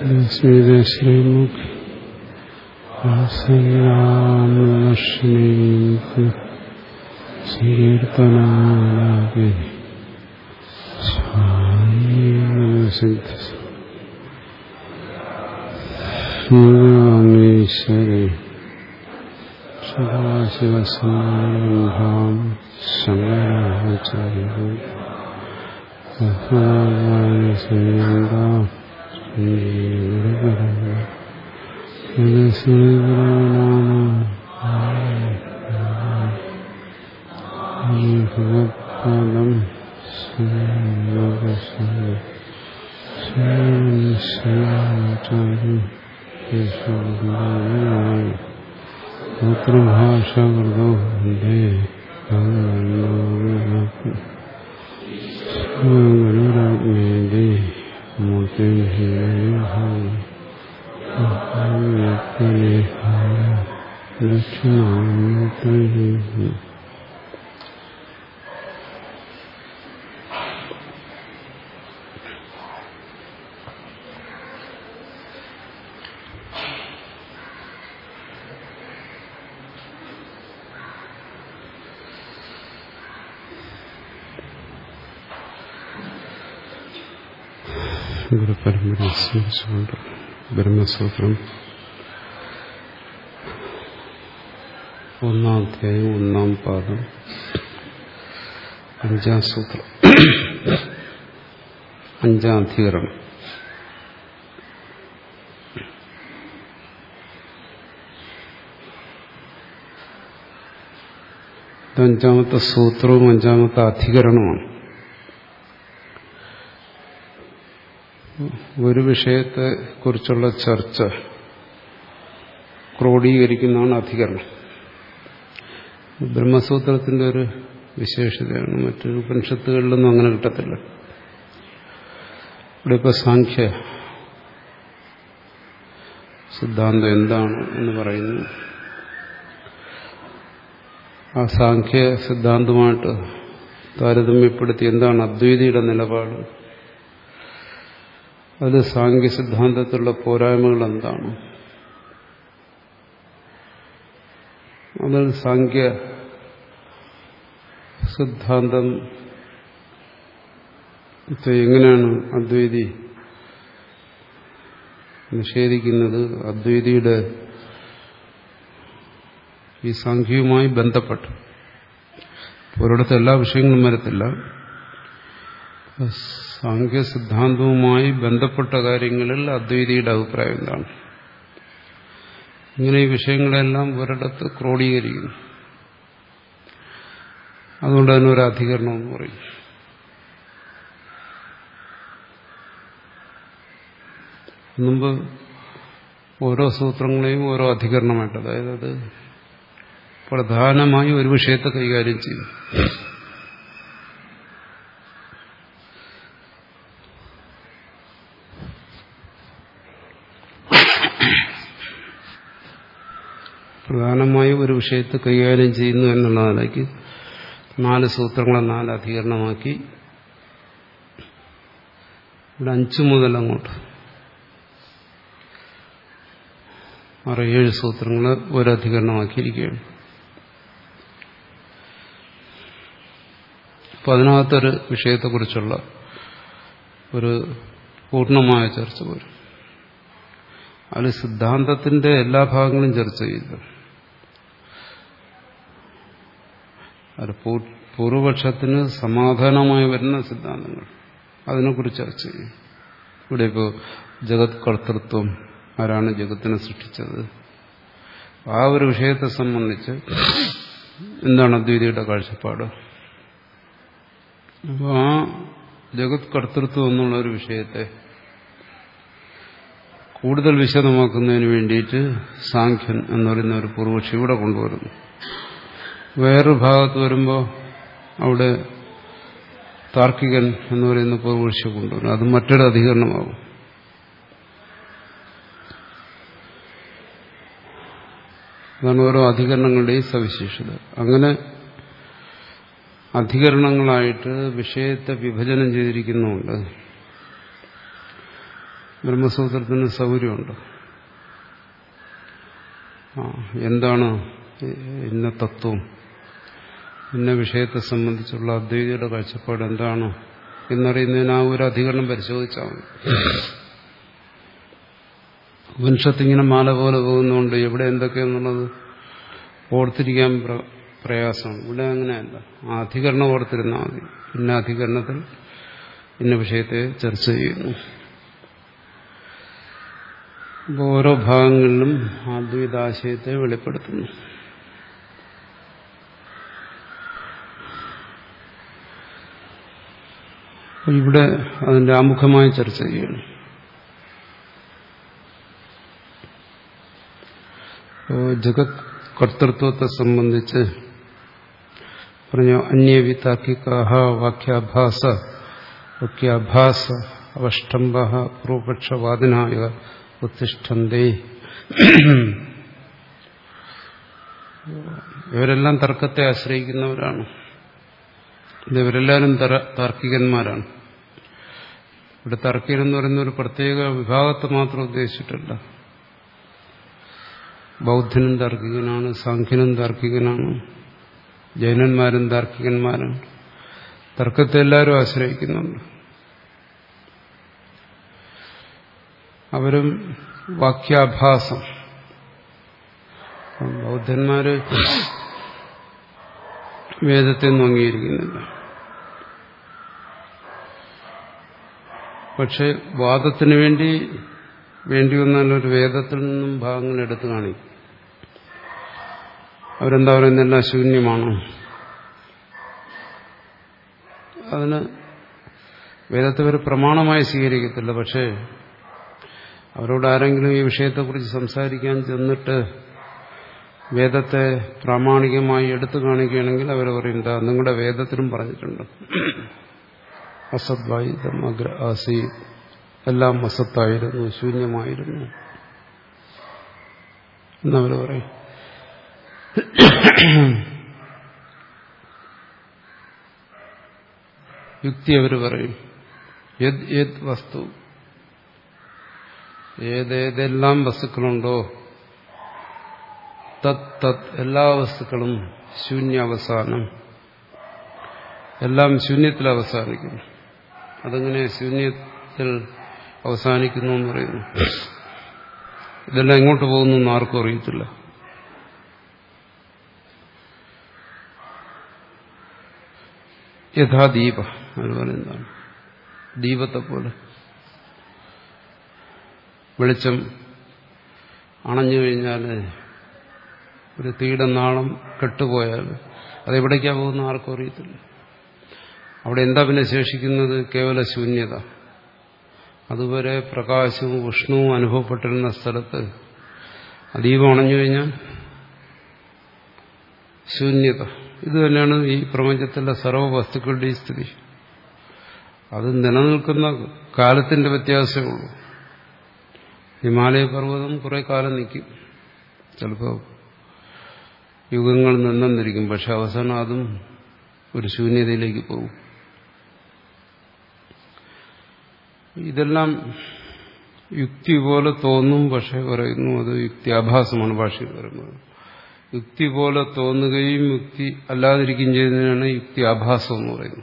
സ്മിത ശ്രീമുഖ് ആസനാമലക്ഷ്മീ സങ്കീർത്തനാലാപി സ്വാമീസിദ്ധ ശ്രീരാമേശ്വരി സദാശിവസമാരംഭാം ശങ്കരാചാര്യ ഭഗവത്പാദം മാതൃഭാഷകൃതോ വന്ദേ ഭഗവന്തോ ഗുരുരാജ്ഞേതി മൂർത്തി ദക്ഷിണാമൂർത്തി ഗുരുപരമ്പരയെ സ്വീകരിച്ചുകൊണ്ട് ബ്രഹ്മസൂത്രം ഒന്നാം അധ്യായം ഒന്നാം പാദം അഞ്ചാം സൂത്രം അഞ്ചാം അധികരണം അഞ്ചാമത്തെ സൂത്രവും അഞ്ചാമത്തെ അധികരണമാണ് ഒരു വിഷയത്തെ കുറിച്ചുള്ള ചർച്ച ക്രോഡീകരിക്കുന്നതാണ് അധികരണം ബ്രഹ്മസൂത്രത്തിന്റെ ഒരു വിശേഷതയാണ് മറ്റൊരു ഉപനിഷത്തുകളിലൊന്നും അങ്ങനെ കിട്ടത്തില്ല ഇവിടെ ഇപ്പൊ സാഖ്യ സിദ്ധാന്തം എന്താണ് എന്ന് പറയുന്നു ആ സാഖ്യ സിദ്ധാന്തമായിട്ട് താരതമ്യപ്പെടുത്തി എന്താണ് അദ്വൈതിയുടെ നിലപാട് അത് സാങ്കേ സിദ്ധാന്തത്തിലുള്ള പോരായ്മകൾ എന്താണ് അത് സാങ്ക്യ സിദ്ധാന്തം എങ്ങനെയാണ് അദ്വൈതി നിഷേധിക്കുന്നത് അദ്വൈതിയുടെ ഈ സാഖ്യവുമായി ബന്ധപ്പെട്ട് ഒരിടത്ത് എല്ലാ വിഷയങ്ങളും വരത്തില്ല സാഖ്യ സിദ്ധാന്തവുമായി ബന്ധപ്പെട്ട കാര്യങ്ങളിൽ അദ്വൈതിയുടെ അഭിപ്രായം എന്താണ് ഇങ്ങനെ ഈ വിഷയങ്ങളെല്ലാം ഒരിടത്ത് ക്രോഡീകരിക്കുന്നു അതുകൊണ്ട് തന്നെ ഒരു അധികരണം എന്ന് പറയും മുമ്പ് ഓരോ സൂത്രങ്ങളെയും ഓരോ അധികരണമായിട്ട് അതായത് അത് പ്രധാനമായി ഒരു വിഷയത്തെ കൈകാര്യം ചെയ്യും പ്രധാനമായും ഒരു വിഷയത്തെ കൈകാര്യം ചെയ്യുന്നു എന്നുള്ളതിലേക്ക് നാല് സൂത്രങ്ങളെ നാല് അധികരണമാക്കി ഇവിടെ അഞ്ചു മുതൽ അങ്ങോട്ട് ആറ് ഏഴ് സൂത്രങ്ങൾ ഒരധികരണമാക്കിയിരിക്കുകയാണ് അപ്പം അതിനകത്തൊരു വിഷയത്തെക്കുറിച്ചുള്ള ഒരു പൂർണ്ണമായ ചർച്ച വരും അതിൽ സിദ്ധാന്തത്തിന്റെ എല്ലാ ഭാഗങ്ങളും ചർച്ച ചെയ്തു അത് പൂർവപക്ഷത്തിന് സമാധാനമായി വരുന്ന സിദ്ധാന്തങ്ങൾ അതിനെക്കുറിച്ച് ചർച്ച ചെയ്യും ഇവിടെ ഇപ്പോൾ ജഗത് കർത്തൃത്വം ആരാണ് ജഗത്തിനെ സൃഷ്ടിച്ചത് ആ ഒരു വിഷയത്തെ സംബന്ധിച്ച് എന്താണ് അദ്വൈതിയുടെ കാഴ്ചപ്പാട് അപ്പോൾ ആ ജഗത് കർത്തൃത്വം എന്നുള്ള ഒരു വിഷയത്തെ കൂടുതൽ വിശദമാക്കുന്നതിന് വേണ്ടിയിട്ട് സാഖ്യൻ എന്ന് പറയുന്ന ഒരു പൂർവക്ഷി ഇവിടെ കൊണ്ടുവരുന്നു വേറൊരു ഭാഗത്ത് വരുമ്പോൾ അവിടെ താർക്കികൻ എന്ന് പറയുന്ന പൂർവക്ഷി കൊണ്ടുവരും അത് മറ്റൊരു അധികരണമാകും അതാണ് ഓരോ അധികരണങ്ങളുടെയും സവിശേഷത അങ്ങനെ അധികരണങ്ങളായിട്ട് വിഷയത്തെ വിഭജനം ചെയ്തിരിക്കുന്നുണ്ട് ബ്രഹ്മസൂത്രത്തിന് സൗകര്യമുണ്ട് ആ എന്താണ് ഇന്ന തത്വം ഇന്ന വിഷയത്തെ സംബന്ധിച്ചുള്ള അദ്വൈതിയുടെ കാഴ്ചപ്പാട് എന്താണ് എന്നറിയുന്നതിന് ആ ഒരു അധികരണം പരിശോധിച്ചാൽ മതി ഉപനിഷത്ത് ഇങ്ങനെ മാല പോലെ പോകുന്നതുകൊണ്ട് എവിടെ എന്തൊക്കെയെന്നുള്ളത് ഓർത്തിരിക്കാൻ പ്രയാസമാണ് ഇവിടെ അങ്ങനെയല്ല ആ അധികരണം ഓർത്തിരുന്നാൽ മതി ഇന്ന അധികരണത്തിൽ ഇന്ന വിഷയത്തെ ചർച്ച ചെയ്യുന്നു അപ്പോൾ ഓരോ ഭാഗങ്ങളിലും അദ്വൈതാശയത്തെ വെളിപ്പെടുത്തുന്നു ഇവിടെ അതിന്റെ ആമുഖമായി ചർച്ച ചെയ്യണം ജഗത് കർത്തൃത്വത്തെ സംബന്ധിച്ച് പറഞ്ഞു അന്യവിതാക്കികാഹ വാക്യാഭാസ വാക്യാഭാസ അവഷ്ടംബ പൂർവപക്ഷവാദിനായ ഉത്തിഷ്ഠന്തേ ഇവരെല്ലാം തർക്കത്തെ ആശ്രയിക്കുന്നവരാണ് ഇവരെല്ലാവരും താർക്കികന്മാരാണ് ഇവിടെ തർക്കികൻ എന്ന് പറയുന്ന ഒരു പ്രത്യേക വിഭാഗത്തെ മാത്രം ഉദ്ദേശിച്ചിട്ടല്ല ബൗദ്ധനും താർക്കികനാണ് സാഖ്യനും താർക്കികനാണ് ജൈനന്മാരും താർക്കികന്മാരാണ് തർക്കത്തെ എല്ലാവരും ആശ്രയിക്കുന്നുണ്ട് അവരും വാക്യാഭാസം ബൗദ്ധന്മാര് വേദത്തെ ഒന്നും അംഗീകരിക്കുന്നില്ല പക്ഷെ വാദത്തിന് വേണ്ടി വേണ്ടി വന്നാൽ ഒരു വേദത്തിൽ നിന്നും ഭാഗങ്ങൾ എടുത്തു കാണിക്കും അവരെന്താ പറയുന്നതെല്ലാം ശൂന്യമാണ് അതിന് വേദത്തെ ഒരു പ്രമാണമായി സ്വീകരിക്കത്തില്ല പക്ഷേ അവരോട് ആരെങ്കിലും ഈ വിഷയത്തെക്കുറിച്ച് സംസാരിക്കാൻ ചെന്നിട്ട് വേദത്തെ പ്രാമാണികമായി എടുത്തു കാണിക്കുകയാണെങ്കിൽ അവർ പറയും എന്താ നിങ്ങളുടെ വേദത്തിലും പറഞ്ഞിട്ടുണ്ട് അസദ്വായുധം അഗ്ര ആസി എല്ലാം അസത്തായിരുന്നു ശൂന്യമായിരുന്നു എന്നവർ പറയും യുക്തി അവർ പറയും യദ് യദ് വസ്തു ഏതേതെല്ലാം വസ്തുക്കളുണ്ടോ തത് തത് എല്ലാ വസ്തുക്കളും ശൂന്യാവസാനം എല്ലാം ശൂന്യത്തിൽ അവസാനിക്കുന്നു അതെങ്ങനെ ശൂന്യത്തിൽ അവസാനിക്കുന്നു എന്ന് പറയുന്നു ഇതെല്ലാം എങ്ങോട്ട് പോകുന്നു എന്ന് ആർക്കും അറിയത്തില്ല യഥാ ദീപ അതുപോലെ എന്താണ് ദീപത്തെ പോലെ വെളിച്ചം അണഞ്ഞു കഴിഞ്ഞാൽ ഒരു തീയുടെ നാളം കെട്ടുപോയാൽ അതെവിടേക്കാ പോകുന്ന ആർക്കും അറിയത്തില്ല അവിടെ എന്താ പിന്നെ ശേഷിക്കുന്നത് കേവല ശൂന്യത അതുവരെ പ്രകാശവും ഉഷ്ണവും അനുഭവപ്പെട്ടിരുന്ന സ്ഥലത്ത് ദീപം അണഞ്ഞു കഴിഞ്ഞാൽ ശൂന്യത ഇത് തന്നെയാണ് ഈ പ്രപഞ്ചത്തിലെ സർവ്വ വസ്തുക്കളുടെയും സ്ഥിതി അത് നിലനിൽക്കുന്ന കാലത്തിന്റെ വ്യത്യാസമേ ഉള്ളൂ ഹിമാലയ പർവ്വതം കുറെ കാലം നിൽക്കും ചിലപ്പോൾ യുഗങ്ങൾ നിന്നെന്നിരിക്കും പക്ഷെ അവസാനം അതും ഒരു ശൂന്യതയിലേക്ക് പോകും ഇതെല്ലാം യുക്തി പോലെ തോന്നും പക്ഷെ പറയുന്നു അത് യുക്തി ആഭാസമാണ് ഭാഷയിൽ പറയുന്നത് യുക്തി പോലെ തോന്നുകയും യുക്തി അല്ലാതിരിക്കുകയും ചെയ്യുന്നതിനാണ് യുക്തി ആഭാസം എന്ന് പറയുന്നത്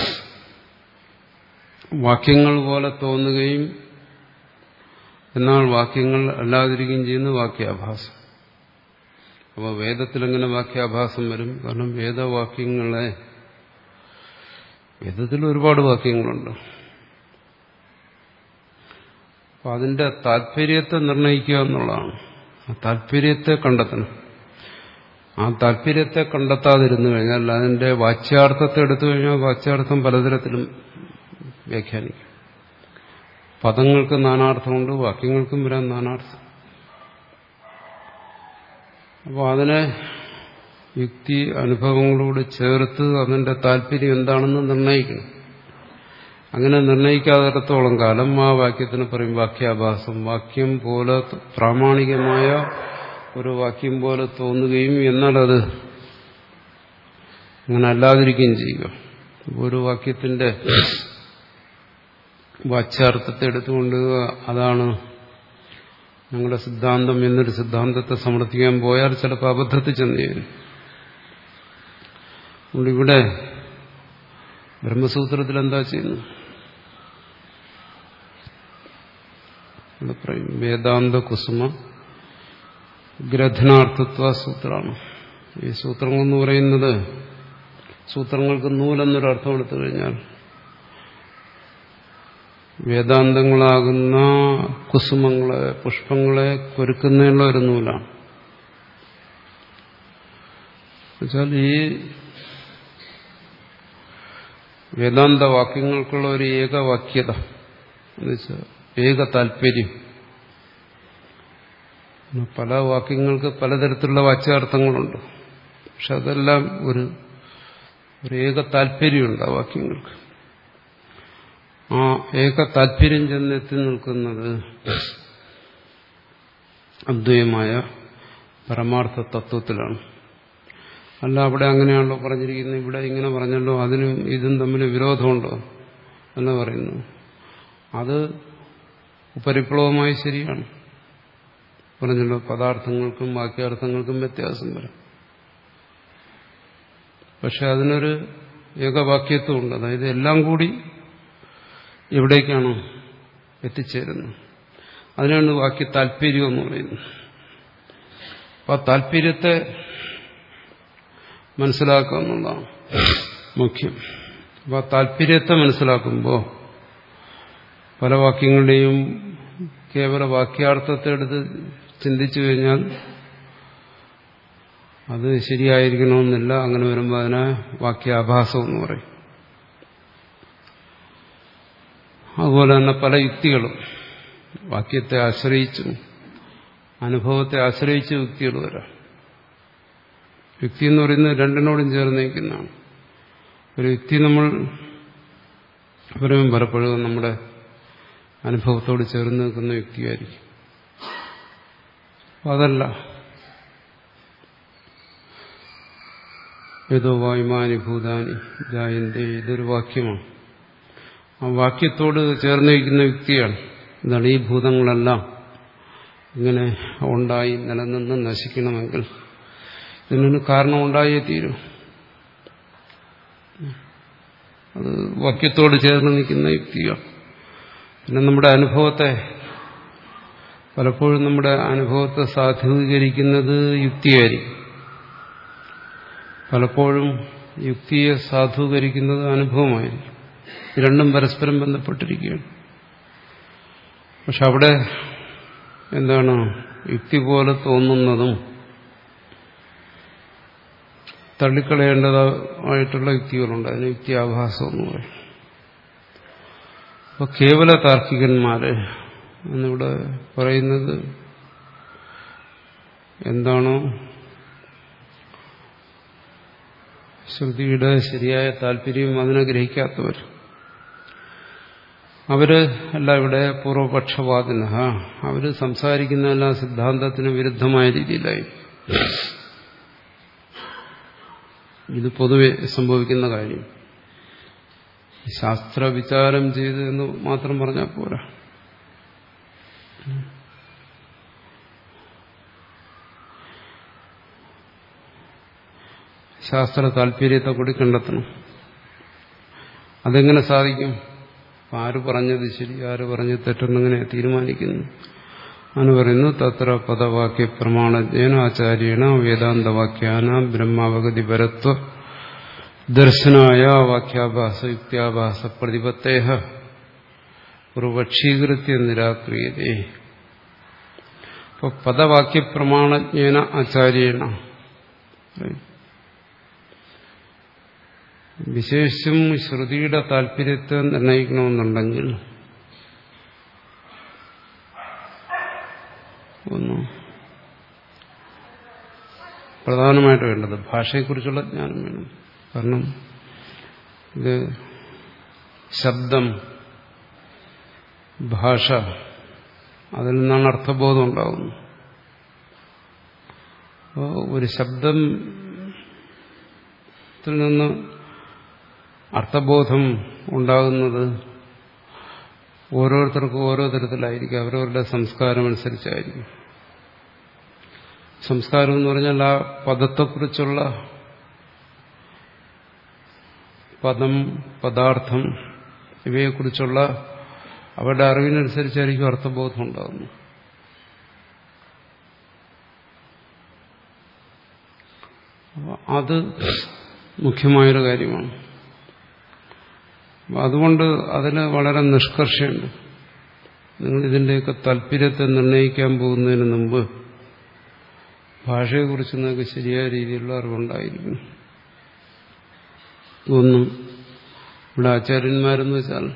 വാക്യങ്ങൾ പോലെ തോന്നുകയും എന്നാൽ വാക്യങ്ങൾ അല്ലാതിരിക്കുകയും ചെയ്യുന്ന വാക്യാഭാസം അപ്പോൾ വേദത്തിലെങ്ങനെ വാക്യാഭാസം വരും കാരണം വേദവാക്യങ്ങളെ വേദത്തിൽ ഒരുപാട് വാക്യങ്ങളുണ്ട് അപ്പം അതിന്റെ താല്പര്യത്തെ നിർണയിക്കുക എന്നുള്ളതാണ് ആ താല്പര്യത്തെ കണ്ടെത്തണം ആ താല്പര്യത്തെ കണ്ടെത്താതിരുന്നു കഴിഞ്ഞാൽ അതിന്റെ വാച്യാർത്ഥത്തെ എടുത്തു കഴിഞ്ഞാൽ വാച്യാർത്ഥം പലതരത്തിലും വ്യാഖ്യാനിക്കും പദങ്ങൾക്ക് നാനാർത്ഥമുണ്ട് വാക്യങ്ങൾക്കും വരാൻ നാനാർത്ഥം അപ്പോൾ അതിനെ യുക്തി അനുഭവങ്ങളോട് ചേർത്ത് അതിന്റെ താല്പര്യം എന്താണെന്ന് നിർണ്ണയിക്കണം അങ്ങനെ നിർണ്ണയിക്കാത്തിടത്തോളം കാലം ആ വാക്യത്തിന് പറയും വാക്യാഭാസം വാക്യം പോലെ പ്രാമാണികമായ ഒരു വാക്യം പോലെ തോന്നുകയും എന്നാൽ അത് അങ്ങനെ അല്ലാതിരിക്കുകയും ചെയ്യുക ഒരു വാക്യത്തിന്റെ വാച്യാർത്ഥത്തെ എടുത്തുകൊണ്ട് അതാണ് ഞങ്ങളുടെ സിദ്ധാന്തം എന്നൊരു സിദ്ധാന്തത്തെ സമർത്ഥിക്കാൻ പോയാൽ ചിലപ്പോൾ അബദ്ധത്തിൽ ചെന്ന് ചേരും അതുകൊണ്ട് ഇവിടെ ബ്രഹ്മസൂത്രത്തിൽ എന്താ ചെയ്യുന്നു ഇവിടെ പറയും വേദാന്ത കുസുമ ഗ്രഥനാർത്ഥത്വ സൂത്രമാണ് ഈ സൂത്രങ്ങൾ എന്ന് പറയുന്നത് സൂത്രങ്ങൾക്ക് നൂലെന്നൊരു അർത്ഥം എടുത്തു കഴിഞ്ഞാൽ വേദാന്തങ്ങളാകുന്ന കുസുമങ്ങളെ പുഷ്പങ്ങളെ കൊരുക്കുന്നതിനുള്ള ഒരു നൂലാണ് എന്നുവെച്ചാൽ ഈ വേദാന്ത വാക്യങ്ങൾക്കുള്ള ഒരു ഏകവാക്യത എന്നുവെച്ചാൽ ഏക താല്പര്യം പല വാക്യങ്ങൾക്ക് പലതരത്തിലുള്ള വാച്യാർത്ഥങ്ങളുണ്ട് പക്ഷെ അതെല്ലാം ഒരു ഒരു ഏക താല്പര്യമുണ്ട് ആ വാക്യങ്ങൾക്ക് ആ ഏക താല്പര്യം ചെന്നെത്തി നിൽക്കുന്നത് അദ്വൈതമായ പരമാർത്ഥ തത്വത്തിലാണ് അല്ല അവിടെ അങ്ങനെയാണല്ലോ പറഞ്ഞിരിക്കുന്നത് ഇവിടെ ഇങ്ങനെ പറഞ്ഞല്ലോ അതിനും ഇതും തമ്മിൽ വിരോധമുണ്ടോ എന്ന് പറയുന്നു അത് ഉപരിപ്ലവമായി ശരിയാണ് പറഞ്ഞല്ലോ പദാർത്ഥങ്ങൾക്കും വാക്യാർത്ഥങ്ങൾക്കും വ്യത്യാസം വരും പക്ഷെ അതിനൊരു ഏകവാക്യത്വമുണ്ട് അതായത് എല്ലാം കൂടി എവിടേക്കാണോ എത്തിച്ചേരുന്നത് അതിനാണ് വാക്യ താല്പര്യം എന്ന് പറയുന്നത് അപ്പം ആ താല്പര്യത്തെ മനസ്സിലാക്കുക എന്നുള്ളതാണ് മുഖ്യം അപ്പോൾ ആ താല്പര്യത്തെ മനസ്സിലാക്കുമ്പോൾ പല വാക്യങ്ങളുടെയും കേവല വാക്യാർത്ഥത്തെ എടുത്ത് ചിന്തിച്ചു കഴിഞ്ഞാൽ അത് ശരിയായിരിക്കണമെന്നില്ല അങ്ങനെ വരുമ്പോൾ അതിനെ വാക്യാഭാസം എന്ന് പറയും അതുപോലെ തന്നെ പല യുക്തികളും വാക്യത്തെ ആശ്രയിച്ചും അനുഭവത്തെ ആശ്രയിച്ച് യുക്തികൾ വരാം യുക്തി എന്ന് പറയുന്നത് രണ്ടിനോടും ചേർന്ന് നിൽക്കുന്നതാണ് ഒരു യുക്തി നമ്മൾ പലരും പലപ്പോഴും നമ്മുടെ അനുഭവത്തോട് ചേർന്ന് നിൽക്കുന്ന യുക്തിയായിരിക്കും അതല്ല ഏതോ വായുമാനി ഭൂതാനി ജായന്തേ ഇതൊരു വാക്യമാണ് ആ വാക്യത്തോട് ചേർന്ന് വയ്ക്കുന്ന യുക്തിയാണ് എന്താണ് ഈ ഭൂതങ്ങളെല്ലാം ഇങ്ങനെ ഉണ്ടായി നിലനിന്ന് നശിക്കണമെങ്കിൽ ഇതിനൊരു കാരണം ഉണ്ടായേ തീരും അത് വാക്യത്തോട് ചേർന്ന് നിൽക്കുന്ന യുക്തിയാണ് പിന്നെ നമ്മുടെ അനുഭവത്തെ പലപ്പോഴും നമ്മുടെ അനുഭവത്തെ സാധൂകരിക്കുന്നത് യുക്തിയായിരിക്കും പലപ്പോഴും യുക്തിയെ സാധൂകരിക്കുന്നത് അനുഭവമായിരിക്കും രണ്ടും പരസ്പരം ബന്ധപ്പെട്ടിരിക്കുകയാണ് പക്ഷെ അവിടെ എന്താണ് യുക്തി പോലെ തോന്നുന്നതും തള്ളിക്കളയേണ്ടതായിട്ടുള്ള യുക്തികളുണ്ട് അതിന് യുക്തിയാഭാസം എന്ന് പറയും അപ്പോൾ കേവല താർക്കികന്മാര് എന്നിവിടെ പറയുന്നത് എന്താണോ ശ്രുതിയുടെ ശരിയായ താല്പര്യം അതിനെ ഗ്രഹിക്കാത്തവർ അവര് അല്ല ഇവിടെ പൂർവപക്ഷവാദിന അവര് സംസാരിക്കുന്നതെല്ലാം സിദ്ധാന്തത്തിന് വിരുദ്ധമായ രീതിയിലായി ഇത് പൊതുവെ സംഭവിക്കുന്ന കാര്യം ശാസ്ത്ര വിചാരം ചെയ്ത് എന്ന് മാത്രം പറഞ്ഞാൽ പോരാ ശാസ്ത്ര താല്പര്യത്തെ കൂടി കണ്ടെത്തണം അതെങ്ങനെ സാധിക്കും ആര് പറഞ്ഞത് ശരി ആര് പറഞ്ഞത് തെറ്റെന്നിങ്ങനെ തീരുമാനിക്കുന്നു ആണ് പറയുന്നു തത്ര പദവാക്യ പ്രമാണജ്ഞേന ആചാര്യേണ വേദാന്തവാക്യാന ബ്രഹ്മാവഗതി പരത്വ ദർശനായ വാക്യാഭാസ യുക്തിയാഭാസ പ്രതിപത്തേഹ പൂർവക്ഷീകൃത്യ നിരാക്രിയതേ അപ്പോൾ പദവാക്യ പ്രമാണജ്ഞേന ആചാര്യേണ വിശേഷിച്ചും ശ്രുതിയുടെ താല്പര്യത്തെ നിർണയിക്കണമെന്നുണ്ടെങ്കിൽ ഒന്ന് പ്രധാനമായിട്ട് വേണ്ടത് ഭാഷയെക്കുറിച്ചുള്ള ജ്ഞാനം വേണം കാരണം ഇത് ശബ്ദം ഭാഷ അതിൽ നിന്നാണ് അർത്ഥബോധം ഉണ്ടാകുന്നത് അപ്പോൾ ഒരു ശബ്ദത്തിൽ നിന്ന് അർത്ഥബോധം ഉണ്ടാകുന്നത് ഓരോരുത്തർക്കും ഓരോ തരത്തിലായിരിക്കും അവരവരുടെ സംസ്കാരം അനുസരിച്ചായിരിക്കും സംസ്കാരം എന്ന് പറഞ്ഞാൽ ആ പദത്തെക്കുറിച്ചുള്ള പദം പദാർത്ഥം ഇവയെക്കുറിച്ചുള്ള അവരുടെ അറിവിനനുസരിച്ചായിരിക്കും അർത്ഥബോധം ഉണ്ടാകുന്നത് അത് മുഖ്യമായൊരു കാര്യമാണ് അതുകൊണ്ട് അതിന് വളരെ നിഷ്കർഷയുണ്ട് നിങ്ങൾ ഇതിൻ്റെയൊക്കെ താല്പര്യത്തെ നിർണ്ണയിക്കാൻ പോകുന്നതിന് മുമ്പ് ഭാഷയെക്കുറിച്ച് നിങ്ങൾക്ക് ശരിയായ രീതിയിലുള്ള അറിവുണ്ടായിരിക്കും ഒന്നും ഇവിടെ ആചാര്യന്മാരെന്ന് വെച്ചാൽ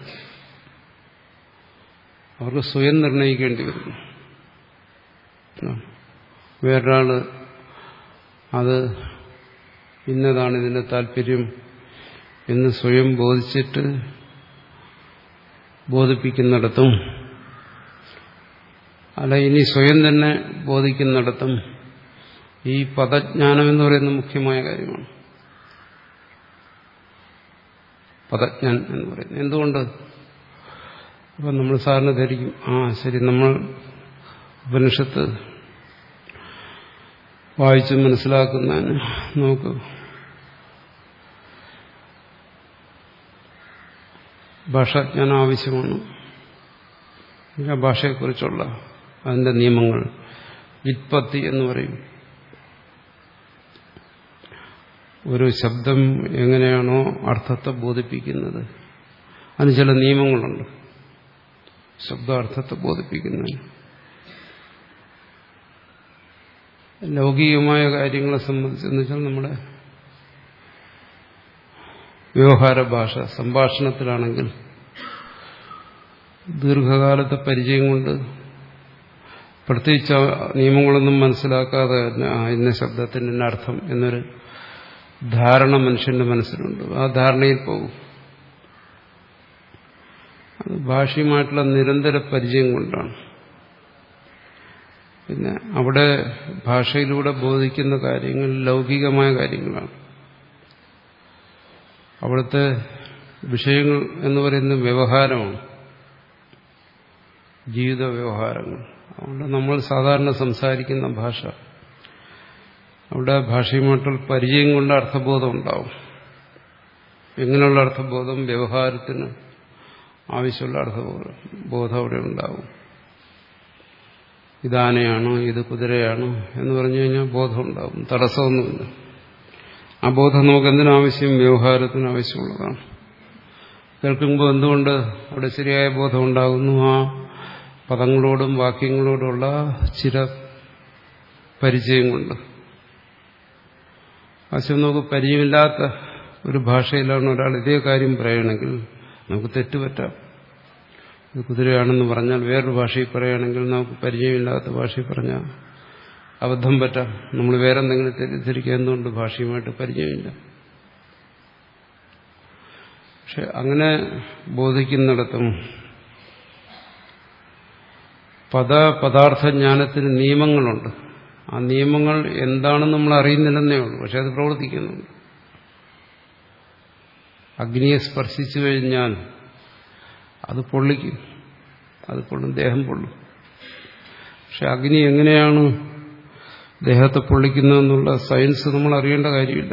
അവർക്ക് സ്വയം നിർണ്ണയിക്കേണ്ടി വരുന്നു വേറൊരാള് അത് ഇന്നതാണ് ഇതിന്റെ താല്പര്യം എന്ന് സ്വയം ബോധിച്ചിട്ട് ബോധിപ്പിക്കുന്നിടത്തും അല്ല ഇനി സ്വയം തന്നെ ബോധിക്കുന്നിടത്തും ഈ പദജ്ഞാനം എന്ന് പറയുന്നത് മുഖ്യമായ കാര്യമാണ് പദജ്ഞാൻ എന്ന് പറയുന്നത് എന്തുകൊണ്ട് അപ്പം നമ്മൾ സാറിന് ധരിക്കും ആ ശരി നമ്മൾ ഉപനിഷത്ത് വായിച്ച് മനസ്സിലാക്കുന്നതിന് നമുക്ക് ഭാഷാജ്ഞാനം ആവശ്യമാണ് ആ ഭാഷയെക്കുറിച്ചുള്ള അതിന്റെ നിയമങ്ങൾ വിത്പത്തി എന്ന് പറയും ഒരു ശബ്ദം എങ്ങനെയാണോ അർത്ഥത്തെ ബോധിപ്പിക്കുന്നത് അതിന് ചില നിയമങ്ങളുണ്ട് ശബ്ദാർത്ഥത്തെ ബോധിപ്പിക്കുന്നതിന് ലൗകികമായ കാര്യങ്ങളെ സംബന്ധിച്ചെന്ന് വെച്ചാൽ നമ്മുടെ വ്യവഹാര ഭാഷ സംഭാഷണത്തിലാണെങ്കിൽ ദീർഘകാലത്തെ പരിചയം കൊണ്ട് പ്രത്യേകിച്ച് നിയമങ്ങളൊന്നും മനസ്സിലാക്കാതെ ഇന്ന ശബ്ദത്തിന് ഇന്ന അർത്ഥം എന്നൊരു ധാരണ മനുഷ്യന്റെ മനസ്സിലുണ്ട് ആ ധാരണയിൽ പോകും അത് ഭാഷയുമായിട്ടുള്ള നിരന്തര പരിചയം കൊണ്ടാണ് പിന്നെ അവിടെ ഭാഷയിലൂടെ ബോധിക്കുന്ന കാര്യങ്ങൾ ലൗകികമായ കാര്യങ്ങളാണ് അവിടുത്തെ വിഷയങ്ങൾ എന്ന് പറയുന്നത് വ്യവഹാരമാണ് ജീവിത വ്യവഹാരങ്ങൾ അതുകൊണ്ട് നമ്മൾ സാധാരണ സംസാരിക്കുന്ന ഭാഷ അവിടെ ഭാഷയുമായിട്ടുള്ള പരിചയം കൊണ്ട് അർത്ഥബോധം ഉണ്ടാവും എങ്ങനെയുള്ള അർത്ഥബോധം വ്യവഹാരത്തിന് ആവശ്യമുള്ള അർത്ഥബോധം ബോധം അവിടെ ഉണ്ടാവും ഇതാനയാണ് ഇത് കുതിരയാണ് എന്ന് പറഞ്ഞു കഴിഞ്ഞാൽ ബോധം ഉണ്ടാവും തടസ്സമൊന്നുമില്ല ആ ബോധം നമുക്ക് എന്തിനാവശ്യം വ്യവഹാരത്തിന് ആവശ്യമുള്ളതാണ് കേൾക്കുമ്പോൾ എന്തുകൊണ്ട് അവിടെ ശരിയായ ബോധം ഉണ്ടാകുന്നു ആ പദങ്ങളോടും വാക്യങ്ങളോടുള്ള ചില പരിചയം കൊണ്ട് ആവശ്യം നമുക്ക് പരിചയമില്ലാത്ത ഒരു ഭാഷയിലാണ് ഒരാൾ ഇതേ കാര്യം പറയണമെങ്കിൽ നമുക്ക് തെറ്റുപറ്റാം ഇത് കുതിരയാണെന്ന് പറഞ്ഞാൽ വേറൊരു ഭാഷയിൽ പറയുകയാണെങ്കിൽ നമുക്ക് പരിചയമില്ലാത്ത ഭാഷയിൽ പറഞ്ഞാൽ അബദ്ധം പറ്റാം നമ്മൾ വേറെ എന്തെങ്കിലും തെറ്റിദ്ധരിക്കുക എന്തുകൊണ്ട് ഭാഷയുമായിട്ട് പരിചയമില്ല പക്ഷെ അങ്ങനെ ബോധിക്കുന്നിടത്തും പദ പദാർത്ഥ ജ്ഞാനത്തിന് നിയമങ്ങളുണ്ട് ആ നിയമങ്ങൾ എന്താണെന്ന് നമ്മൾ അറിയുന്നില്ലെന്നേ ഉള്ളൂ പക്ഷെ അത് പ്രവർത്തിക്കുന്നുണ്ട് അഗ്നിയെ സ്പർശിച്ചു കഴിഞ്ഞാൽ അത് പൊള്ളിക്കും അത് പൊള്ളും ദേഹം പൊള്ളും പക്ഷെ അഗ്നി എങ്ങനെയാണ് ദേഹത്തെ പൊള്ളിക്കുന്നതെന്നുള്ള സയൻസ് നമ്മൾ അറിയേണ്ട കാര്യമില്ല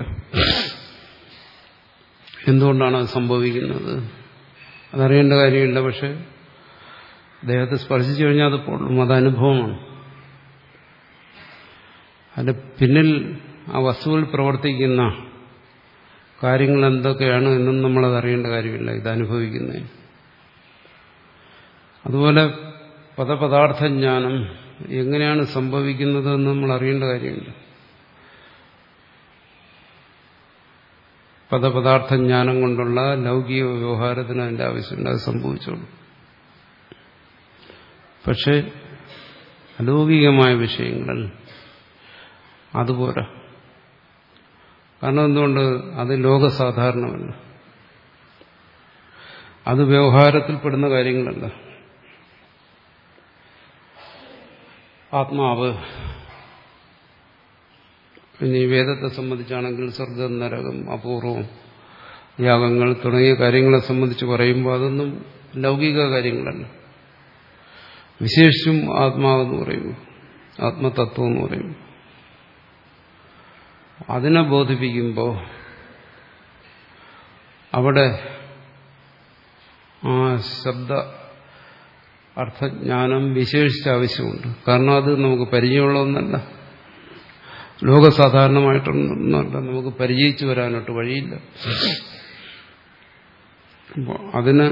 എന്തുകൊണ്ടാണ് അത് സംഭവിക്കുന്നത് അതറിയേണ്ട കാര്യമില്ല പക്ഷെ ദേഹത്തെ സ്പർശിച്ചു കഴിഞ്ഞാൽ അത് പൊള്ളും അത് അനുഭവമാണ് അതിന്റെ പിന്നിൽ ആ വസ്തുവിൽ പ്രവർത്തിക്കുന്ന കാര്യങ്ങൾ എന്തൊക്കെയാണ് എന്നും നമ്മളത് അറിയേണ്ട കാര്യമില്ല ഇത് അനുഭവിക്കുന്നതിന് അതുപോലെ പദപദാർത്ഥ ജ്ഞാനം എങ്ങനെയാണ് സംഭവിക്കുന്നത് എന്ന് നമ്മൾ അറിയേണ്ട കാര്യമില്ല പദപദാർത്ഥ ജ്ഞാനം കൊണ്ടുള്ള ലൗകിക വ്യവഹാരത്തിന് അതിന്റെ ആവശ്യമുണ്ട് അത് സംഭവിച്ചോളൂ പക്ഷെ അലൗകികമായ വിഷയങ്ങളിൽ അതുപോരാ കാരണം എന്തുകൊണ്ട് അത് ലോകസാധാരണമല്ല അത് വ്യവഹാരത്തിൽപ്പെടുന്ന കാര്യങ്ങളല്ല ആത്മാവ് ഇനി വേദത്തെ സംബന്ധിച്ചാണെങ്കിൽ സ്വർഗം നരകം അപൂർവം യാഗങ്ങൾ തുടങ്ങിയ കാര്യങ്ങളെ സംബന്ധിച്ച് പറയുമ്പോൾ അതൊന്നും ലൗകിക കാര്യങ്ങളല്ല വിശേഷിച്ചും ആത്മാവെന്ന് പറയുന്നു ആത്മതത്വം എന്ന് പറയുന്നു അതിനെ ബോധിപ്പിക്കുമ്പോൾ അവിടെ ആ ശബ്ദ അർത്ഥജ്ഞാനം വിശേഷിച്ച ആവശ്യമുണ്ട് കാരണം അത് നമുക്ക് പരിചയമുള്ള ഒന്നല്ല ലോകസാധാരണമായിട്ടൊന്നല്ല നമുക്ക് പരിചയിച്ചു വരാനോട്ട് വഴിയില്ല അപ്പോൾ അതിന്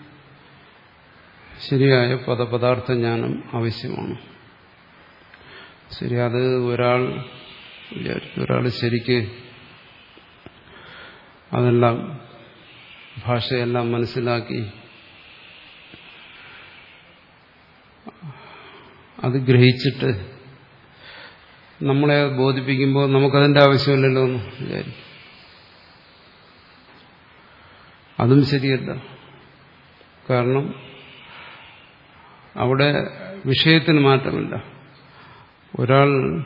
ശരിയായ പദപദാർത്ഥ ജ്ഞാനം ആവശ്യമാണ് ശരി അത് ഒരാൾ വിചാരിക്കും ഒരാൾ ശരിക്ക് അതെല്ലാം ഭാഷയെല്ലാം മനസ്സിലാക്കി അത് ഗ്രഹിച്ചിട്ട് നമ്മളെ ബോധിപ്പിക്കുമ്പോൾ നമുക്കതിൻ്റെ ആവശ്യമില്ലല്ലോ എന്ന് വിചാരിക്കും അതും ശരിയല്ല കാരണം അവിടെ വിഷയത്തിന് മാറ്റമില്ല ഒരാൾ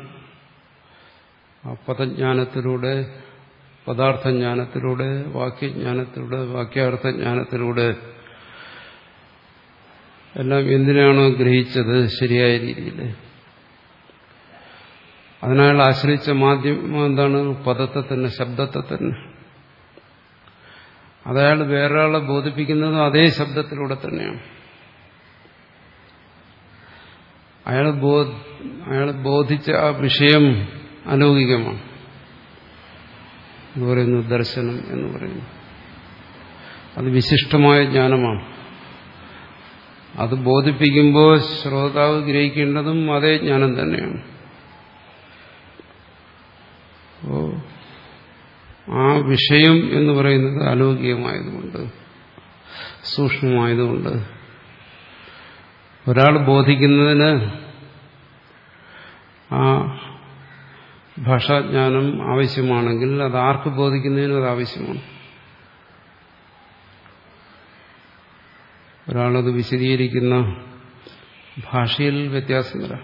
പദജ്ഞാനത്തിലൂടെ പദാർത്ഥജ്ഞാനത്തിലൂടെ വാക്യജ്ഞാനത്തിലൂടെ വാക്യാർത്ഥജ്ഞാനത്തിലൂടെ എല്ലാം എന്തിനാണോ ഗ്രഹിച്ചത് ശരിയായ രീതിയിൽ അതിനയാൾ ആശ്രയിച്ച മാധ്യമം എന്താണ് പദത്തെ തന്നെ ശബ്ദത്തെ തന്നെ അതയാൾ വേറൊരാളെ ബോധിപ്പിക്കുന്നതും അതേ ശബ്ദത്തിലൂടെ തന്നെയാണ് അയാൾ അയാൾ ബോധിച്ച ആ വിഷയം അലൗകികമാണ് എന്ന് പറയുന്നു ദർശനം എന്ന് പറയുന്നു അത് വിശിഷ്ടമായ ജ്ഞാനമാണ് അത് ബോധിപ്പിക്കുമ്പോൾ ശ്രോതാവ് ഗ്രഹിക്കേണ്ടതും അതേ ജ്ഞാനം തന്നെയാണ് അപ്പോ ആ വിഷയം എന്ന് പറയുന്നത് അലൗകികമായതുകൊണ്ട് സൂക്ഷ്മമായതുകൊണ്ട് ഒരാൾ ബോധിക്കുന്നതിന് ആ ഭാഷാജ്ഞാനം ആവശ്യമാണെങ്കിൽ അത് ആർക്ക് ബോധിക്കുന്നതിനും അത് ആവശ്യമാണ് ഒരാളത് വിശദീകരിക്കുന്ന ഭാഷയിൽ വ്യത്യാസം വരാം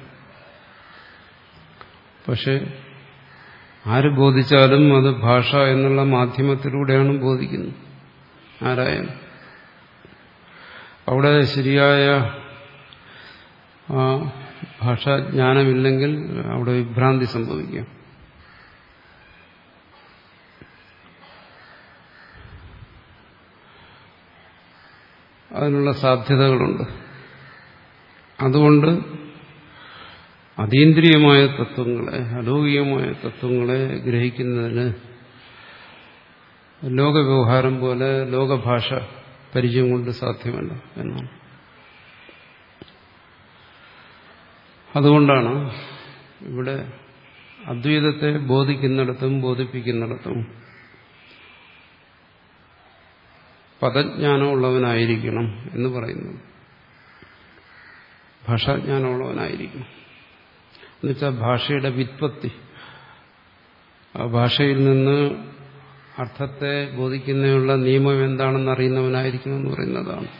പക്ഷെ ആര് ബോധിച്ചാലും അത് ഭാഷ എന്നുള്ള മാധ്യമത്തിലൂടെയാണ് ബോധിക്കുന്നത് ആരായാലും അവിടെ ശരിയായ ആ ഭാഷാജ്ഞാനമില്ലെങ്കിൽ അവിടെ വിഭ്രാന്തി സംഭവിക്കാം അതിനുള്ള സാധ്യതകളുണ്ട് അതുകൊണ്ട് അതീന്ദ്രിയമായ തത്വങ്ങളെ അലൗകികമായ തത്വങ്ങളെ ഗ്രഹിക്കുന്നതിന് ലോകവ്യവഹാരം പോലെ ലോകഭാഷ പരിചയം കൊണ്ട് സാധ്യമല്ല എന്നാണ് അതുകൊണ്ടാണ് ഇവിടെ അദ്വൈതത്തെ ബോധിക്കുന്നിടത്തും ബോധിപ്പിക്കുന്നിടത്തും പദജ്ഞാനമുള്ളവനായിരിക്കണം എന്ന് പറയുന്നത് ഭാഷാജ്ഞാനമുള്ളവനായിരിക്കണം എന്നുവെച്ചാൽ ഭാഷയുടെ വിത്പത്തി ആ ഭാഷയിൽ നിന്ന് അർത്ഥത്തെ ബോധിക്കുന്നതിനുള്ള നിയമം എന്താണെന്ന് അറിയുന്നവനായിരിക്കണം എന്ന് പറയുന്നതാണ്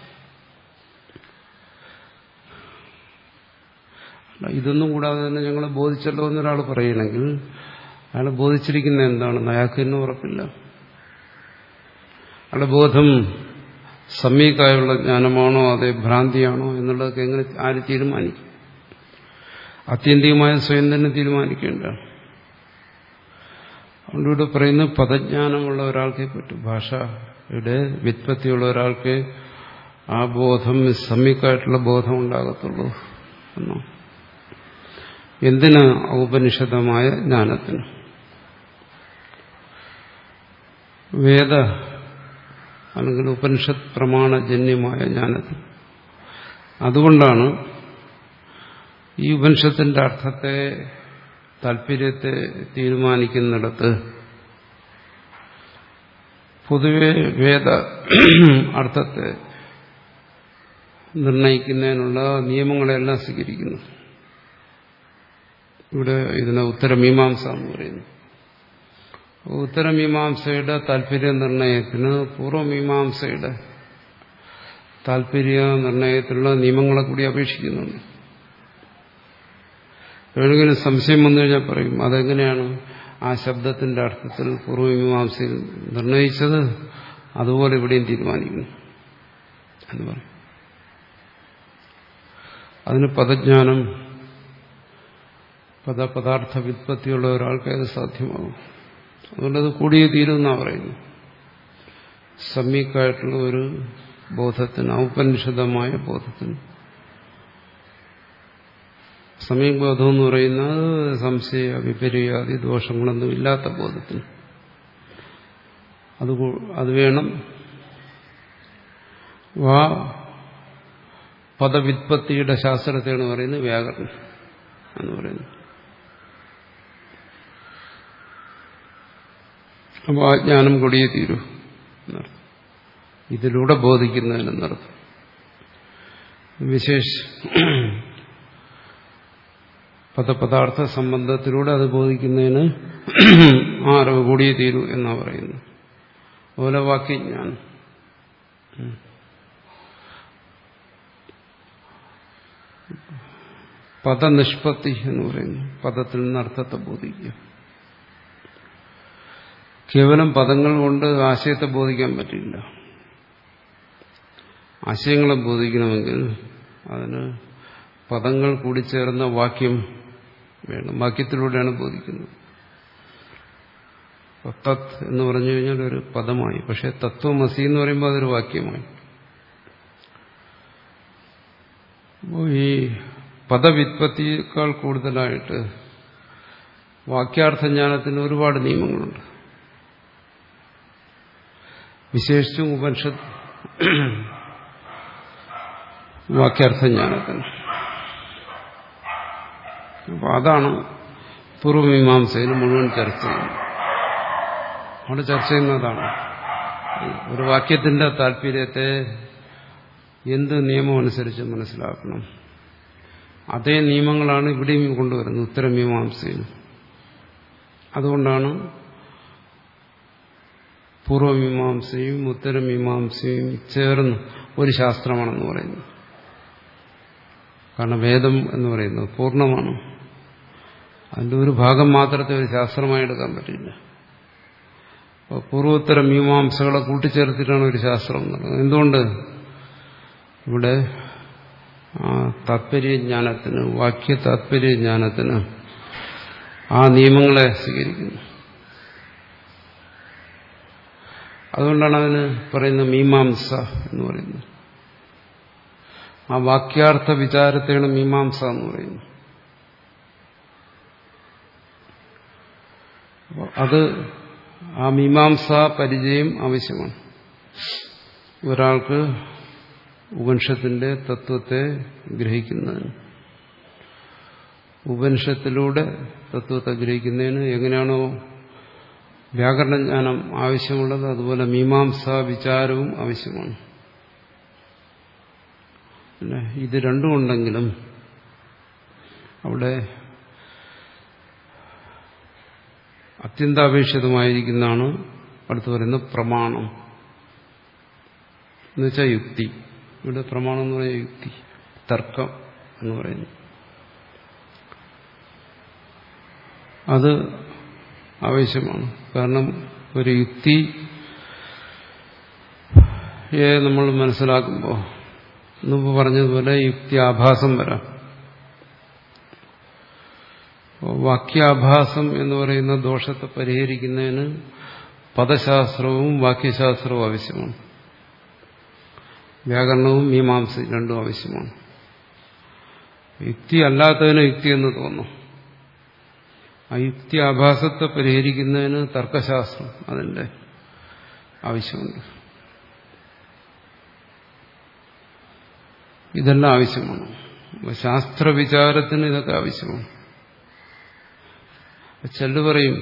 ഇതൊന്നും കൂടാതെ തന്നെ ഞങ്ങളെ ബോധിച്ചല്ലോ എന്നൊരാൾ പറയണമെങ്കിൽ അയാൾ ബോധിച്ചിരിക്കുന്ന എന്താണെന്ന് അയാൾക്ക് തന്നെ ഉറപ്പില്ല അയാളുടെ ബോധം സമ്യക്കായുള്ള ജ്ഞാനമാണോ അതേ ഭ്രാന്തിയാണോ എന്നുള്ളതൊക്കെ എങ്ങനെ ആര് തീരുമാനിക്കും ആത്യന്തികമായ സ്വയം തന്നെ തീരുമാനിക്കേണ്ടതാണ് അതുകൊണ്ട് ഇവിടെ പറയുന്നത് പദജ്ഞാനമുള്ള ഒരാൾക്കേ പറ്റും ഭാഷയുടെ വ്യുത്പത്തിയുള്ള ഒരാൾക്ക് ആ ബോധം സമ്യക്കായിട്ടുള്ള ബോധം ഉണ്ടാകത്തുള്ളൂ എന്നോ എന്തിന് ഔപനിഷദമായ ജ്ഞാനത്തിന് വേദ അല്ലെങ്കിൽ ഉപനിഷത്ത് പ്രമാണജന്യമായ ജ്ഞാനത്തിന് അതുകൊണ്ടാണ് ഈ ഉപനിഷത്തിന്റെ അർത്ഥത്തെ താല്പര്യത്തെ തീരുമാനിക്കുന്നിടത്ത് പൊതുവെ വേദ അർത്ഥത്തെ നിർണയിക്കുന്നതിനുള്ള നിയമങ്ങളെല്ലാം സ്വീകരിക്കുന്നു ഇവിടെ ഇതിനെ ഉത്തരമീമാംസ എന്ന് പറയുന്നു ഉത്തരമീമാംസയുടെ താല്പര്യ നിർണയത്തിന് പൂർവമീമാംസയുടെ താല്പര്യ നിർണയത്തിലുള്ള നിയമങ്ങളെ കൂടി അപേക്ഷിക്കുന്നുണ്ട് എവിടെയെങ്കിലും സംശയം വന്നു കഴിഞ്ഞാൽ പറയും അതെങ്ങനെയാണ് ആ ശബ്ദത്തിന്റെ അർത്ഥത്തിൽ പൂർവമീമാംസയിൽ നിർണയിച്ചത് അതുപോലെ ഇവിടെയും തീരുമാനിക്കുന്നു എന്ന് പറയും അതിന് പദജ്ഞാനം പദപദാർത്ഥ വ്യുത്പത്തിയുള്ള ഒരാൾക്ക് അത് സാധ്യമാകും അതുകൊണ്ടത് കൂടിയേ തീരുമെന്നാണ് പറയുന്നു സമ്യക്കായിട്ടുള്ള ഒരു ബോധത്തിന് ഔപനിഷിതമായ ബോധത്തിന് സമയബോധം ബോധം എന്ന് പറയുന്നത് സംശയ വിപര്യാദി ദോഷങ്ങളൊന്നും ഇല്ലാത്ത ബോധത്തിന് അത് അത് വേണം വാ പദവിത്പത്തിയുടെ ശാസ്ത്രത്തെയാണ് പറയുന്നത് വ്യാകരണം എന്ന് പറയുന്നത് അപ്പോൾ ആ ജ്ഞാനം കൊടിയേ തീരൂ എന്നർത്ഥം ഇതിലൂടെ ബോധിക്കുന്നതിനെന്നർത്ഥം വിശേഷ പദപദാർത്ഥ സംബന്ധത്തിലൂടെ അത് ബോധിക്കുന്നതിന് ആ അറിവ് കൂടിയേ തീരൂ എന്നാ പറയുന്നു അതുപോലെ വാക്യജ്ഞാനം പദനിഷ്പത്തി എന്ന് പറയുന്നു പദത്തിൽ നിന്ന് അർത്ഥത്തെ ബോധിക്കുക കേവലം പദങ്ങൾ കൊണ്ട് ആശയത്തെ ബോധിക്കാൻ പറ്റില്ല ആശയങ്ങളെ ബോധിക്കണമെങ്കിൽ അതിന് പദങ്ങൾ കൂടിച്ചേർന്ന വാക്യം വേണം വാക്യത്തിലൂടെയാണ് ബോധിക്കുന്നത് തത് എന്ന് പറഞ്ഞു കഴിഞ്ഞാൽ ഒരു പദമായി പക്ഷെ തത്വമസി എന്ന് പറയുമ്പോൾ അതൊരു വാക്യമായി അപ്പോൾ ഈ പദവിത്പത്തിയേക്കാൾ കൂടുതലായിട്ട് വാക്യാർത്ഥജ്ഞാനത്തിന് ഒരുപാട് നിയമങ്ങളുണ്ട് വിശേഷിച്ചും ഉപനിഷത്ത് വാക്യാർത്ഥജ്ഞാനത്തിന് അപ്പൊ അതാണ് പൂർവമീമാംസയിൽ മുഴുവൻ ചർച്ച ചെയ്യുന്നത് അവിടെ ചർച്ച ചെയ്യുന്നതാണ് ഒരു വാക്യത്തിന്റെ താല്പര്യത്തെ എന്ത് നിയമം അനുസരിച്ച് മനസ്സിലാക്കണം അതേ നിയമങ്ങളാണ് ഇവിടെയും കൊണ്ടുവരുന്നത് ഉത്തരമീമാംസയിൽ അതുകൊണ്ടാണ് പൂർവമീമാംസയും ഉത്തരമീമാംസയും ചേർന്ന് ഒരു ശാസ്ത്രമാണെന്ന് പറയുന്നത് കാരണം വേദം എന്ന് പറയുന്നത് പൂർണ്ണമാണ് അതിൻ്റെ ഒരു ഭാഗം മാത്രത്തെ ഒരു ശാസ്ത്രമായി എടുക്കാൻ പറ്റില്ല അപ്പോൾ പൂർവോത്തര മീമാംസകളെ കൂട്ടിച്ചേർത്തിട്ടാണ് ഒരു ശാസ്ത്രം എന്നുള്ളത് എന്തുകൊണ്ട് ഇവിടെ താത്പര്യജ്ഞാനത്തിന് വാക്യ താത്പര്യജ്ഞാനത്തിന് ആ നിയമങ്ങളെ സ്വീകരിക്കുന്നു അതുകൊണ്ടാണ് അതിന് പറയുന്നത് മീമാംസ എന്ന് പറയുന്നത് ആ വാക്യാർത്ഥ വിചാരത്തെയാണ് മീമാംസ എന്ന് പറയുന്നത് അത് ആ മീമാംസ പരിചയം ആവശ്യമാണ് ഒരാൾക്ക് ഉപനിഷത്തിന്റെ തത്വത്തെ ഗ്രഹിക്കുന്നതിന് ഉപനിഷത്തിലൂടെ തത്വത്തെ ഗ്രഹിക്കുന്നതിന് എങ്ങനെയാണോ വ്യാകരണജ്ഞാനം ആവശ്യമുള്ളത് അതുപോലെ മീമാംസ വിചാരവും ആവശ്യമാണ് പിന്നെ ഇത് രണ്ടും ഉണ്ടെങ്കിലും അവിടെ അത്യന്താപേക്ഷിതമായിരിക്കുന്നതാണ് അടുത്ത് പറയുന്ന പ്രമാണം എന്നുവെച്ചാൽ യുക്തി ഇവിടെ പ്രമാണം എന്ന് പറയുന്ന യുക്തി തർക്കം എന്ന് പറയുന്നു അത് ആവശ്യമാണ് കാരണം ഒരു യുക്തിയെ നമ്മൾ മനസ്സിലാക്കുമ്പോൾ മുമ്പ് പറഞ്ഞതുപോലെ യുക്തി ആഭാസം വരാം വാക്യാഭാസം എന്ന് പറയുന്ന ദോഷത്തെ പരിഹരിക്കുന്നതിന് പദശാസ്ത്രവും വാക്യശാസ്ത്രവും ആവശ്യമാണ് വ്യാകരണവും മീമാംസ രണ്ടും ആവശ്യമാണ് യുക്തി അല്ലാത്തതിന് യുക്തി എന്ന് തോന്നും ആ യുക്തി ആഭാസത്തെ പരിഹരിക്കുന്നതിന് തർക്കശാസ്ത്രം അതിൻ്റെ ആവശ്യമുണ്ട് ഇതെല്ലാം ആവശ്യമാണ് ശാസ്ത്രവിചാരത്തിന് ഇതൊക്കെ ആവശ്യമാണ് ചെല്ലു പറയും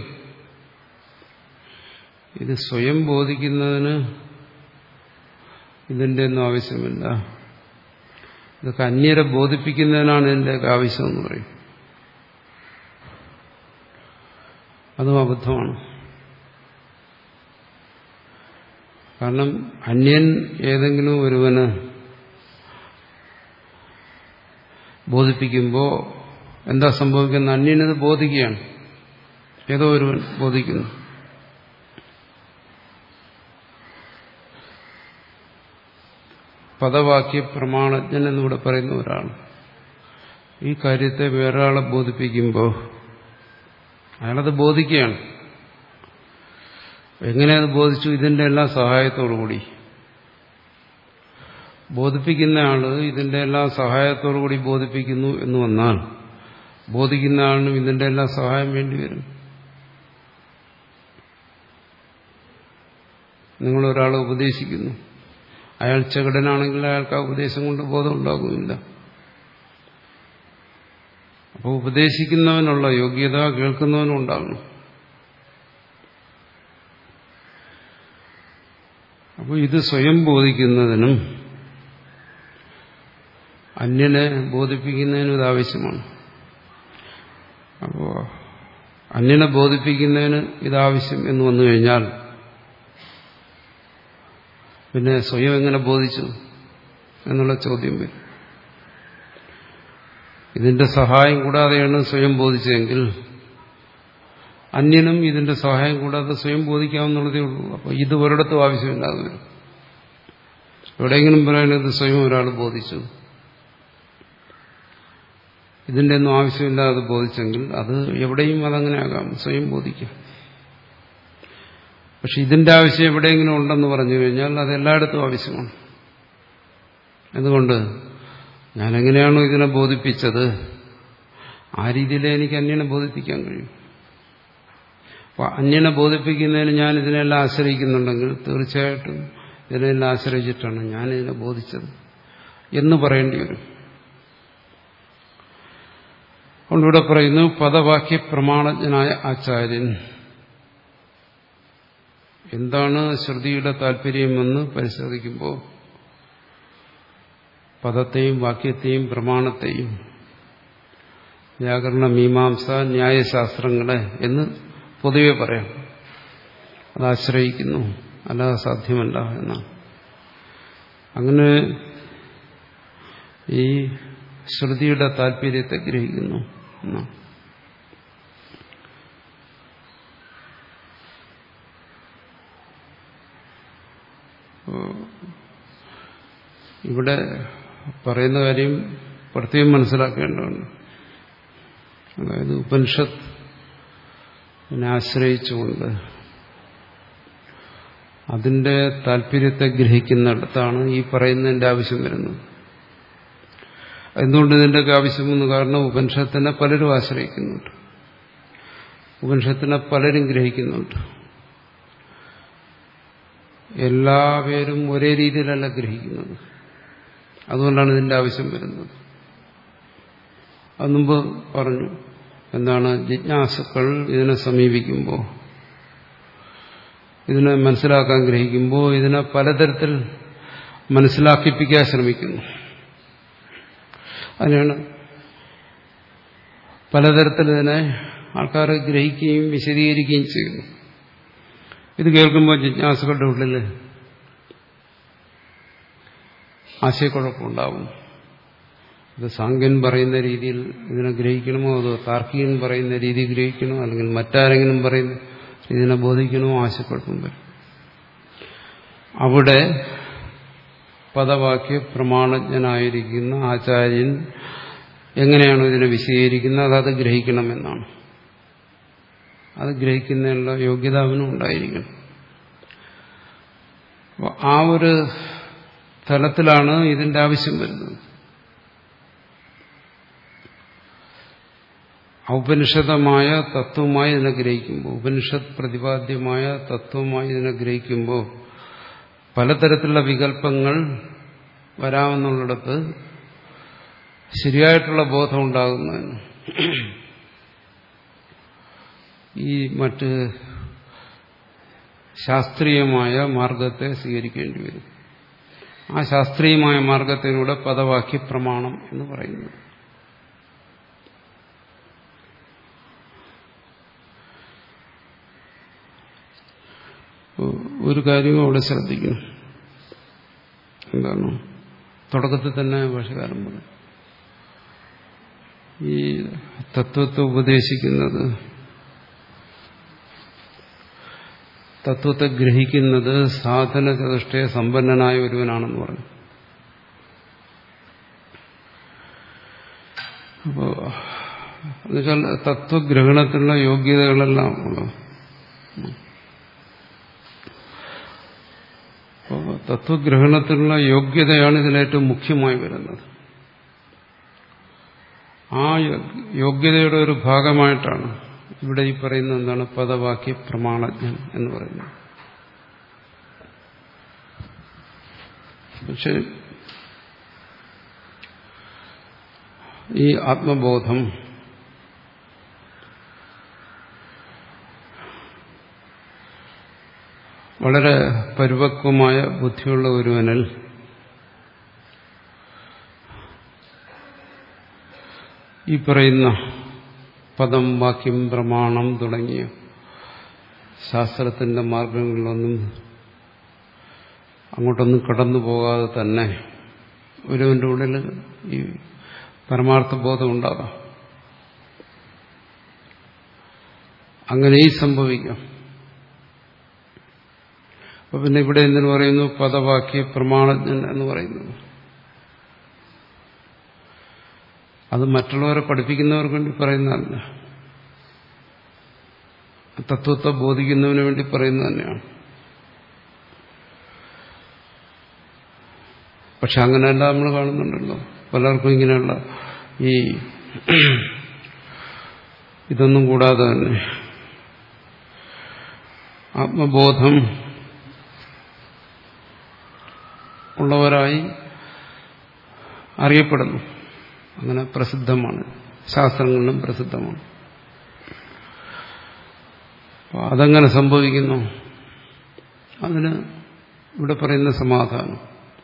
ഇത് സ്വയം ബോധിക്കുന്നതിന് ഇതിൻ്റെ ഒന്നും ആവശ്യമില്ല ഇതൊക്കെ അന്യരെ ബോധിപ്പിക്കുന്നതിനാണ് ഇതിൻ്റെയൊക്കെ ആവശ്യമെന്ന് പറയും അതും അബദ്ധമാണ് കാരണം അന്യൻ ഏതെങ്കിലും ഒരുവന് ബോധിപ്പിക്കുമ്പോൾ എന്താ സംഭവിക്കുന്ന അന്യനത് ബോധിക്കുകയാണ് ഏതോ ഒരുവൻ ബോധിക്കുന്നു പദവാക്യ പ്രമാണജ്ഞൻ എന്നിവിടെ പറയുന്ന ഒരാൾ ഈ കാര്യത്തെ വേറൊരാളെ ബോധിപ്പിക്കുമ്പോൾ അയാളത് ബോധിക്കുകയാണ് എങ്ങനെ അത് ബോധിച്ചു ഇതിന്റെ എല്ലാം സഹായത്തോടുകൂടി ബോധിപ്പിക്കുന്ന ആള് ഇതിന്റെ എല്ലാം സഹായത്തോടുകൂടി ബോധിപ്പിക്കുന്നു എന്ന് വന്നാൽ ബോധിക്കുന്ന ആളിനും ഇതിന്റെ എല്ലാം സഹായം വേണ്ടിവരും നിങ്ങൾ ഒരാളെ ഉപദേശിക്കുന്നു അയാൾ ചെകടനാണെങ്കിൽ അയാൾക്ക് ആ ഉപദേശം കൊണ്ട് ബോധം ഉണ്ടാകുന്നില്ല അപ്പോൾ ഉപദേശിക്കുന്നവനുള്ള യോഗ്യത കേൾക്കുന്നവനും ഉണ്ടാകണം അപ്പോൾ ഇത് സ്വയം ബോധിക്കുന്നതിനും അന്യനെ ബോധിപ്പിക്കുന്നതിനും ഇത് ആവശ്യമാണ് അപ്പോൾ അന്യനെ ബോധിപ്പിക്കുന്നതിന് ഇതാവശ്യം എന്ന് വന്നു കഴിഞ്ഞാൽ പിന്നെ സ്വയം എങ്ങനെ ബോധിച്ചു എന്നുള്ള ചോദ്യം വരും ഇതിന്റെ സഹായം കൂടാതെയാണ് സ്വയം ബോധിച്ചതെങ്കിൽ അന്യനും ഇതിന്റെ സഹായം കൂടാതെ സ്വയം ബോധിക്കാവുന്നുള്ളതേ ഉള്ളൂ അപ്പോൾ ഇത് ഒരിടത്തും ആവശ്യമില്ലാതെ വരും എവിടെയെങ്കിലും പറയുന്നത് സ്വയം ഒരാൾ ബോധിച്ചു ഇതിന്റെ ഒന്നും ആവശ്യമില്ലാതെ ബോധിച്ചെങ്കിൽ അത് എവിടെയും അതങ്ങനെ ആകാം സ്വയം ബോധിക്കാം പക്ഷെ ഇതിന്റെ ആവശ്യം എവിടെയെങ്കിലും ഉണ്ടെന്ന് പറഞ്ഞു കഴിഞ്ഞാൽ അത് എല്ലായിടത്തും ആവശ്യമാണ് എന്തുകൊണ്ട് ഞാൻ എങ്ങനെയാണോ ഇതിനെ ബോധിപ്പിച്ചത് ആ രീതിയിലേ എനിക്ക് അന്യനെ ബോധിപ്പിക്കാൻ കഴിയും അപ്പൊ അന്യനെ ബോധിപ്പിക്കുന്നതിന് ഞാൻ ഇതിനെല്ലാം ആശ്രയിക്കുന്നുണ്ടെങ്കിൽ തീർച്ചയായിട്ടും ഇതിനെല്ലാം ആശ്രയിച്ചിട്ടാണ് ഞാൻ ഇതിനെ ബോധിച്ചത് എന്ന് പറയേണ്ടി വരും അതുകൊണ്ട് ഇവിടെ പറയുന്നു പദവാക്യ പ്രമാണജ്ഞനായ ആചാര്യൻ എന്താണ് ശ്രുതിയുടെ താല്പര്യമെന്ന് പരിശോധിക്കുമ്പോൾ പദത്തെയും വാക്യത്തെയും പ്രമാണത്തെയും വ്യാകരണ മീമാംസ ന്യായശാസ്ത്രങ്ങളെ എന്ന് പൊതുവെ പറയാം അത് ആശ്രയിക്കുന്നു അല്ലാതെ സാധ്യമല്ല എന്നാണ് അങ്ങനെ ഈ ശ്രുതിയുടെ താല്പര്യത്തെ ഗ്രഹിക്കുന്നു എന്നാണ് ഇവിടെ പറയുന്ന കാര്യം പ്രത്യേകം മനസ്സിലാക്കേണ്ടതുണ്ട് അതായത് ഉപനിഷത്ത് ആശ്രയിച്ചുകൊണ്ട് അതിന്റെ താല്പര്യത്തെ ഗ്രഹിക്കുന്നിടത്താണ് ഈ പറയുന്നതിന്റെ ആവശ്യം വരുന്നത് എന്തുകൊണ്ട് ഇതിൻ്റെയൊക്കെ ആവശ്യമെന്ന് കാരണം ഉപനിഷത്തിനെ പലരും ആശ്രയിക്കുന്നുണ്ട് ഉപനിഷത്തിനെ പലരും ഗ്രഹിക്കുന്നുണ്ട് എല്ലാവരും ഒരേ രീതിയിലല്ല ഗ്രഹിക്കുന്നത് അതുകൊണ്ടാണ് ഇതിന്റെ ആവശ്യം വരുന്നത് അത് മുമ്പ് പറഞ്ഞു എന്താണ് ജിജ്ഞാസുക്കൾ ഇതിനെ സമീപിക്കുമ്പോൾ ഇതിനെ മനസ്സിലാക്കാൻ ഗ്രഹിക്കുമ്പോൾ ഇതിനെ പലതരത്തിൽ മനസ്സിലാക്കിപ്പിക്കാൻ ശ്രമിക്കുന്നു അതിനാണ് പലതരത്തിൽ ഇതിനെ ആൾക്കാർ ഗ്രഹിക്കുകയും വിശദീകരിക്കുകയും ചെയ്യുന്നു ഇത് കേൾക്കുമ്പോൾ ജിജ്ഞാസുകളുടെ ഉള്ളിൽ ആശയക്കുഴപ്പമുണ്ടാവും ഇത് സാങ്കൻ പറയുന്ന രീതിയിൽ ഇതിനെ ഗ്രഹിക്കണമോ അതോ താർക്കികൻ പറയുന്ന രീതി ഗ്രഹിക്കണമോ അല്ലെങ്കിൽ മറ്റാരെങ്കിലും പറയുന്ന ഇതിനെ ബോധിക്കണമോ ആശയക്കുഴപ്പം വരും അവിടെ പദവാക്യ പ്രമാണജ്ഞനായിരിക്കുന്ന ആചാര്യൻ എങ്ങനെയാണോ ഇതിനെ വിശദീകരിക്കുന്നത് അത് ഗ്രഹിക്കണമെന്നാണ് അത് ഗ്രഹിക്കുന്നതിനുള്ള യോഗ്യത അവനും ഉണ്ടായിരിക്കണം അപ്പോൾ ആ ഒരു തലത്തിലാണ് ഇതിന്റെ ആവശ്യം വരുന്നത് ഔപനിഷദമായ തത്വമായി ഇതിനെ ഗ്രഹിക്കുമ്പോൾ ഉപനിഷത്ത് പ്രതിപാദ്യമായ തത്വമായി ഇതിനെ ഗ്രഹിക്കുമ്പോൾ പലതരത്തിലുള്ള വികല്പങ്ങൾ വരാമെന്നുള്ളിടത്ത് ശരിയായിട്ടുള്ള ബോധം ഉണ്ടാകുന്നതിന് ഈ മറ്റ് ശാസ്ത്രീയമായ മാർഗത്തെ സ്വീകരിക്കേണ്ടി വരും ആ ശാസ്ത്രീയമായ മാർഗത്തിലൂടെ പദവാക്യ പ്രമാണം എന്ന് പറയുന്നത് ഒരു കാര്യവും അവിടെ ശ്രദ്ധിക്കണം എന്താണ് തുടക്കത്തിൽ തന്നെ ഭാഷകാരൻ പറഞ്ഞു ഈ തത്വത്തെ ഉപദേശിക്കുന്നത് തത്വത്തെ ഗ്രഹിക്കുന്നത് സാധന ചതുഷ്ടയ സമ്പന്നനായ ഒരുവനാണെന്ന് പറഞ്ഞു അപ്പോൾ എന്നുവെച്ചാൽ തത്വഗ്രഹണത്തിനുള്ള യോഗ്യതകളെല്ലാം ഉള്ളത് അപ്പോൾ തത്വഗ്രഹണത്തിനുള്ള യോഗ്യതയാണ് ഇതിലേറ്റവും മുഖ്യമായി വരുന്നത് ആ യോഗ്യതയുടെ ഒരു ഭാഗമായിട്ടാണ് ഇവിടെ ഈ പറയുന്ന എന്താണ് പദവാക്യ പ്രമാണജ്ഞൻ എന്ന് പറയുന്നത് പക്ഷെ ഈ ആത്മബോധം വളരെ പരിപക്വമായ ബുദ്ധിയുള്ള ഒരുവനിൽ ഈ പറയുന്ന പദം വാക്യം പ്രമാണം തുടങ്ങിയ ശാസ്ത്രത്തിന്റെ മാർഗങ്ങളിലൊന്നും അങ്ങോട്ടൊന്നും കടന്നു പോകാതെ തന്നെ ഒരുവന്റെ ഉള്ളിൽ ഈ പരമാർത്ഥ ബോധം ഉണ്ടാകാം അങ്ങനെയും സംഭവിക്കാം അപ്പൊ പിന്നെ ഇവിടെ എന്തിനു പറയുന്നു പദവാക്യ പ്രമാണജ്ഞൻ എന്ന് പറയുന്നത് അത് മറ്റുള്ളവരെ പഠിപ്പിക്കുന്നവർക്ക് വേണ്ടി പറയുന്നതല്ല തത്വത്തെ ബോധിക്കുന്നതിന് വേണ്ടി പറയുന്നത് തന്നെയാണ് പക്ഷെ അങ്ങനെയല്ല നമ്മൾ കാണുന്നുണ്ടല്ലോ പലർക്കും ഇങ്ങനെയുള്ള ഈ ഇതൊന്നും കൂടാതെ തന്നെ ആത്മബോധം ഉള്ളവരായി അറിയപ്പെടുന്നു അങ്ങനെ പ്രസിദ്ധമാണ് ശാസ്ത്രങ്ങളിലും പ്രസിദ്ധമാണ് അതെങ്ങനെ സംഭവിക്കുന്നു അതിന് ഇവിടെ പറയുന്ന സമാധാനം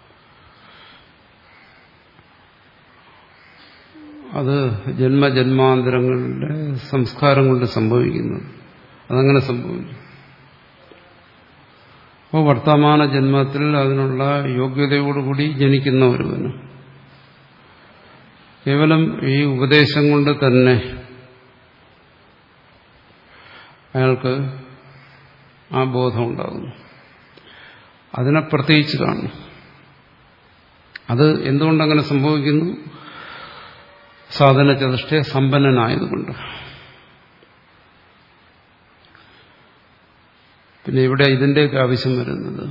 അത് ജന്മജന്മാന്തരങ്ങളുടെ സംസ്കാരം കൊണ്ട് സംഭവിക്കുന്നത് അതങ്ങനെ സംഭവിക്കും അപ്പോൾ വർത്തമാന ജന്മത്തിൽ അതിനുള്ള യോഗ്യതയോടുകൂടി ജനിക്കുന്ന ഒരുവന് കേവലം ഈ ഉപദേശം കൊണ്ട് തന്നെ അയാൾക്ക് ആ ബോധം ഉണ്ടാകുന്നു അതിനെ പ്രത്യേകിച്ച് കാണുന്നു അത് എന്തുകൊണ്ടങ്ങനെ സംഭവിക്കുന്നു സാധന ചതുഷ്ട സമ്പന്നനായതുകൊണ്ട് പിന്നെ ഇവിടെ ഇതിൻ്റെയൊക്കെ ആവശ്യം വരുന്നത്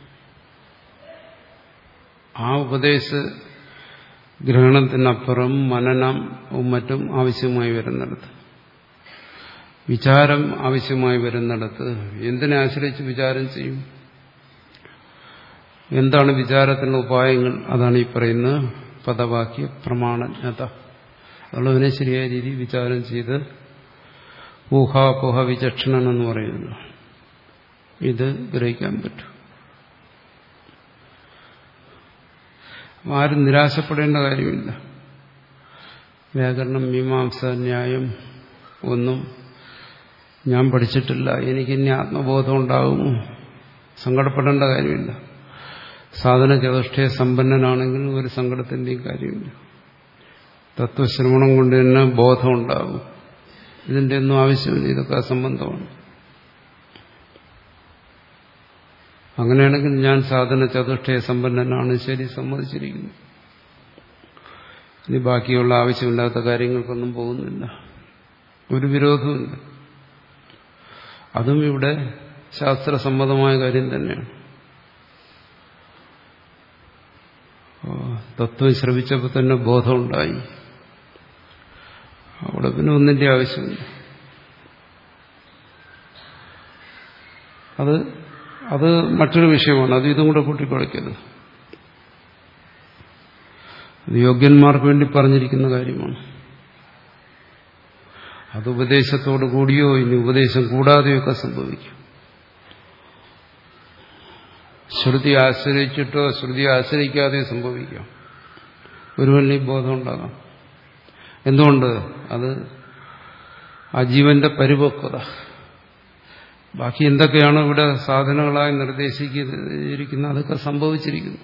ആ ഉപദേശ ഗ്രഹണത്തിനപ്പുറം മനനവും മറ്റും ആവശ്യമായി വരുന്നിടത്ത് വിചാരം ആവശ്യമായി വരുന്നിടത്ത് എന്തിനെ ആശ്രയിച്ച് വിചാരം ചെയ്യും എന്താണ് വിചാരത്തിനുള്ള ഉപായങ്ങൾ അതാണ് ഈ പറയുന്ന പദവാക്യ പ്രമാണജ്ഞത അതുള്ളതിനെ ശരിയായ രീതിയിൽ വിചാരം ചെയ്ത് ഊഹാപോഹ വിചക്ഷണൻ എന്ന് പറയുന്നു ഇത് ഗ്രഹിക്കാൻ പറ്റും ആരും നിരാശപ്പെടേണ്ട കാര്യമില്ല വ്യാകരണം മീമാംസ ന്യായം ഒന്നും ഞാൻ പഠിച്ചിട്ടില്ല എനിക്കിനി ആത്മബോധം ഉണ്ടാകുമോ സങ്കടപ്പെടേണ്ട കാര്യമില്ല സാധന ചതുഷ്ടയ സമ്പന്നനാണെങ്കിൽ ഒരു സങ്കടത്തിൻ്റെയും കാര്യമില്ല തത്വശ്രവണം കൊണ്ട് തന്നെ ബോധം ഉണ്ടാകും ഇതിൻ്റെ ഒന്നും ആവശ്യമില്ല ഇതൊക്കെ അസംബന്ധമാണ് അങ്ങനെയാണെങ്കിൽ ഞാൻ സാധന ചതുഷ്ടയ സമ്പന്നനാണ് ശരി സമ്മതിച്ചിരിക്കുന്നു ഇനി ബാക്കിയുള്ള ആവശ്യമില്ലാത്ത കാര്യങ്ങൾക്കൊന്നും പോകുന്നില്ല ഒരു വിരോധവുമില്ല അതും ഇവിടെ ശാസ്ത്രസമ്മതമായ കാര്യം തന്നെയാണ് തത്വം ശ്രമിച്ചപ്പോൾ തന്നെ ബോധമുണ്ടായി അവിടെ പിന്നെ ഒന്നിന്റെ ആവശ്യമില്ല അത് അത് മറ്റൊരു വിഷയമാണ് അത് ഇതും കൂടെ കൂട്ടിക്കുഴയ്ക്കരുത് അത് യോഗ്യന്മാർക്ക് വേണ്ടി പറഞ്ഞിരിക്കുന്ന കാര്യമാണ് അത് ഉപദേശത്തോടു കൂടിയോ ഇനി ഉപദേശം കൂടാതെയൊക്കെ സംഭവിക്കും ശ്രുതി ആശ്രയിച്ചിട്ടോ ശ്രുതി ആശ്രയിക്കാതെ സംഭവിക്കാം ഒരുവന് ഈ ബോധം ഉണ്ടാകാം എന്തുകൊണ്ട് അത് ആ ജീവന്റെ പരിപക്വത ബാക്കി എന്തൊക്കെയാണോ ഇവിടെ സാധനങ്ങളായി നിർദ്ദേശിച്ചിരിക്കുന്നത് അതൊക്കെ സംഭവിച്ചിരിക്കുന്നു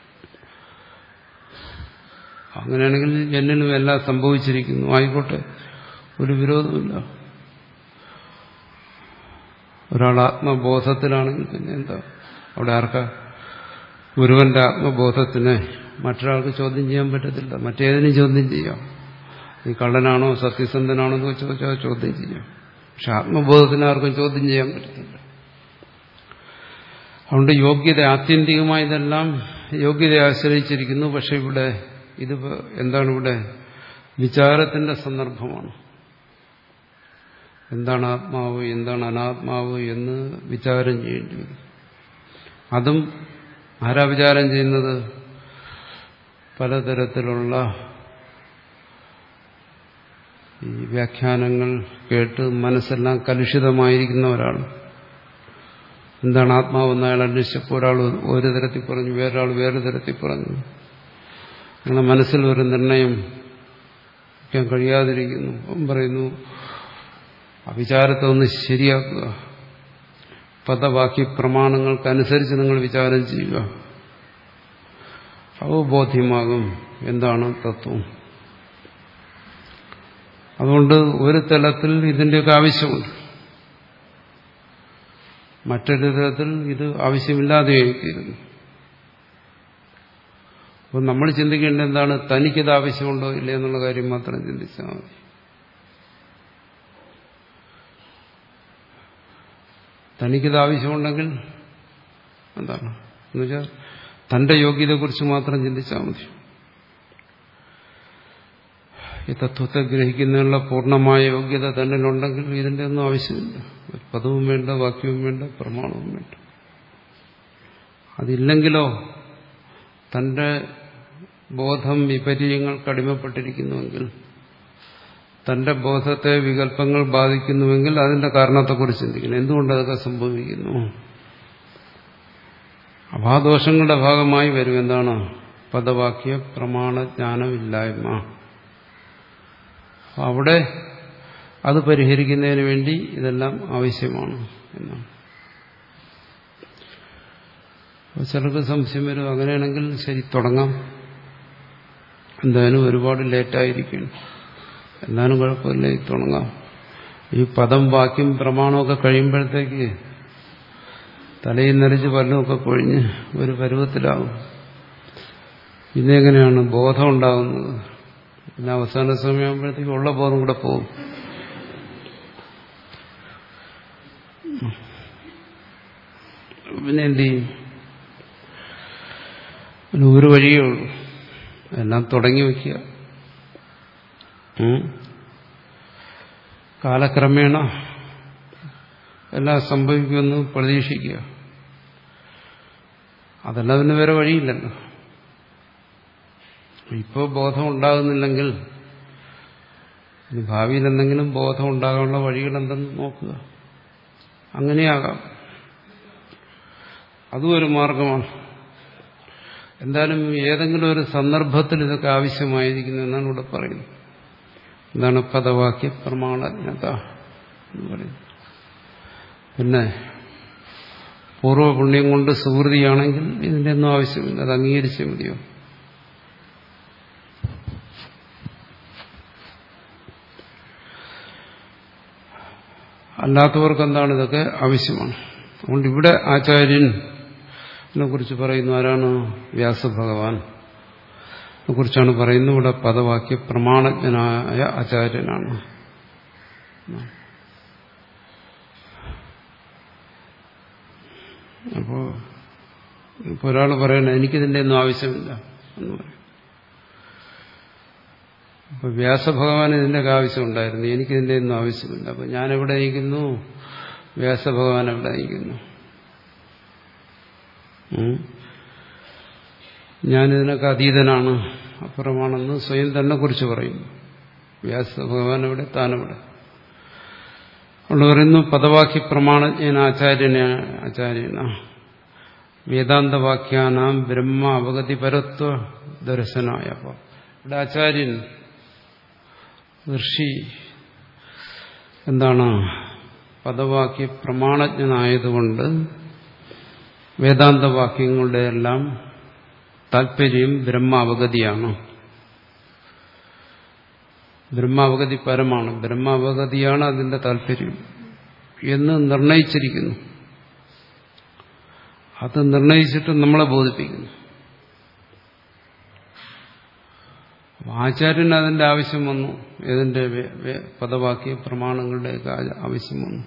അങ്ങനെയാണെങ്കിൽ എന്നിനും എല്ലാം സംഭവിച്ചിരിക്കുന്നു ആയിക്കോട്ടെ ഒരു വിരോധമില്ല ഒരാൾ ആത്മബോധത്തിലാണെങ്കിൽ പിന്നെ എന്താ അവിടെ ആർക്കാ ഗുരുവന്റെ ആത്മബോധത്തിനെ മറ്റൊരാൾക്ക് ചോദ്യം ചെയ്യാൻ പറ്റത്തില്ല മറ്റേതിനും ചോദ്യം ചെയ്യാം ഈ കള്ളനാണോ സത്യസന്ധനാണോ എന്ന് ചോദിച്ചാൽ ചോദ്യം ചെയ്യാം പക്ഷെ ആത്മബോധത്തിന് ആർക്കും ചോദ്യം ചെയ്യാൻ പറ്റത്തില്ല അതുകൊണ്ട് യോഗ്യത ആത്യന്തികമായി ഇതെല്ലാം യോഗ്യതയെ ആശ്രയിച്ചിരിക്കുന്നു പക്ഷെ ഇവിടെ ഇത് എന്താണ് ഇവിടെ വിചാരത്തിന്റെ സന്ദർഭമാണ് എന്താണ് ആത്മാവ് എന്താണ് അനാത്മാവ് എന്ന് വിചാരം ചെയ്യേണ്ടി വരും അതും ആരാ വിചാരം ചെയ്യുന്നത് പലതരത്തിലുള്ള ഈ വ്യാഖ്യാനങ്ങൾ കേട്ട് മനസ്സെല്ലാം കലുഷിതമായിരിക്കുന്ന ഒരാൾ എന്താണ് ആത്മാവെന്ന് അയാൾ അന്വേഷിച്ചപ്പോൾ ഒരാൾ ഒരു തരത്തിൽ പറഞ്ഞു വേറൊരാൾ വേറെ തരത്തിൽ പറഞ്ഞു അങ്ങനെ മനസ്സിൽ ഒരു നിർണയം വയ്ക്കാൻ കഴിയാതിരിക്കുന്നു അവൻ പറയുന്നു അവിചാരത്തെ ഒന്ന് ശരിയാക്കുക പദവാക്യ പ്രമാണങ്ങൾക്കനുസരിച്ച് നിങ്ങൾ വിചാരം ചെയ്യുക അവബോധ്യമാകും എന്താണ് തത്വം അതുകൊണ്ട് ഒരു തലത്തിൽ ഇതിൻ്റെയൊക്കെ ആവശ്യമുണ്ട് മറ്റൊരു തരത്തിൽ ഇത് ആവശ്യമില്ലാതെയായിത്തീരുന്നു അപ്പോൾ നമ്മൾ ചിന്തിക്കേണ്ടത് എന്താണ് തനിക്കിത് ആവശ്യമുണ്ടോ ഇല്ല എന്നുള്ള കാര്യം മാത്രം ചിന്തിച്ചാൽ മതി തനിക്കിത് ആവശ്യമുണ്ടെങ്കിൽ എന്താണ് എന്നുവെച്ചാൽ തന്റെ യോഗ്യതയെക്കുറിച്ച് മാത്രം ചിന്തിച്ചാൽ മതി ഈ തത്വത്തെ ഗ്രഹിക്കുന്നതിനുള്ള പൂർണ്ണമായ യോഗ്യത തന്നിലുണ്ടെങ്കിൽ ഇതിന്റെ ഒന്നും ആവശ്യമില്ല പദവും വേണ്ട വാക്യവും വേണ്ട പ്രമാണവും വേണ്ട അതില്ലെങ്കിലോ തന്റെ ബോധം വിപര്യങ്ങൾക്ക് അടിമപ്പെട്ടിരിക്കുന്നുവെങ്കിൽ തന്റെ ബോധത്തെ വികല്പങ്ങൾ ബാധിക്കുന്നുവെങ്കിൽ അതിന്റെ കാരണത്തെക്കുറിച്ച് ചിന്തിക്കണം എന്തുകൊണ്ട് അതൊക്കെ സംഭവിക്കുന്നു അഭാദോഷങ്ങളുടെ ഭാഗമായി വരും എന്താണ് പദവാക്യ പ്രമാണജ്ഞാനമില്ലായ്മ അവിടെ അത് പരിഹരിക്കുന്നതിന് വേണ്ടി ഇതെല്ലാം ആവശ്യമാണ് എന്നാണ് ചിലർക്ക് സംശയം വരും അങ്ങനെയാണെങ്കിൽ ശരി തുടങ്ങാം എന്തായാലും ഒരുപാട് ലേറ്റായിരിക്കണം എന്നാലും കുഴപ്പമില്ല ഈ തുടങ്ങാം ഈ പദം വാക്യം പ്രമാണമൊക്കെ കഴിയുമ്പോഴത്തേക്ക് തലയിൽ നരച്ച് പല്ലുമൊക്കെ കൊഴിഞ്ഞ് ഒരു പരുവത്തിലാവും പിന്നെ എങ്ങനെയാണ് ബോധം ഉണ്ടാകുന്നത് പിന്നെ അവസാന സമയമാകുമ്പോഴത്തേക്ക് ഉള്ള ബോധം കൂടെ പോകും പിന്നെ എന്ത് ചെയ്യും പിന്നെ ഒരു വഴിയേ ഉള്ളൂ എല്ലാം തുടങ്ങി വയ്ക്കുക കാലക്രമേണ എല്ലാം സംഭവിക്കുമെന്ന് പ്രതീക്ഷിക്കുക അതല്ല പിന്നെ വേറെ വഴിയില്ലല്ലോ ഇപ്പോൾ ബോധം ഉണ്ടാകുന്നില്ലെങ്കിൽ ഇനി ഭാവിയിൽ എന്തെങ്കിലും ബോധം ഉണ്ടാകാനുള്ള വഴികൾ എന്തെന്ന് നോക്കുക അങ്ങനെയാകാം അതും ഒരു മാർഗമാണ് എന്തായാലും ഏതെങ്കിലും ഒരു സന്ദർഭത്തിൽ ഇതൊക്കെ ആവശ്യമായിരിക്കുന്നു എന്നാണ് ഇവിടെ പറയുന്നത് എന്താണ് പദവാക്യ പ്രമാണജ്ഞത എന്ന് പറയുന്നത് പിന്നെ പൂർവ്വപുണ്യം കൊണ്ട് സുഹൃതിയാണെങ്കിൽ ഇതിൻ്റെ ഒന്നും ആവശ്യമില്ല അത് അംഗീകരിച്ചേ മതിയോ അല്ലാത്തവർക്ക് എന്താണ് ഇതൊക്കെ ആവശ്യമാണ് അതുകൊണ്ട് ഇവിടെ ആചാര്യനെ കുറിച്ച് പറയുന്നു ആരാണ് വ്യാസഭഗവാൻ കുറിച്ചാണ് പറയുന്നത് ഇവിടെ പദവാക്യ പ്രമാണജ്ഞനായ ആചാര്യനാണ് അപ്പോ ഇപ്പൊ ഒരാൾ പറയണ എനിക്കിതിന്റെ ഒന്നും ആവശ്യമില്ല എന്ന് പറയും അപ്പൊ വ്യാസഭഗവാൻ ഇതിന്റെ ആവശ്യമുണ്ടായിരുന്നു എനിക്കിതിന്റെ ഒന്നും ആവശ്യമില്ല അപ്പൊ ഞാൻ എവിടെ നയിക്കുന്നു വ്യാസഭഗവാൻ എവിടെ നയിക്കുന്നു ഞാനിതിനൊക്കെ അതീതനാണ് അപ്പുറമാണെന്ന് സ്വയം തന്നെ കുറിച്ച് പറയുന്നു വ്യാസഭഗവാൻ എവിടെ താനെവിടെ അതുകൊണ്ട് പറയുന്നു പദവാക്യ പ്രമാണജ്ഞൻ ആചാര്യന ആചാര്യന വേദാന്തവാക്യാനാം ബ്രഹ്മ അവഗതി പരത്വ ദർശനായ ഇവിടെ ആചാര്യൻ ഋഷി എന്താണ് പദവാക്യ പ്രമാണജ്ഞനായതുകൊണ്ട് വേദാന്തവാക്യങ്ങളുടെ എല്ലാം താല്പര്യം ബ്രഹ്മാവഗതിയാണ് ബ്രഹ്മാവഗതി പരമാണ് ബ്രഹ്മാവഗതിയാണ് അതിന്റെ താല്പര്യം എന്ന് നിർണയിച്ചിരിക്കുന്നു അത് നിർണയിച്ചിട്ട് നമ്മളെ ബോധിപ്പിക്കുന്നു ആചാര്യന് അതിന്റെ ആവശ്യം വന്നു ഏതിന്റെ പദവാക്യ പ്രമാണങ്ങളുടെയൊക്കെ ആവശ്യം വന്നു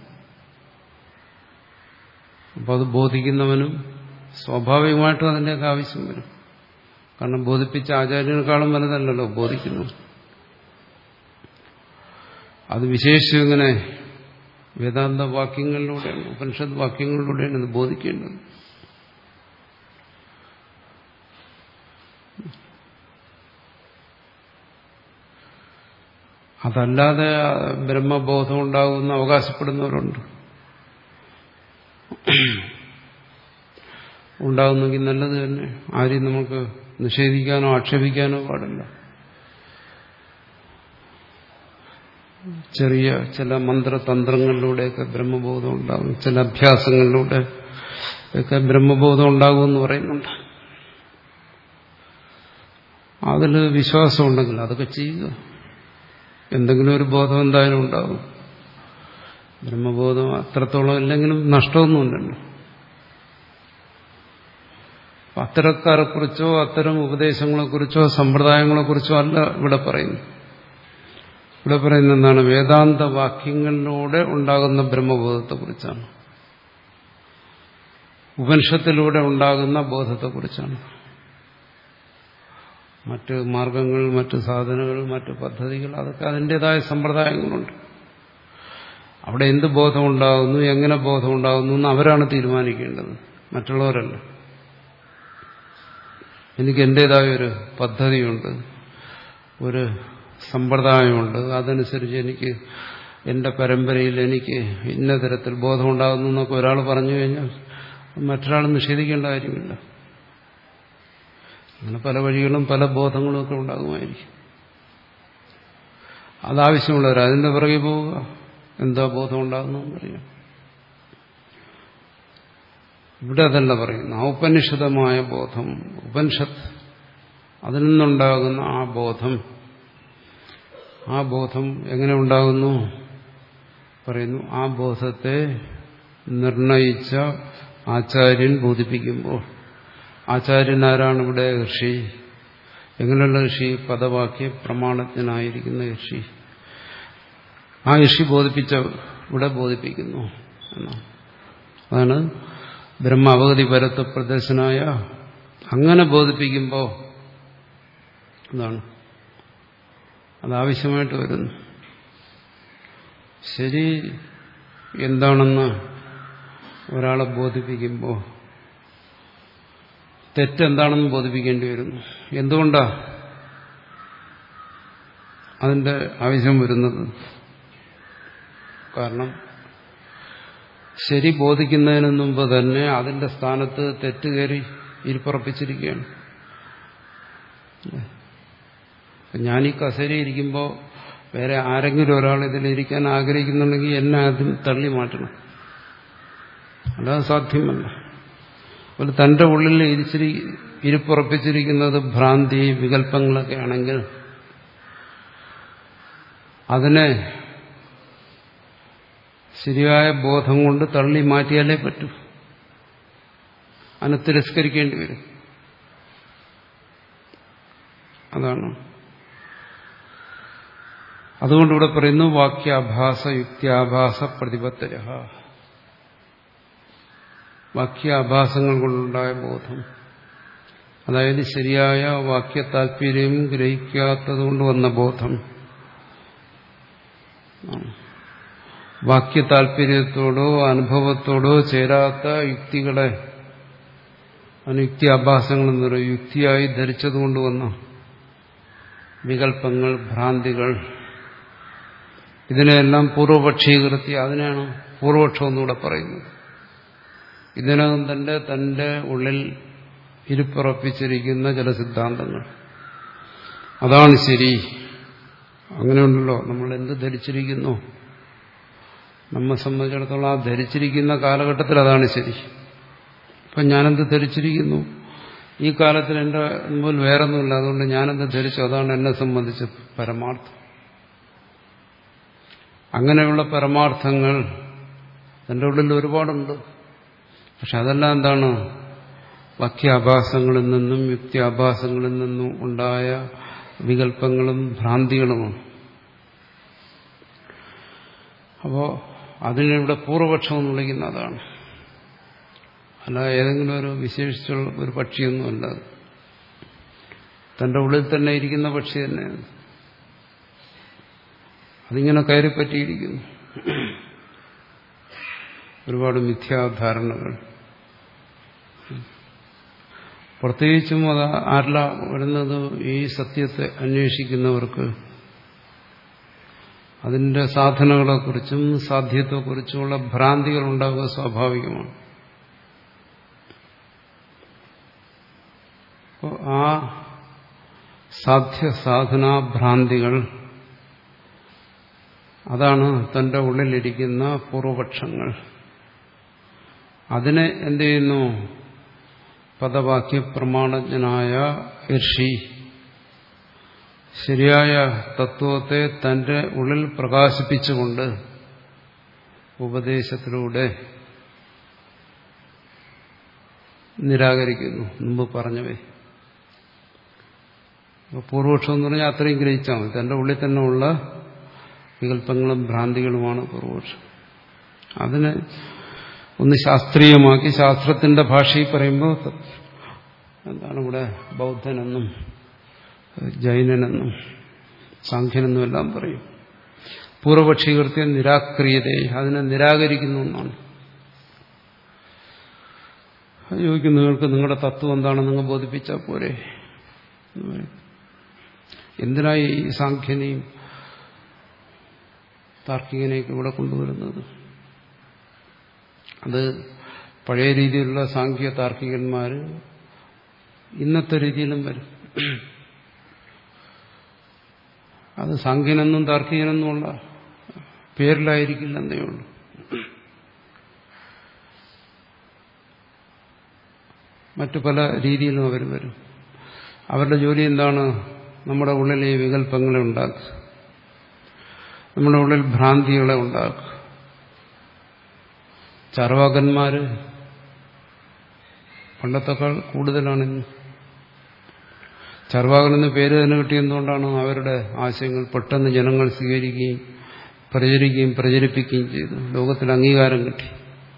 അപ്പോൾ അത് ബോധിക്കുന്നവനും സ്വാഭാവികമായിട്ടും അതിൻ്റെയൊക്കെ ആവശ്യം വരും കാരണം ബോധിപ്പിച്ച ആചാര്യനേക്കാളും വലുതല്ലല്ലോ ബോധിക്കുന്നു അത് വിശേഷിച്ചും ഇങ്ങനെ വേദാന്ത വാക്യങ്ങളിലൂടെയാണ് ഉപനിഷത്ത് വാക്യങ്ങളിലൂടെയാണ് ഇത് ബോധിക്കേണ്ടത് അതല്ലാതെ ബ്രഹ്മബോധം ഉണ്ടാകുമെന്ന് അവകാശപ്പെടുന്നവരുണ്ട് ഉണ്ടാകുന്നെങ്കിൽ നല്ലത് തന്നെ ആരെയും നമുക്ക് നിഷേധിക്കാനോ ആക്ഷേപിക്കാനോ പാടില്ല ചെറിയ ചില മന്ത്രതന്ത്രങ്ങളിലൂടെയൊക്കെ ബ്രഹ്മബോധം ഉണ്ടാകും ചില അഭ്യാസങ്ങളിലൂടെ ഒക്കെ ബ്രഹ്മബോധം ഉണ്ടാകുമെന്ന് പറയുന്നുണ്ട് അതിൽ വിശ്വാസമുണ്ടെങ്കിൽ അതൊക്കെ ചെയ്യുക എന്തെങ്കിലും ഒരു ബോധം എന്തായാലും ഉണ്ടാകും ബ്രഹ്മബോധം അത്രത്തോളം ഇല്ലെങ്കിലും നഷ്ടമൊന്നുമില്ലല്ലോ അത്തരക്കാരെക്കുറിച്ചോ അത്തരം ഉപദേശങ്ങളെക്കുറിച്ചോ സമ്പ്രദായങ്ങളെക്കുറിച്ചോ അല്ല ഇവിടെ പറയുന്നു ഇവിടെ പറയുന്ന എന്താണ് വേദാന്ത വാക്യങ്ങളിലൂടെ ഉണ്ടാകുന്ന ബ്രഹ്മബോധത്തെക്കുറിച്ചാണ് ഉപനിഷത്തിലൂടെ ഉണ്ടാകുന്ന ബോധത്തെക്കുറിച്ചാണ് മറ്റ് മാർഗങ്ങൾ മറ്റ് സാധനങ്ങൾ മറ്റ് പദ്ധതികൾ അതൊക്കെ അതിൻ്റെതായ സമ്പ്രദായങ്ങളുണ്ട് അവിടെ എന്ത് ബോധം ഉണ്ടാകുന്നു എങ്ങനെ ബോധം ഉണ്ടാകുന്നു എന്ന് അവരാണ് തീരുമാനിക്കേണ്ടത് മറ്റുള്ളവരല്ല എനിക്ക് എൻ്റെതായ ഒരു പദ്ധതിയുണ്ട് ഒരു സമ്പ്രദായമുണ്ട് അതനുസരിച്ച് എനിക്ക് എൻ്റെ പരമ്പരയിൽ എനിക്ക് ഇന്ന തരത്തിൽ ബോധമുണ്ടാകുന്നു എന്നൊക്കെ ഒരാൾ പറഞ്ഞു കഴിഞ്ഞാൽ മറ്റൊരാൾ നിഷേധിക്കേണ്ട കാര്യമില്ല അങ്ങനെ പല വഴികളും പല ബോധങ്ങളും ഒക്കെ ഉണ്ടാകുമായിരിക്കും അതാവശ്യമുള്ളവർ അതിൻ്റെ പിറകെ പോവുക എന്താ ബോധം ഉണ്ടാകുന്നതെന്നറിയാം ഇവിടെ അതല്ല പറയുന്നു ഔപനിഷതമായ ബോധം ഉപനിഷത്ത് അതിൽ നിന്നുണ്ടാകുന്ന ആ ബോധം ആ ബോധം എങ്ങനെ ഉണ്ടാകുന്നു പറയുന്നു ആ ബോധത്തെ നിർണയിച്ച ആചാര്യൻ ബോധിപ്പിക്കുമ്പോൾ ആചാര്യനാരാണ് ഇവിടെ ഋഷി എങ്ങനെയുള്ള ഋഷി പദവാക്യ പ്രമാണത്തിനായിരിക്കുന്ന ഋഷി ആ ഋഷി ബോധിപ്പിച്ച ഇവിടെ ബോധിപ്പിക്കുന്നു എന്നാണ് അതാണ് ബ്രഹ്മ അവഗതി പരത്വ പ്രദർശനായ അങ്ങനെ ബോധിപ്പിക്കുമ്പോൾ എന്താണ് അതാവശ്യമായിട്ട് വരുന്നു ശരി എന്താണെന്ന് ഒരാളെ ബോധിപ്പിക്കുമ്പോൾ തെറ്റെന്താണെന്ന് ബോധിപ്പിക്കേണ്ടി വരുന്നു എന്തുകൊണ്ടാ അതിന്റെ ആവശ്യം വരുന്നത് കാരണം ശരി ബോധിക്കുന്നതിന് മുമ്പ് തന്നെ അതിന്റെ സ്ഥാനത്ത് തെറ്റ് കയറി ഇരിപ്പുറപ്പിച്ചിരിക്കുകയാണ് ഞാൻ ഈ കസേര ഇരിക്കുമ്പോൾ വേറെ ആരെങ്കിലും ഒരാൾ ഇതിലിരിക്കാൻ ആഗ്രഹിക്കുന്നുണ്ടെങ്കിൽ എന്നെ ആദ്യം തള്ളി മാറ്റണം അല്ലാതെ സാധ്യമല്ല അതുപോലെ തന്റെ ഉള്ളിൽ ഇരിച്ചിരി ഇരിപ്പുറപ്പിച്ചിരിക്കുന്നത് ഭ്രാന്തി വികല്പങ്ങളൊക്കെ ആണെങ്കിൽ അതിനെ ശരിയായ ബോധം കൊണ്ട് തള്ളി മാറ്റിയാലേ പറ്റൂ അതിനെ തിരസ്കരിക്കേണ്ടി വരും അതാണ് അതുകൊണ്ട് ഇവിടെ പറയുന്നു വാക്യാഭാസ യുക്തിയാഭാസ പ്രതിപത്തര വാക്യാഭാസങ്ങൾ കൊണ്ടുണ്ടായ ബോധം അതായത് ശരിയായ വാക്യ താല്പര്യം ഗ്രഹിക്കാത്തതുകൊണ്ട് വന്ന ബോധം വാക്യ താല്പര്യത്തോടോ അനുഭവത്തോടോ ചേരാത്ത യുക്തികളെ അനുയുക്തി ആഭാസങ്ങൾ എന്ന് പറയും യുക്തിയായി ധരിച്ചതുകൊണ്ട് വന്ന വികല്പങ്ങൾ ഭ്രാന്തികൾ ഇതിനെല്ലാം പൂർവപക്ഷീകൃത്തി അതിനാണ് പൂർവപക്ഷം ഒന്നുകൂടെ പറയുന്നത് ഇതിനകം തന്നെ തന്റെ ഉള്ളിൽ ഇരുപ്പുറപ്പിച്ചിരിക്കുന്ന ചില സിദ്ധാന്തങ്ങൾ അതാണ് ശരി അങ്ങനെയുണ്ടല്ലോ നമ്മൾ എന്ത് ധരിച്ചിരിക്കുന്നു നമ്മെ സംബന്ധിച്ചിടത്തോളം ആ ധരിച്ചിരിക്കുന്ന കാലഘട്ടത്തിൽ അതാണ് ശരി അപ്പം ഞാനെന്ത് ധരിച്ചിരിക്കുന്നു ഈ കാലത്തിൽ എൻ്റെ മുമ്പിൽ വേറൊന്നുമില്ല അതുകൊണ്ട് ഞാനെന്ത് ധരിച്ചു അതാണ് എന്നെ സംബന്ധിച്ച് പരമാർത്ഥം അങ്ങനെയുള്ള പരമാർത്ഥങ്ങൾ എൻ്റെ ഉള്ളിൽ ഒരുപാടുണ്ട് പക്ഷെ അതെല്ലാം എന്താണ് വാക്യാഭാസങ്ങളിൽ നിന്നും യുക്തിയാഭാസങ്ങളിൽ നിന്നും ഉണ്ടായ വികല്പങ്ങളും ഭ്രാന്തികളുമാണ് അപ്പോൾ അതിനിവിടെ പൂർവപക്ഷം എന്ന് വിളിക്കുന്ന അതാണ് അല്ല ഏതെങ്കിലും ഒരു വിശേഷിച്ചുള്ള ഒരു പക്ഷിയൊന്നുമല്ല അത്. തന്റെ ഉള്ളിൽ തന്നെ ഇരിക്കുന്ന പക്ഷി തന്നെയാണ് അതിങ്ങനെ കയറി പറ്റിയിരിക്കുന്നു ഒരുപാട് മിഥ്യാധാരണകൾ പ്രത്യേകിച്ചും അത് ആരില വരുന്നത് ഈ സത്യത്തെ അന്വേഷിക്കുന്നവർക്ക് അതിന്റെ സാധനകളെക്കുറിച്ചും സാധ്യത്തെക്കുറിച്ചുമുള്ള ഭ്രാന്തികൾ ഉണ്ടാവുക സ്വാഭാവികമാണ് അപ്പോൾ ആ സാധ്യ സാധനാഭ്രാന്തികൾ അതാണ് തന്റെ ഉള്ളിലിരിക്കുന്ന പൂർവപക്ഷങ്ങൾ അതിനെ എന്ത് ചെയ്യുന്നു പദവാക്യ പ്രമാണജ്ഞനായ ഋഷി ശരിയായ തത്വത്തെ തന്റെ ഉള്ളിൽ പ്രകാശിപ്പിച്ചുകൊണ്ട് ഉപദേശത്തിലൂടെ നിരാകരിക്കുന്നു മുമ്പ് പറഞ്ഞവേ അപ്പോൾ പൂർവപക്ഷം എന്ന് പറഞ്ഞാൽ അത്രയും ഗ്രഹിച്ചാൽ മതി തന്റെ ഉള്ളിൽ തന്നെ ഉള്ള വികല്പങ്ങളും ഭ്രാന്തികളുമാണ് പൂർവപക്ഷം അതിന് ഒന്ന് ശാസ്ത്രീയമാക്കി ശാസ്ത്രത്തിന്റെ ഭാഷയിൽ പറയുമ്പോൾ എന്താണ് ഇവിടെ ബൗദ്ധനെന്നും ജൈനനെന്നും സാഖ്യനെന്നും എല്ലാം പറയും പൂർവപക്ഷീകൃത്യം നിരാക്രിയത അതിനെ നിരാകരിക്കുന്നു എന്നാണ് ചോദിക്കും നിങ്ങൾക്ക് നിങ്ങളുടെ തത്വം എന്താണെന്ന് നിങ്ങൾ ബോധിപ്പിച്ചാൽ പോരെ എന്ന് പറയും എന്തിനായി ഈ സാഖ്യനെയും താർക്കികനെയൊക്കെ ഇവിടെ കൊണ്ടുവരുന്നത് അത് പഴയ രീതിയിലുള്ള സാഖ്യ താർക്കികന്മാർ ഇന്നത്തെ രീതിയിലും വരും അത് സാഖ്യനെന്നും താർക്കികനെന്നുമുള്ള പേരിലായിരിക്കില്ലെന്നേ ഉള്ളൂ മറ്റു പല രീതിയിലും അവർ വരും അവരുടെ ജോലി എന്താണ് നമ്മുടെ ഉള്ളിൽ ഈ വികല്പങ്ങളെ ഉണ്ടാക്കുക നമ്മുടെ ഉള്ളിൽ ഭ്രാന്തികളെ ഉണ്ടാക്കുക ചാർവാകന്മാര് പണ്ടത്തെക്കാൾ കൂടുതലാണ് ഇന്ന് ചർവാകൻ എന്ന പേര് തന്നെ കിട്ടിയെന്നുകൊണ്ടാണ് അവരുടെ ആശയങ്ങൾ പെട്ടെന്ന് ജനങ്ങൾ സ്വീകരിക്കുകയും പ്രചരിക്കുകയും പ്രചരിപ്പിക്കുകയും ചെയ്തു ലോകത്തിൽ അംഗീകാരം കിട്ടി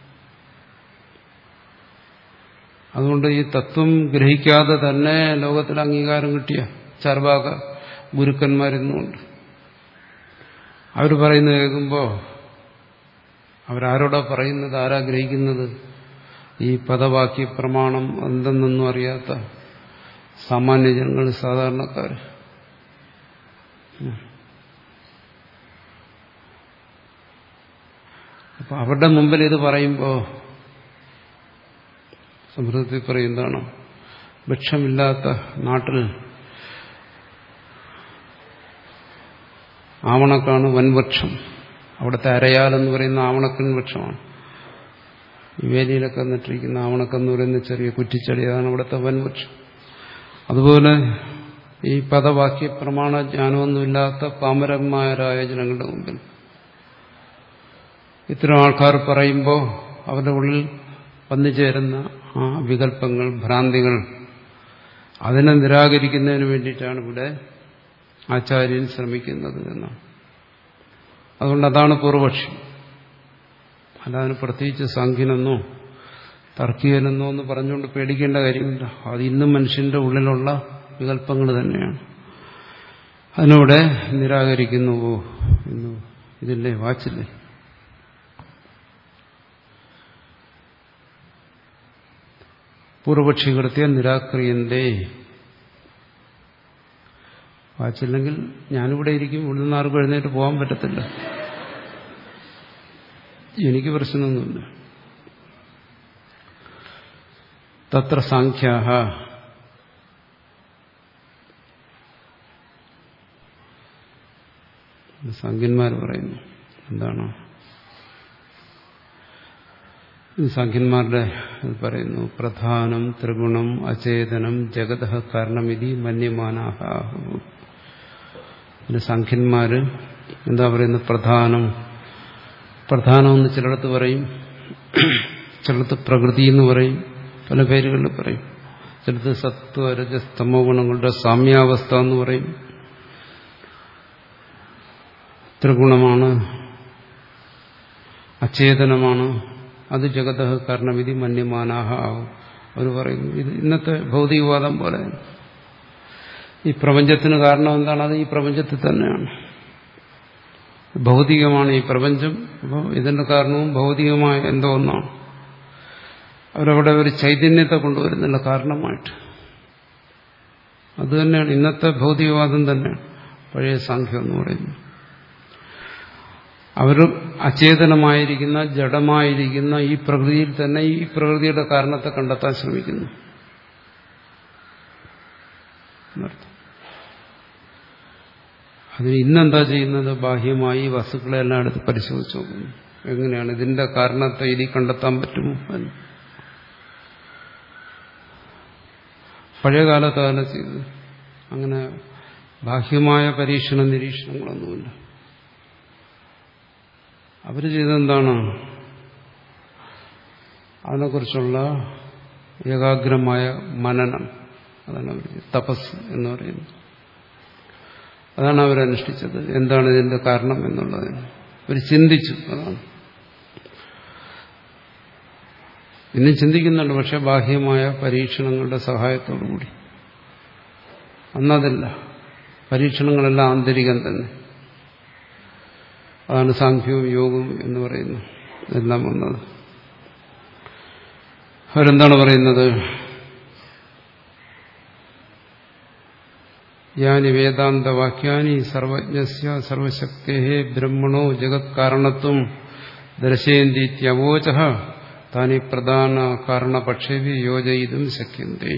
അതുകൊണ്ട് ഈ തത്വം ഗ്രഹിക്കാതെ തന്നെ ലോകത്തിൽ അംഗീകാരം കിട്ടിയ ചർവാക ഗുരുക്കന്മാരിന്നുണ്ട് അവർ പറയുന്നത് കേൾക്കുമ്പോൾ അവരാരോടാ പറയുന്നത് ആരാ ഗ്രഹിക്കുന്നത് ഈ പദവാക്യ പ്രമാണം എന്തെന്നൊന്നും അറിയാത്ത സാമാന്യ ജനങ്ങൾ സാധാരണക്കാർ അപ്പൊ അവരുടെ മുമ്പിൽ ഇത് പറയുമ്പോൾ സമൃദ്ധത്തിൽ പറയുന്നതാണ് വൃക്ഷമില്ലാത്ത നാട്ടിൽ ആവണക്കാണ് വൻവൃക്ഷം അവിടുത്തെ അരയാലെന്ന് പറയുന്ന ആവണക്കൻ വൃക്ഷമാണ് ഈ വേലിയിലൊക്കെ നട്ടിരിക്കുന്ന ആവണക്കെന്ന് പറയുന്ന ചെറിയ കുറ്റിച്ചെടി അതാണ് അവിടുത്തെ വൻവൃക്ഷം അതുപോലെ ഈ പദവാക്യ പ്രമാണ ജ്ഞാനമൊന്നുമില്ലാത്ത പാമരന്മാരായ ജനങ്ങളുടെ മുമ്പിൽ ഇത്തരം ആൾക്കാർ പറയുമ്പോൾ അവരുടെ ഉള്ളിൽ വന്നുചേരുന്ന ആ വികല്പങ്ങൾ ഭ്രാന്തികൾ അതിനെ നിരാകരിക്കുന്നതിന് വേണ്ടിയിട്ടാണ് ഇവിടെ ആചാര്യൻ ശ്രമിക്കുന്നത് എന്നാണ് അതുകൊണ്ട് അതാണ് പൂർവപക്ഷി അല്ലാതെ പ്രത്യേകിച്ച് സംഖ്യനെന്നോ തർക്കീയനെന്നോ എന്ന് പറഞ്ഞുകൊണ്ട് പേടിക്കേണ്ട കാര്യമില്ല അത് ഇന്നും മനുഷ്യന്റെ ഉള്ളിലുള്ള വികല്പങ്ങൾ തന്നെയാണ് അതിനൂടെ നിരാകരിക്കുന്നുവോ എന്ന് ഇതില്ലേ വാച്ചില്ലേ പൂർവപക്ഷി കൃത്യ നിരാക്രിയന്തേ വാച്ചില്ലെങ്കിൽ ഞാനിവിടെ ഇരിക്കും ഇവിടെ നിന്ന് ആർക്കും എഴുന്നേറ്റ് പോകാൻ പറ്റത്തില്ല എനിക്ക് പ്രശ്നമൊന്നുമില്ല തത്ര സാഖ്യാഹ സംഖ്യന്മാർ പറയുന്നു എന്താണ് സംഖ്യന്മാരുടെ പറയുന്നു പ്രധാനം ത്രിഗുണം അചേതനം ജഗത കാരണമിതി മന്യമാനാഹ പിന്നെ സംഖ്യന്മാര് എന്താ പറയുന്നത് പ്രധാനം പ്രധാനം എന്ന് ചിലടത്ത് പറയും ചിലടത്ത് പ്രകൃതി എന്ന് പറയും പല പേരുകളിൽ പറയും ചിലത്ത് സത്വ രജസ്തമോ ഗുണങ്ങളുടെ സാമ്യാവസ്ഥ എന്ന് പറയും ത്രിഗുണമാണ് അചേതനമാണ് അത് ജഗത കാരണവിധി മന്യമാനാഹ ആവും അവർ പറയുന്നു ഇത് ഇന്നത്തെ ഭൗതികവാദം പോലെ ഈ പ്രപഞ്ചത്തിന് കാരണം എന്താണ് അത് ഈ പ്രപഞ്ചത്തിൽ തന്നെയാണ് ഭൗതികമാണ് ഈ പ്രപഞ്ചം അപ്പോൾ ഇതിന്റെ കാരണവും ഭൗതികമായ എന്തോ ഒന്നാണ് അവരവിടെ ഒരു ചൈതന്യത്തെ കൊണ്ടുവരുന്നില്ല കാരണമായിട്ട് അതുതന്നെയാണ് ഇന്നത്തെ ഭൗതികവാദം തന്നെയാണ് പഴയ സാഖ്യം എന്ന് പറയുന്നത് അവർ അചേതനമായിരിക്കുന്ന ജഡമായിരിക്കുന്ന ഈ പ്രകൃതിയിൽ തന്നെ ഈ പ്രകൃതിയുടെ കാരണത്തെ കണ്ടെത്താൻ ശ്രമിക്കുന്നു എന്നർത്ഥം അതിന് ഇന്നെന്താ ചെയ്യുന്നത് ബാഹ്യമായി വസ്തുക്കളെല്ലാം എടുത്ത് പരിശോധിച്ച് നോക്കുന്നു എങ്ങനെയാണ് ഇതിന്റെ കാരണത്തെ ഇനി കണ്ടെത്താൻ പറ്റുമോ എന്ന് പഴയ കാലത്ത് അതല്ല ചെയ്തത് അങ്ങനെ ബാഹ്യമായ പരീക്ഷണ നിരീക്ഷണങ്ങളൊന്നുമില്ല അവർ ചെയ്തെന്താണ് അതിനെക്കുറിച്ചുള്ള ഏകാഗ്രമായ മനനം അതാണ് അവർ തപസ് എന്ന് പറയുന്നത് അതാണ് അവരനുഷ്ഠിച്ചത് എന്താണ് ഇതിന്റെ കാരണം എന്നുള്ളതിന് അവർ ചിന്തിച്ചു അതാണ് ഇന്നും ചിന്തിക്കുന്നുണ്ട് പക്ഷെ ബാഹ്യമായ പരീക്ഷണങ്ങളുടെ സഹായത്തോടുകൂടി അന്നതില്ല പരീക്ഷണങ്ങളെല്ലാം ആന്തരികം തന്നെ അതാണ് സാഖ്യവും യോഗവും എന്ന് പറയുന്നു എല്ലാം വന്നത് അവരെന്താണ് പറയുന്നത് യാനി വേദാന്തവാക്യാനി സർവജ്ഞസ്യ സർവശക്തേ ബ്രഹ്മണോ ജഗത് കാരണത്വം ദർശയന്തിവോച താനി പ്രധാന കാരണപക്ഷേവി യോജയിതും ശക്യന്തേ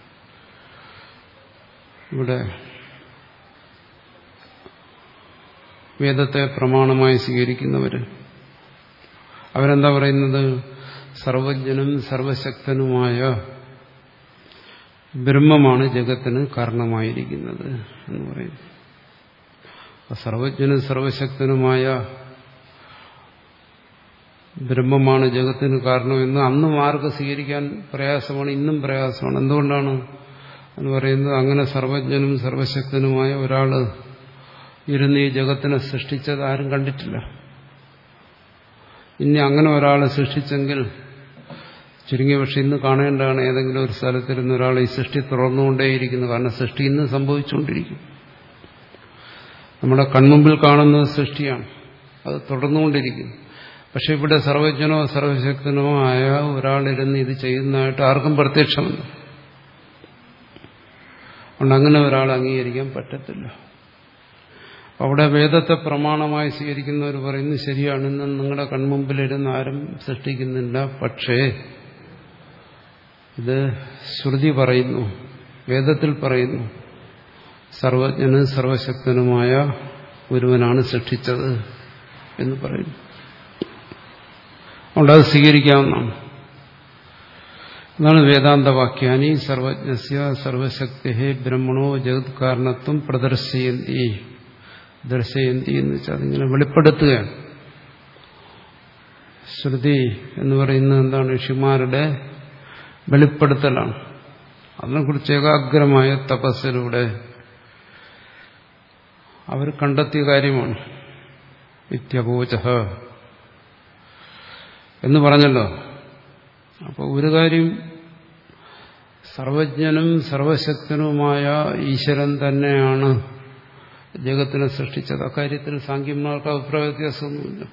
ഇവിടെ വേദത്തെ പ്രമാണമായി സ്വീകരിക്കുന്നവര് അവരെന്താ പറയുന്നത് സർവജ്ഞനും സർവശക്തനുമായ ബ്രഹ്മമാണ് ജഗത്തിന് കാരണമായിരിക്കുന്നത് എന്ന് പറയുന്നു സർവജ്ഞനും സർവശക്തനുമായ ബ്രഹ്മമാണ് ജഗത്തിന് കാരണമെന്ന് അന്നും ആർക്ക് സ്വീകരിക്കാൻ പ്രയാസമാണ് ഇന്നും പ്രയാസമാണ് എന്തുകൊണ്ടാണ് എന്ന് പറയുന്നത് അങ്ങനെ സർവജ്ഞനും സർവശക്തനുമായ ഒരാള് ഇരുന്ന് ഈ ജഗത്തിനെ സൃഷ്ടിച്ചത് ആരും കണ്ടിട്ടില്ല ഇനി അങ്ങനെ ഒരാളെ സൃഷ്ടിച്ചെങ്കിൽ ചുരുങ്ങിയ പക്ഷെ ഇന്ന് കാണേണ്ടതാണ് ഏതെങ്കിലും ഒരു സ്ഥലത്തിരുന്ന് ഒരാൾ ഈ സൃഷ്ടി തുറന്നുകൊണ്ടേയിരിക്കുന്നു കാരണം സൃഷ്ടി ഇന്ന് സംഭവിച്ചുകൊണ്ടിരിക്കും നമ്മുടെ കൺമുമ്പിൽ കാണുന്നത് സൃഷ്ടിയാണ് അത് തുടർന്നുകൊണ്ടിരിക്കുന്നു പക്ഷെ ഇവിടെ സർവജ്ഞനോ സർവശക്തനോ ആയ ഒരാളിരുന്ന് ഇത് ചെയ്യുന്നതായിട്ട് ആർക്കും പ്രത്യക്ഷമല്ല അതുകൊണ്ട് അങ്ങനെ ഒരാൾ അംഗീകരിക്കാൻ പറ്റത്തില്ല അവിടെ വേദത്തെ പ്രമാണമായി സ്വീകരിക്കുന്നവർ പറയുന്നു ശരിയാണ് ഇന്ന് നിങ്ങളുടെ കൺമുമ്പിലിരുന്ന് ആരും സൃഷ്ടിക്കുന്നില്ല പക്ഷേ ഇത് ശ്രുതി പറയുന്നു വേദത്തിൽ പറയുന്നു സർവജ്ഞന് സർവശക്തനുമായ ഒരുവനാണ് സൃഷ്ടിച്ചത് എന്ന് പറയുന്നു അതുകൊണ്ട് അത് സ്വീകരിക്കാവുന്നതാണ് അതാണ് വേദാന്തവാക്യാനി സർവജ്ഞസ്യ സർവശക്തി ബ്രഹ്മണോ ജഗത് കാരണത്വം പ്രദർശയന്തി ദർശയന്തി എന്ന് വെച്ചാൽ അതിങ്ങനെ വെളിപ്പെടുത്തുകയാണ് ശ്രുതി എന്ന് പറയുന്നത് എന്താണ് ഋഷിമാരുടെ വെളിപ്പെടുത്തലാണ് അതിനെക്കുറിച്ച് ഏകാഗ്രമായ തപസ്സിലൂടെ അവർ കണ്ടെത്തിയ കാര്യമാണ് വിദ്യപോച എന്ന് പറഞ്ഞല്ലോ അപ്പോൾ ഒരു കാര്യം സർവജ്ഞനും സർവശക്തനുമായ ഈശ്വരൻ തന്നെയാണ് ജഗത്തിനെ സൃഷ്ടിച്ചത് അക്കാര്യത്തിൽ സാങ്കേന്മാർക്ക് അഭിപ്രായ വ്യത്യാസമൊന്നുമില്ല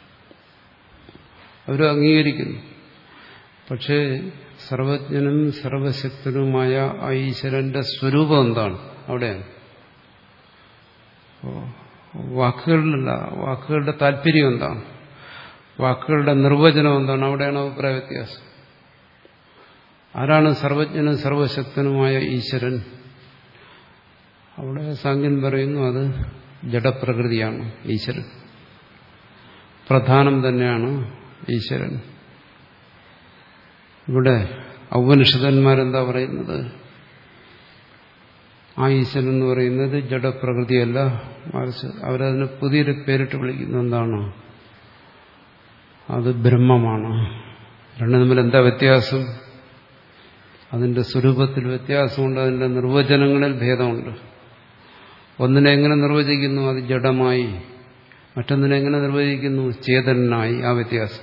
അവർ അംഗീകരിക്കുന്നു പക്ഷേ സർവജ്ഞനും സർവശക്തനുമായ ആ ഈശ്വരന്റെ സ്വരൂപം എന്താണ് അവിടെയാണ് വാക്കുകളിലല്ല വാക്കുകളുടെ താല്പര്യം എന്താണ് വാക്കുകളുടെ നിർവചനം എന്താണ് അവിടെയാണ് അഭിപ്രായ വ്യത്യാസം ആരാണ് സർവജ്ഞനും സർവശക്തനുമായ ഈശ്വരൻ അവിടെ സാങ്കൻ പറയുന്നു അത് ജഡപ്രകൃതിയാണ് ഈശ്വരൻ പ്രധാനം തന്നെയാണ് ഈശ്വരൻ ഇവിടെ ഔപനിഷതന്മാരെന്താ പറയുന്നത് ആ ഈശ്വരൻ എന്ന് പറയുന്നത് ജഡപ്രകൃതിയല്ല മറിച്ച് അവരതിന് പുതിയൊരു പേരിട്ട് വിളിക്കുന്ന എന്താണ് അത് ബ്രഹ്മമാണ് രണ്ടും തമ്മിൽ എന്താ വ്യത്യാസം അതിന്റെ സ്വരൂപത്തിൽ വ്യത്യാസമുണ്ട് അതിന്റെ നിർവചനങ്ങളിൽ ഭേദമുണ്ട് ഒന്നിനെ എങ്ങനെ നിർവചിക്കുന്നു അത് ജഡമായി മറ്റൊന്നിനെ എങ്ങനെ നിർവചിക്കുന്നു ചേതനായി ആ വ്യത്യാസം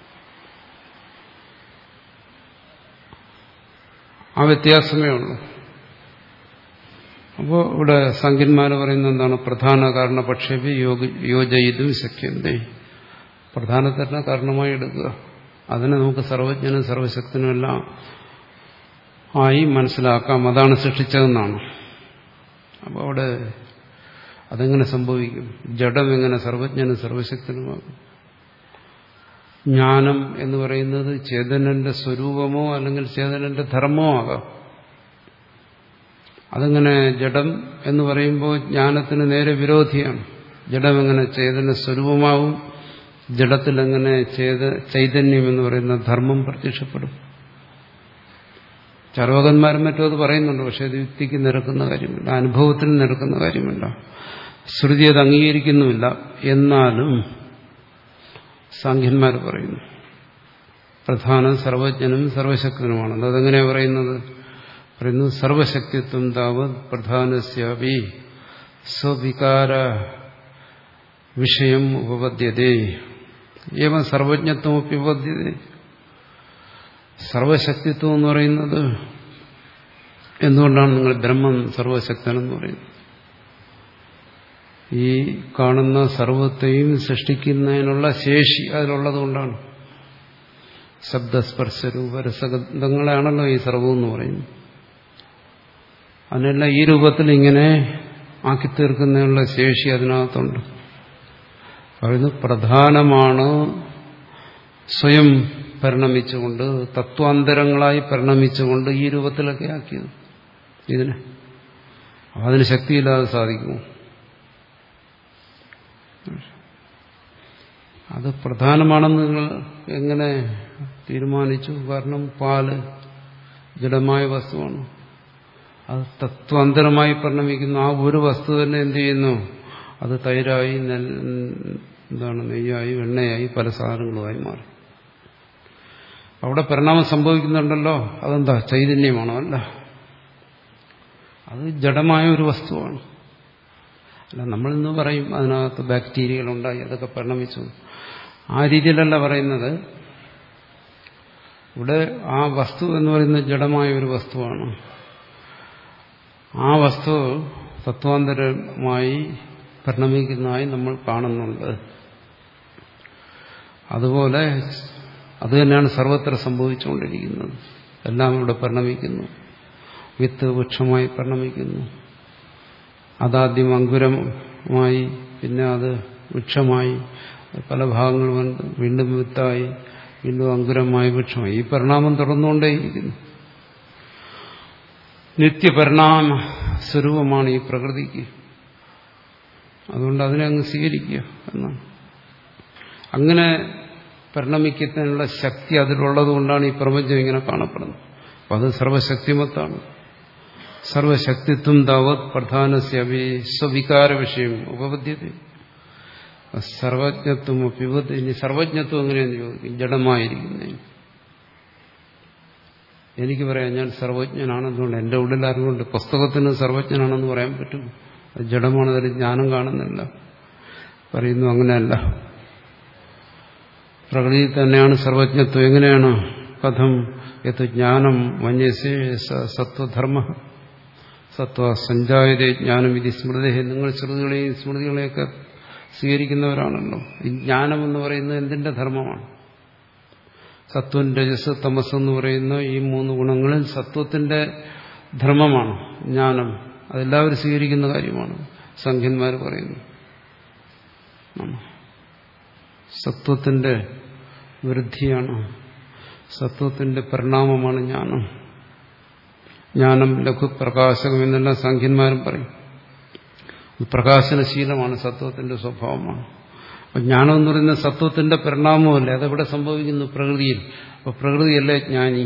ആ വ്യത്യാസമേ ഉള്ളൂ അപ്പോൾ ഇവിടെ സംഖ്യന്മാർ പറയുന്നത് എന്താണ് പ്രധാന കാരണപക്ഷേപി യോഗ യോജയിതും ശക്യന്തേ പ്രധാനത്തിന് കാരണമായി എടുക്കുക അതിനെ നമുക്ക് സർവജ്ഞനും സർവശക്തനും എല്ലാം ആയി മനസ്സിലാക്കാം അതാണ് സൃഷ്ടിച്ചതെന്നാണ് അപ്പോൾ അവിടെ അതെങ്ങനെ സംഭവിക്കും ജഡം എങ്ങനെ സർവജ്ഞനും സർവശക്തനുമാകും ജ്ഞാനം എന്ന് പറയുന്നത് ചേതനന്റെ സ്വരൂപമോ അല്ലെങ്കിൽ ചേതനന്റെ ധർമ്മമോ ആകാം അതങ്ങനെ ജഡം എന്ന് പറയുമ്പോൾ ജ്ഞാനത്തിന് നേരെ വിരോധിയാണ് ജഡം എങ്ങനെ ചേതന സ്വരൂപമാവും ജഡത്തിൽ എങ്ങനെ ചേത ചൈതന്യം എന്ന് പറയുന്ന ധർമ്മം പ്രത്യക്ഷപ്പെടും ചർവകന്മാരും മറ്റും അത് പറയുന്നുണ്ട് പക്ഷെ അത് യുക്തിക്ക് നിരക്കുന്ന കാര്യമില്ല അനുഭവത്തിന് നിരക്കുന്ന കാര്യമില്ല ശ്രുതി അത് അംഗീകരിക്കുന്നുമില്ല എന്നാലും സാഖ്യന്മാർ പറയുന്നു പ്രധാനം സർവജ്ഞനും സർവശക്തനുമാണ് അതെങ്ങനെയാണ് പറയുന്നത് പറയുന്നു സർവശക്തിത്വം താവത് പ്രധാനസ്യാപി സ്വവികാര വിഷയം ഉപപദ്യതേ ഏവം സർവജ്ഞത്വം ഉപപദ്യത സർവശക്തിത്വം എന്ന് പറയുന്നത് എന്തുകൊണ്ടാണ് നിങ്ങൾ ബ്രഹ്മം സർവശക്തനെന്ന് പറയുന്നത് ഈ കാണുന്ന സർവത്തെയും സൃഷ്ടിക്കുന്നതിനുള്ള ശേഷി അതിലുള്ളത് കൊണ്ടാണ് ശബ്ദസ്പർശ രൂപരസഗന്ധങ്ങളാണല്ലോ ഈ സർവം എന്ന് പറയുന്നത് അതിനെല്ലാം ഈ രൂപത്തിൽ ഇങ്ങനെ ആക്കി തീർക്കുന്നതിനുള്ള ശേഷി അതിനകത്തുണ്ട് പറയുന്നു പ്രധാനമാണ് സ്വയം പരിണമിച്ചുകൊണ്ട് തത്വാന്തരങ്ങളായി പരിണമിച്ചുകൊണ്ട് ഈ രൂപത്തിലൊക്കെ ആക്കിയത് ഇതിന് അതിന് ശക്തിയില്ലാതെ സാധിക്കുമോ അത് പ്രധാനമാണെന്ന് നിങ്ങൾ എങ്ങനെ തീരുമാനിച്ചു കാരണം പാല് ജഡമായ വസ്തുവാണ് അത് തത്വാന്തരമായി പരിണമിക്കുന്ന ആ ഒരു വസ്തു തന്നെ എന്ത് ചെയ്യുന്നു അത് തൈരായി നെൽ എന്താണ് നെയ്യായി വെണ്ണയായി പല സാധനങ്ങളുമായി മാറി അവിടെ പരിണാമം സംഭവിക്കുന്നുണ്ടല്ലോ അതെന്താ ചൈതന്യമാണോ അല്ല അത് ജഡമായ ഒരു വസ്തുവാണ് അല്ല നമ്മളിന്ന് പറയും അതിനകത്ത് ബാക്ടീരിയകൾ ഉണ്ടായി അതൊക്കെ പരിണമിച്ചു ആ രീതിയിലല്ല പറയുന്നത് ഇവിടെ ആ വസ്തു എന്ന് പറയുന്നത് ജഡമായ ഒരു വസ്തുവാണ് ആ വസ്തു തത്വാന്തരമായി പരിണമിക്കുന്നതായി നമ്മൾ കാണുന്നുണ്ട് അതുപോലെ അത് തന്നെയാണ് സർവത്ര സംഭവിച്ചുകൊണ്ടിരിക്കുന്നത് എല്ലാം ഇവിടെ പരിണമിക്കുന്നു വിത്ത് വൃക്ഷമായി പരിണമിക്കുന്നു അതാദ്യം അങ്കുരമായി പിന്നെ അത് വൃക്ഷമായി പല ഭാഗങ്ങൾ വന്ന് വീണ്ടും വിത്തായി വീണ്ടും അങ്കുരമായി വൃക്ഷമായി ഈ പരിണാമം തുടർന്നുകൊണ്ടേയിരിക്കുന്നു നിത്യപരിണാമ സ്വരൂപമാണ് ഈ പ്രകൃതിക്ക് അതുകൊണ്ട് അതിനെ അങ്ങ് സ്വീകരിക്കുക എന്നാണ് അങ്ങനെ പരിണമിക്കുന്നതിനുള്ള ശക്തി അതിലുള്ളത് കൊണ്ടാണ് ഈ പ്രപഞ്ചം ഇങ്ങനെ കാണപ്പെടുന്നത് അപ്പം അത് സർവശക്തിമത്താണ് സർവശക്തിത്വം താവത് പ്രധാനസ്യവി സ്വവികാര വിഷയം ഉപപദ്ധ്യത സർവജ്ഞത്വം അഭ്യുപത് ഇനി സർവജ്ഞത്വം എങ്ങനെയെന്ന് ചോദിക്കും ജഡമായിരിക്കുന്നതിന് എനിക്ക് പറയാം ഞാൻ സർവജ്ഞനാണെന്നുകൊണ്ട് എൻ്റെ ഉള്ളിൽ അറിവുണ്ട് പുസ്തകത്തിന് സർവജ്ഞനാണെന്ന് പറയാൻ പറ്റും അത് ജഡമാണ് അതിൽ ജ്ഞാനം കാണുന്നില്ല പറയുന്നു അങ്ങനെയല്ല പ്രകൃതിയിൽ തന്നെയാണ് സർവജ്ഞത്വം എങ്ങനെയാണ് കഥം യത് ജ്ഞാനം മന്യസേ സത്വധർമ്മ സത്വ സഞ്ചായതേ ജ്ഞാനം ഇത് സ്മൃതി നിങ്ങൾ ശ്രുതികളെയും സ്മൃതികളെയൊക്കെ സ്വീകരിക്കുന്നവരാണല്ലോ ഈ ജ്ഞാനം എന്ന് പറയുന്നത് എന്തിന്റെ ധർമ്മമാണ് സത്വം രജസ് തമസ് എന്ന് പറയുന്ന ഈ മൂന്ന് ഗുണങ്ങളിൽ സത്വത്തിന്റെ ധർമ്മമാണ് ജ്ഞാനം അതെല്ലാവരും സ്വീകരിക്കുന്ന കാര്യമാണ് സംഖ്യന്മാർ പറയുന്നു സത്വത്തിന്റെ വൃദ്ധിയാണ് സത്വത്തിന്റെ പരിണാമമാണ് ജ്ഞാനം ജ്ഞാനം ലഘുപ്രകാശകം എന്നെല്ലാം സംഖ്യന്മാരും പറയും പ്രകാശനശീലമാണ് സത്വത്തിന്റെ സ്വഭാവമാണ് അപ്പൊ ജ്ഞാനം എന്ന് പറയുന്ന സത്വത്തിന്റെ പരിണാമമല്ലേ അതെവിടെ സംഭവിക്കുന്നു പ്രകൃതിയിൽ അപ്പൊ പ്രകൃതിയല്ലേ ജ്ഞാനി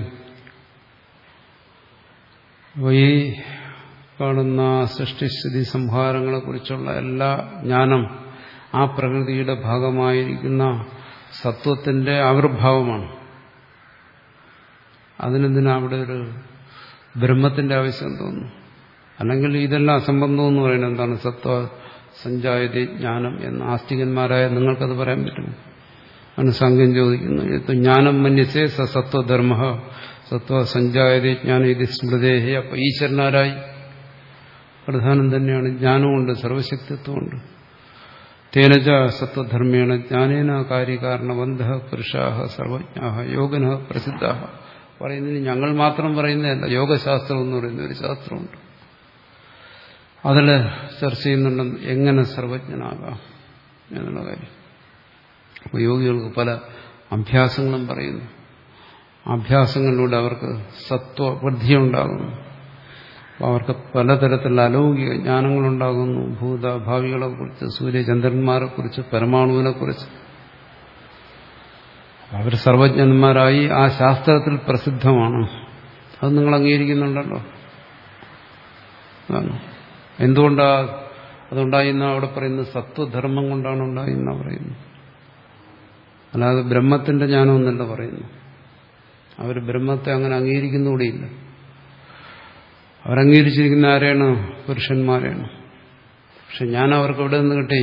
അപ്പോൾ ഈ കാണുന്ന സൃഷ്ടിസ്ഥിതി സംഹാരങ്ങളെ കുറിച്ചുള്ള എല്ലാ ജ്ഞാനം ആ പ്രകൃതിയുടെ ഭാഗമായിരിക്കുന്ന സത്വത്തിന്റെ ആവിർഭാവമാണ് അതിനെന്തിനാ അവിടെ ഒരു ബ്രഹ്മത്തിന്റെ ആവശ്യം തോന്നുന്നു അല്ലെങ്കിൽ ഇതെല്ലാം അസംബന്ധം എന്ന് പറയുന്നത് എന്താണ് സത്വ സഞ്ചായതേ ജ്ഞാനം എന്ന് ആസ്തികന്മാരായ നിങ്ങൾക്കത് പറയാൻ പറ്റും ആണ് സംഖ്യം ചോദിക്കുന്നു ഇത് ജ്ഞാനം മന്യസേ സ സത്വധർമ്മ സത്വ സഞ്ചായതേ ജ്ഞാനം ഇത് സ്മൃതേഹി അപ്പൊ ഈശ്വരനാരായി പ്രധാനം തന്നെയാണ് ജ്ഞാനമുണ്ട് സർവശക്തിത്വമുണ്ട് തേനജ സത്വധർമ്മേണ ജ്ഞാനേന കാര്യകാരണബന്ധ പുരുഷാഹ സർവജ്ഞാഹ യോഗന പ്രസിദ്ധ പറയുന്നതിന് ഞങ്ങൾ മാത്രം പറയുന്നതല്ല യോഗശാസ്ത്രം എന്ന് പറയുന്ന ഒരു ശാസ്ത്രമുണ്ട് അതിൽ ചർച്ച ചെയ്യുന്നുണ്ട് എങ്ങനെ സർവജ്ഞനാകാം എന്നുള്ള കാര്യം അപ്പോൾ യോഗികൾക്ക് പല അഭ്യാസങ്ങളും പറയുന്നു അഭ്യാസങ്ങളിലൂടെ അവർക്ക് സത്വവൃദ്ധിയുണ്ടാകുന്നു അവർക്ക് പലതരത്തിലുള്ള അലൗകിക ജ്ഞാനങ്ങളുണ്ടാകുന്നു ഭൂതഭാവികളെക്കുറിച്ച് സൂര്യചന്ദ്രന്മാരെക്കുറിച്ച് പരമാണുവിനെക്കുറിച്ച് അവർ സർവജ്ഞന്മാരായി ആ ശാസ്ത്രത്തിൽ പ്രസിദ്ധമാണ് അത് നിങ്ങൾ അംഗീകരിക്കുന്നുണ്ടല്ലോ അതാണ് എന്തുകൊണ്ടാ അതുണ്ടായിന്ന അവിടെ പറയുന്നത് സത്വധർമ്മം കൊണ്ടാണ് ഉണ്ടായിന്ന പറയുന്നു അല്ലാതെ ബ്രഹ്മത്തിന്റെ ജ്ഞാനമൊന്നല്ല പറയുന്നു അവർ ബ്രഹ്മത്തെ അങ്ങനെ അംഗീകരിക്കുന്നുകൂടിയില്ല അവരംഗീകരിച്ചിരിക്കുന്ന ആരെയാണ് പുരുഷന്മാരെയാണ് പക്ഷെ ഞാൻ അവർക്ക് എവിടെ നിന്ന് കിട്ടി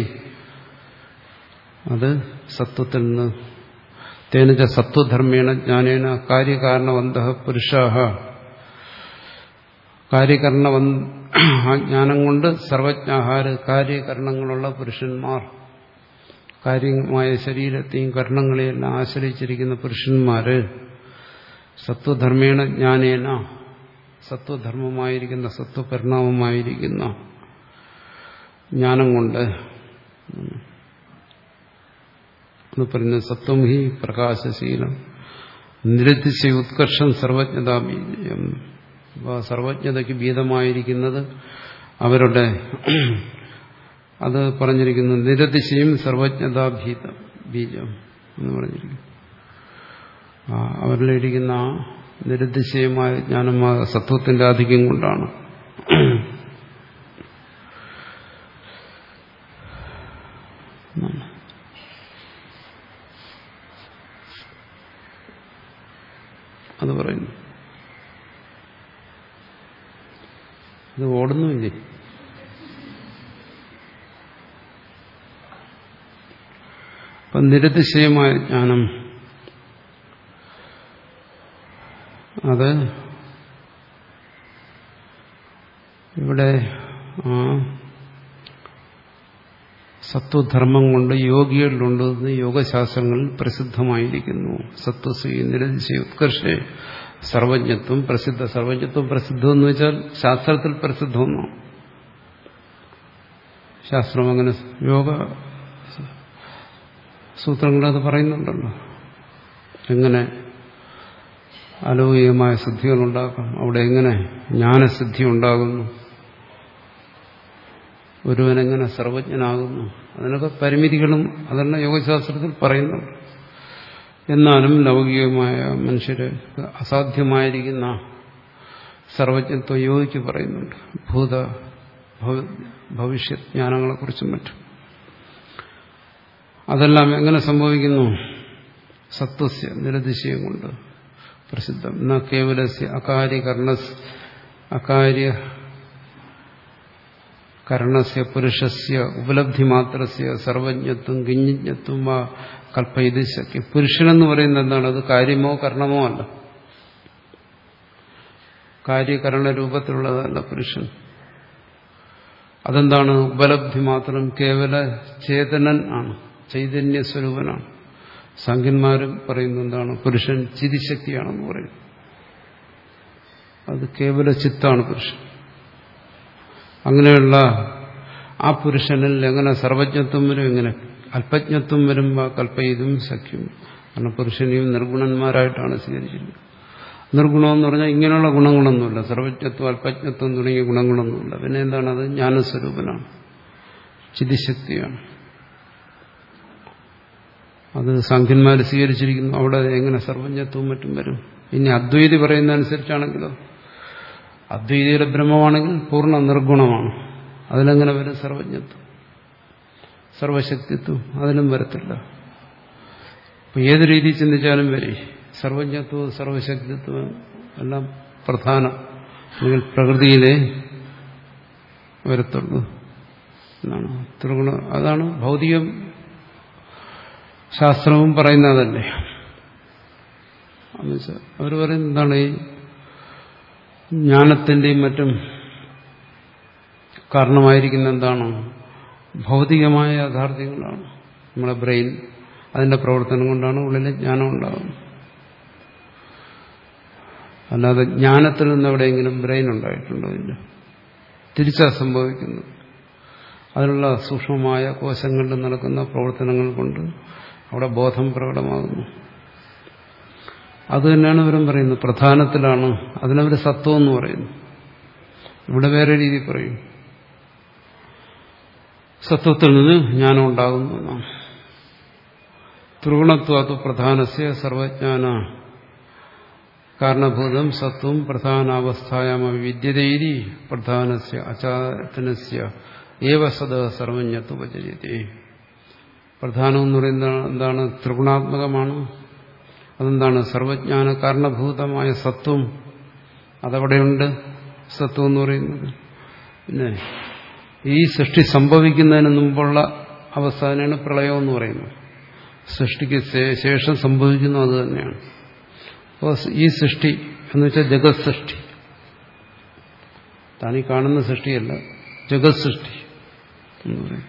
അത് സത്വത്തിൽ നിന്ന് തേനച്ച സത്വധർമ്മേണ ജ്ഞാനേന കാര്യകാരണവന്ത പുരുഷാഹ കാര്യകരണ ആ ജ്ഞാനം കൊണ്ട് സർവജ്ഞാഹാര കാര്യകരണങ്ങളുള്ള പുരുഷന്മാർ കാര്യമായ ശരീരത്തെയും കർണങ്ങളെയെല്ലാം ആശ്രയിച്ചിരിക്കുന്ന പുരുഷന്മാര് സത്വധർമ്മേണ ജ്ഞാനേന സത്വധർമ്മമായിരിക്കുന്ന സത്വപരിണാമമായിരിക്കുന്ന ജ്ഞാനം കൊണ്ട് എന്ന് പറയുന്നത് സത്വം ഹി പ്രകാശശീലം നിരത്തിച്ച ഉത്കർഷം സർവജ്ഞതാബീജം സർവജ്ഞതയ്ക്ക് ഭീതമായിരിക്കുന്നത് അവരുടെ അത് പറഞ്ഞിരിക്കുന്നു നിരതിശയും സർവജ്ഞതാഭീതം ബീജം എന്ന് പറഞ്ഞിരിക്കുന്നു അവരിലിരിക്കുന്ന ആ നിരതിശയമായ ജ്ഞാനമായ സത്വത്തിന്റെ ആധിക്യം കൊണ്ടാണ് അത് പറയുന്നു അത് ഓടുന്നുമില്ലേ അപ്പം നിരതിശയമായ ജ്ഞാനം അത് ഇവിടെ ആ സത്വധർമ്മം കൊണ്ട് യോഗികളിലുണ്ട് യോഗശാസ്ത്രങ്ങളിൽ പ്രസിദ്ധമായിരിക്കുന്നു സത്വസി നിരതിശയ ഉത്കർഷേ സർവജ്ഞത്വം പ്രസിദ്ധ സർവജ്ഞത്വം പ്രസിദ്ധം എന്ന് വെച്ചാൽ ശാസ്ത്രത്തിൽ പ്രസിദ്ധമെന്നോ ശാസ്ത്രം അങ്ങനെ യോഗ സൂത്രങ്ങളത് പറയുന്നുണ്ടല്ലോ എങ്ങനെ അലൗകികമായ സിദ്ധികൾ ഉണ്ടാക്കാം അവിടെ എങ്ങനെ ജ്ഞാനസിദ്ധി ഉണ്ടാകുന്നു ഒരുവനെങ്ങനെ സർവജ്ഞനാകുന്നു അതിനൊക്കെ പരിമിതികളും അതെല്ലാം യോഗശാസ്ത്രത്തിൽ പറയുന്നുണ്ട് എന്നാലും ലൗകികമായ മനുഷ്യര് അസാധ്യമായിരിക്കുന്ന സർവജ്ഞത്വം യോഗിക്ക് പറയുന്നുണ്ട് ഭൂത ഭവിഷ്യത് ജ്ഞാനങ്ങളെക്കുറിച്ചും മറ്റും അതെല്ലാം എങ്ങനെ സംഭവിക്കുന്നു സത്വസ്യ നിരതിശയം കൊണ്ട് പ്രസിദ്ധം ന കേവലസ്യ അകാര്യകർണ അകാര്യ കർണസ്യ പുരുഷസ്യ ഉപലബ്ധി മാത്രസ്യ സർവജ്ഞത്വം കിഞ്ഞജ്ഞത്വം വാ കൽപ്പയത് ശക്തി പുരുഷനെന്ന് പറയുന്നത് എന്താണ് അത് കാര്യമോ കർണമോ അല്ല കാര്യകരണ രൂപത്തിലുള്ളതല്ല പുരുഷൻ അതെന്താണ് ഉപലബ്ധി മാത്രം കേവല ചേതനൻ ആണ് ചൈതന്യ സ്വരൂപനാണ് സംഖ്യന്മാരും പറയുന്നത് എന്താണ് പുരുഷൻ ചിതിശക്തിയാണെന്ന് പറയും അത് കേവല ചിത്താണ് പുരുഷൻ അങ്ങനെയുള്ള ആ പുരുഷനിൽ എങ്ങനെ സർവജ്ഞത്വം വരും എങ്ങനെ അല്പജ്ഞത്വം വരുമ്പോൾ കൽപ്പയിതും സഖ്യം കാരണം പുരുഷനെയും നിർഗുണന്മാരായിട്ടാണ് സ്വീകരിച്ചിരിക്കുന്നത് നിർഗുണമെന്ന് പറഞ്ഞാൽ ഇങ്ങനെയുള്ള ഗുണങ്ങളൊന്നുമില്ല സർവജ്ഞത്വം അല്പജ്ഞത്വം തുടങ്ങിയ ഗുണങ്ങളൊന്നുമില്ല പിന്നെ എന്താണ് അത് ജ്ഞാനസ്വരൂപനാണ് ചിതിശക്തിയാണ് അത് സാഖ്യന്മാർ സ്വീകരിച്ചിരിക്കുന്നു അവിടെ എങ്ങനെ സർവജ്ഞത്വവും മറ്റും വരും ഇനി അദ്വൈതി പറയുന്ന അനുസരിച്ചാണെങ്കിലോ അദ്വൈതിയുടെ ബ്രഹ്മമാണെങ്കിൽ പൂർണ്ണ നിർഗുണമാണ് അതിലെങ്ങനെ വരും സർവജ്ഞത്വം സർവശക്തിത്വം അതിലും വരത്തില്ല അപ്പൊ ഏത് രീതിയിൽ ചിന്തിച്ചാലും വരെ സർവജ്ഞത്വവും സർവശക്തിത്വവും എല്ലാം പ്രധാന അല്ലെങ്കിൽ പ്രകൃതിയിലെ വരത്തുള്ളൂ എന്നാണ് ത്രിഗുണ അതാണ് ഭൗതികം ശാസ്ത്രവും പറയുന്നതല്ലേ എന്നുവെച്ചാൽ അവർ പറയുന്നത് എന്താണ് ഈ ജ്ഞാനത്തിൻ്റെയും മറ്റും കാരണമായിരിക്കുന്ന എന്താണ് ഭൗതികമായ യാഥാർത്ഥ്യങ്ങളാണ് നമ്മുടെ ബ്രെയിൻ അതിന്റെ പ്രവർത്തനം കൊണ്ടാണ് ഉള്ളിലെ ജ്ഞാനം ഉണ്ടാകുന്നത് അല്ലാതെ ജ്ഞാനത്തിൽ നിന്ന് എവിടെയെങ്കിലും ബ്രെയിൻ ഉണ്ടായിട്ടുണ്ടോ ഇല്ല തിരിച്ചാ സംഭവിക്കുന്നത് അതിനുള്ള സൂക്ഷ്മമായ കോശങ്ങളിൽ നടക്കുന്ന പ്രവർത്തനങ്ങൾ കൊണ്ട് അവിടെ ബോധം പ്രകടമാകുന്നു അത് തന്നെയാണ് ഇവരും പറയുന്നത് പ്രധാനത്തിലാണ് അതിനവർ സത്വം എന്ന് പറയുന്നു ഇവിടെ വേറെ രീതി പറയും സത്വത്തിൽ നിന്ന് ജ്ഞാനം ഉണ്ടാകുന്നു എന്നാണ് ത്രിഗുണത്വാത്വ പ്രധാനസ്യ സർവജ്ഞാന കാരണഭൂതം സത്വം പ്രധാനാവസ്ഥായാമ വിദ്യതേരി പ്രധാനസ്യ അചാരനസ്യ ഏവ സദ സർവജ്ഞത്വപചര്യത്തെ പ്രധാനം എന്ന് പറയുന്നത് എന്താണ് ത്രിഗുണാത്മകമാണ് അതെന്താണ് സർവജ്ഞാന കാരണഭൂതമായ സത്വം അതവിടെയുണ്ട് സത്വം എന്ന് പറയുന്നത് പിന്നെ ഈ സൃഷ്ടി സംഭവിക്കുന്നതിന് മുമ്പുള്ള അവസ്ഥ തന്നെയാണ് പ്രളയം എന്ന് പറയുന്നത് സൃഷ്ടിക്ക് ശേഷം സംഭവിക്കുന്നു അത് തന്നെയാണ് അപ്പോൾ ഈ സൃഷ്ടി എന്ന് വെച്ചാൽ ജഗത് സൃഷ്ടി താനീ കാണുന്ന സൃഷ്ടിയല്ല ജഗത് സൃഷ്ടി എന്ന് പറയും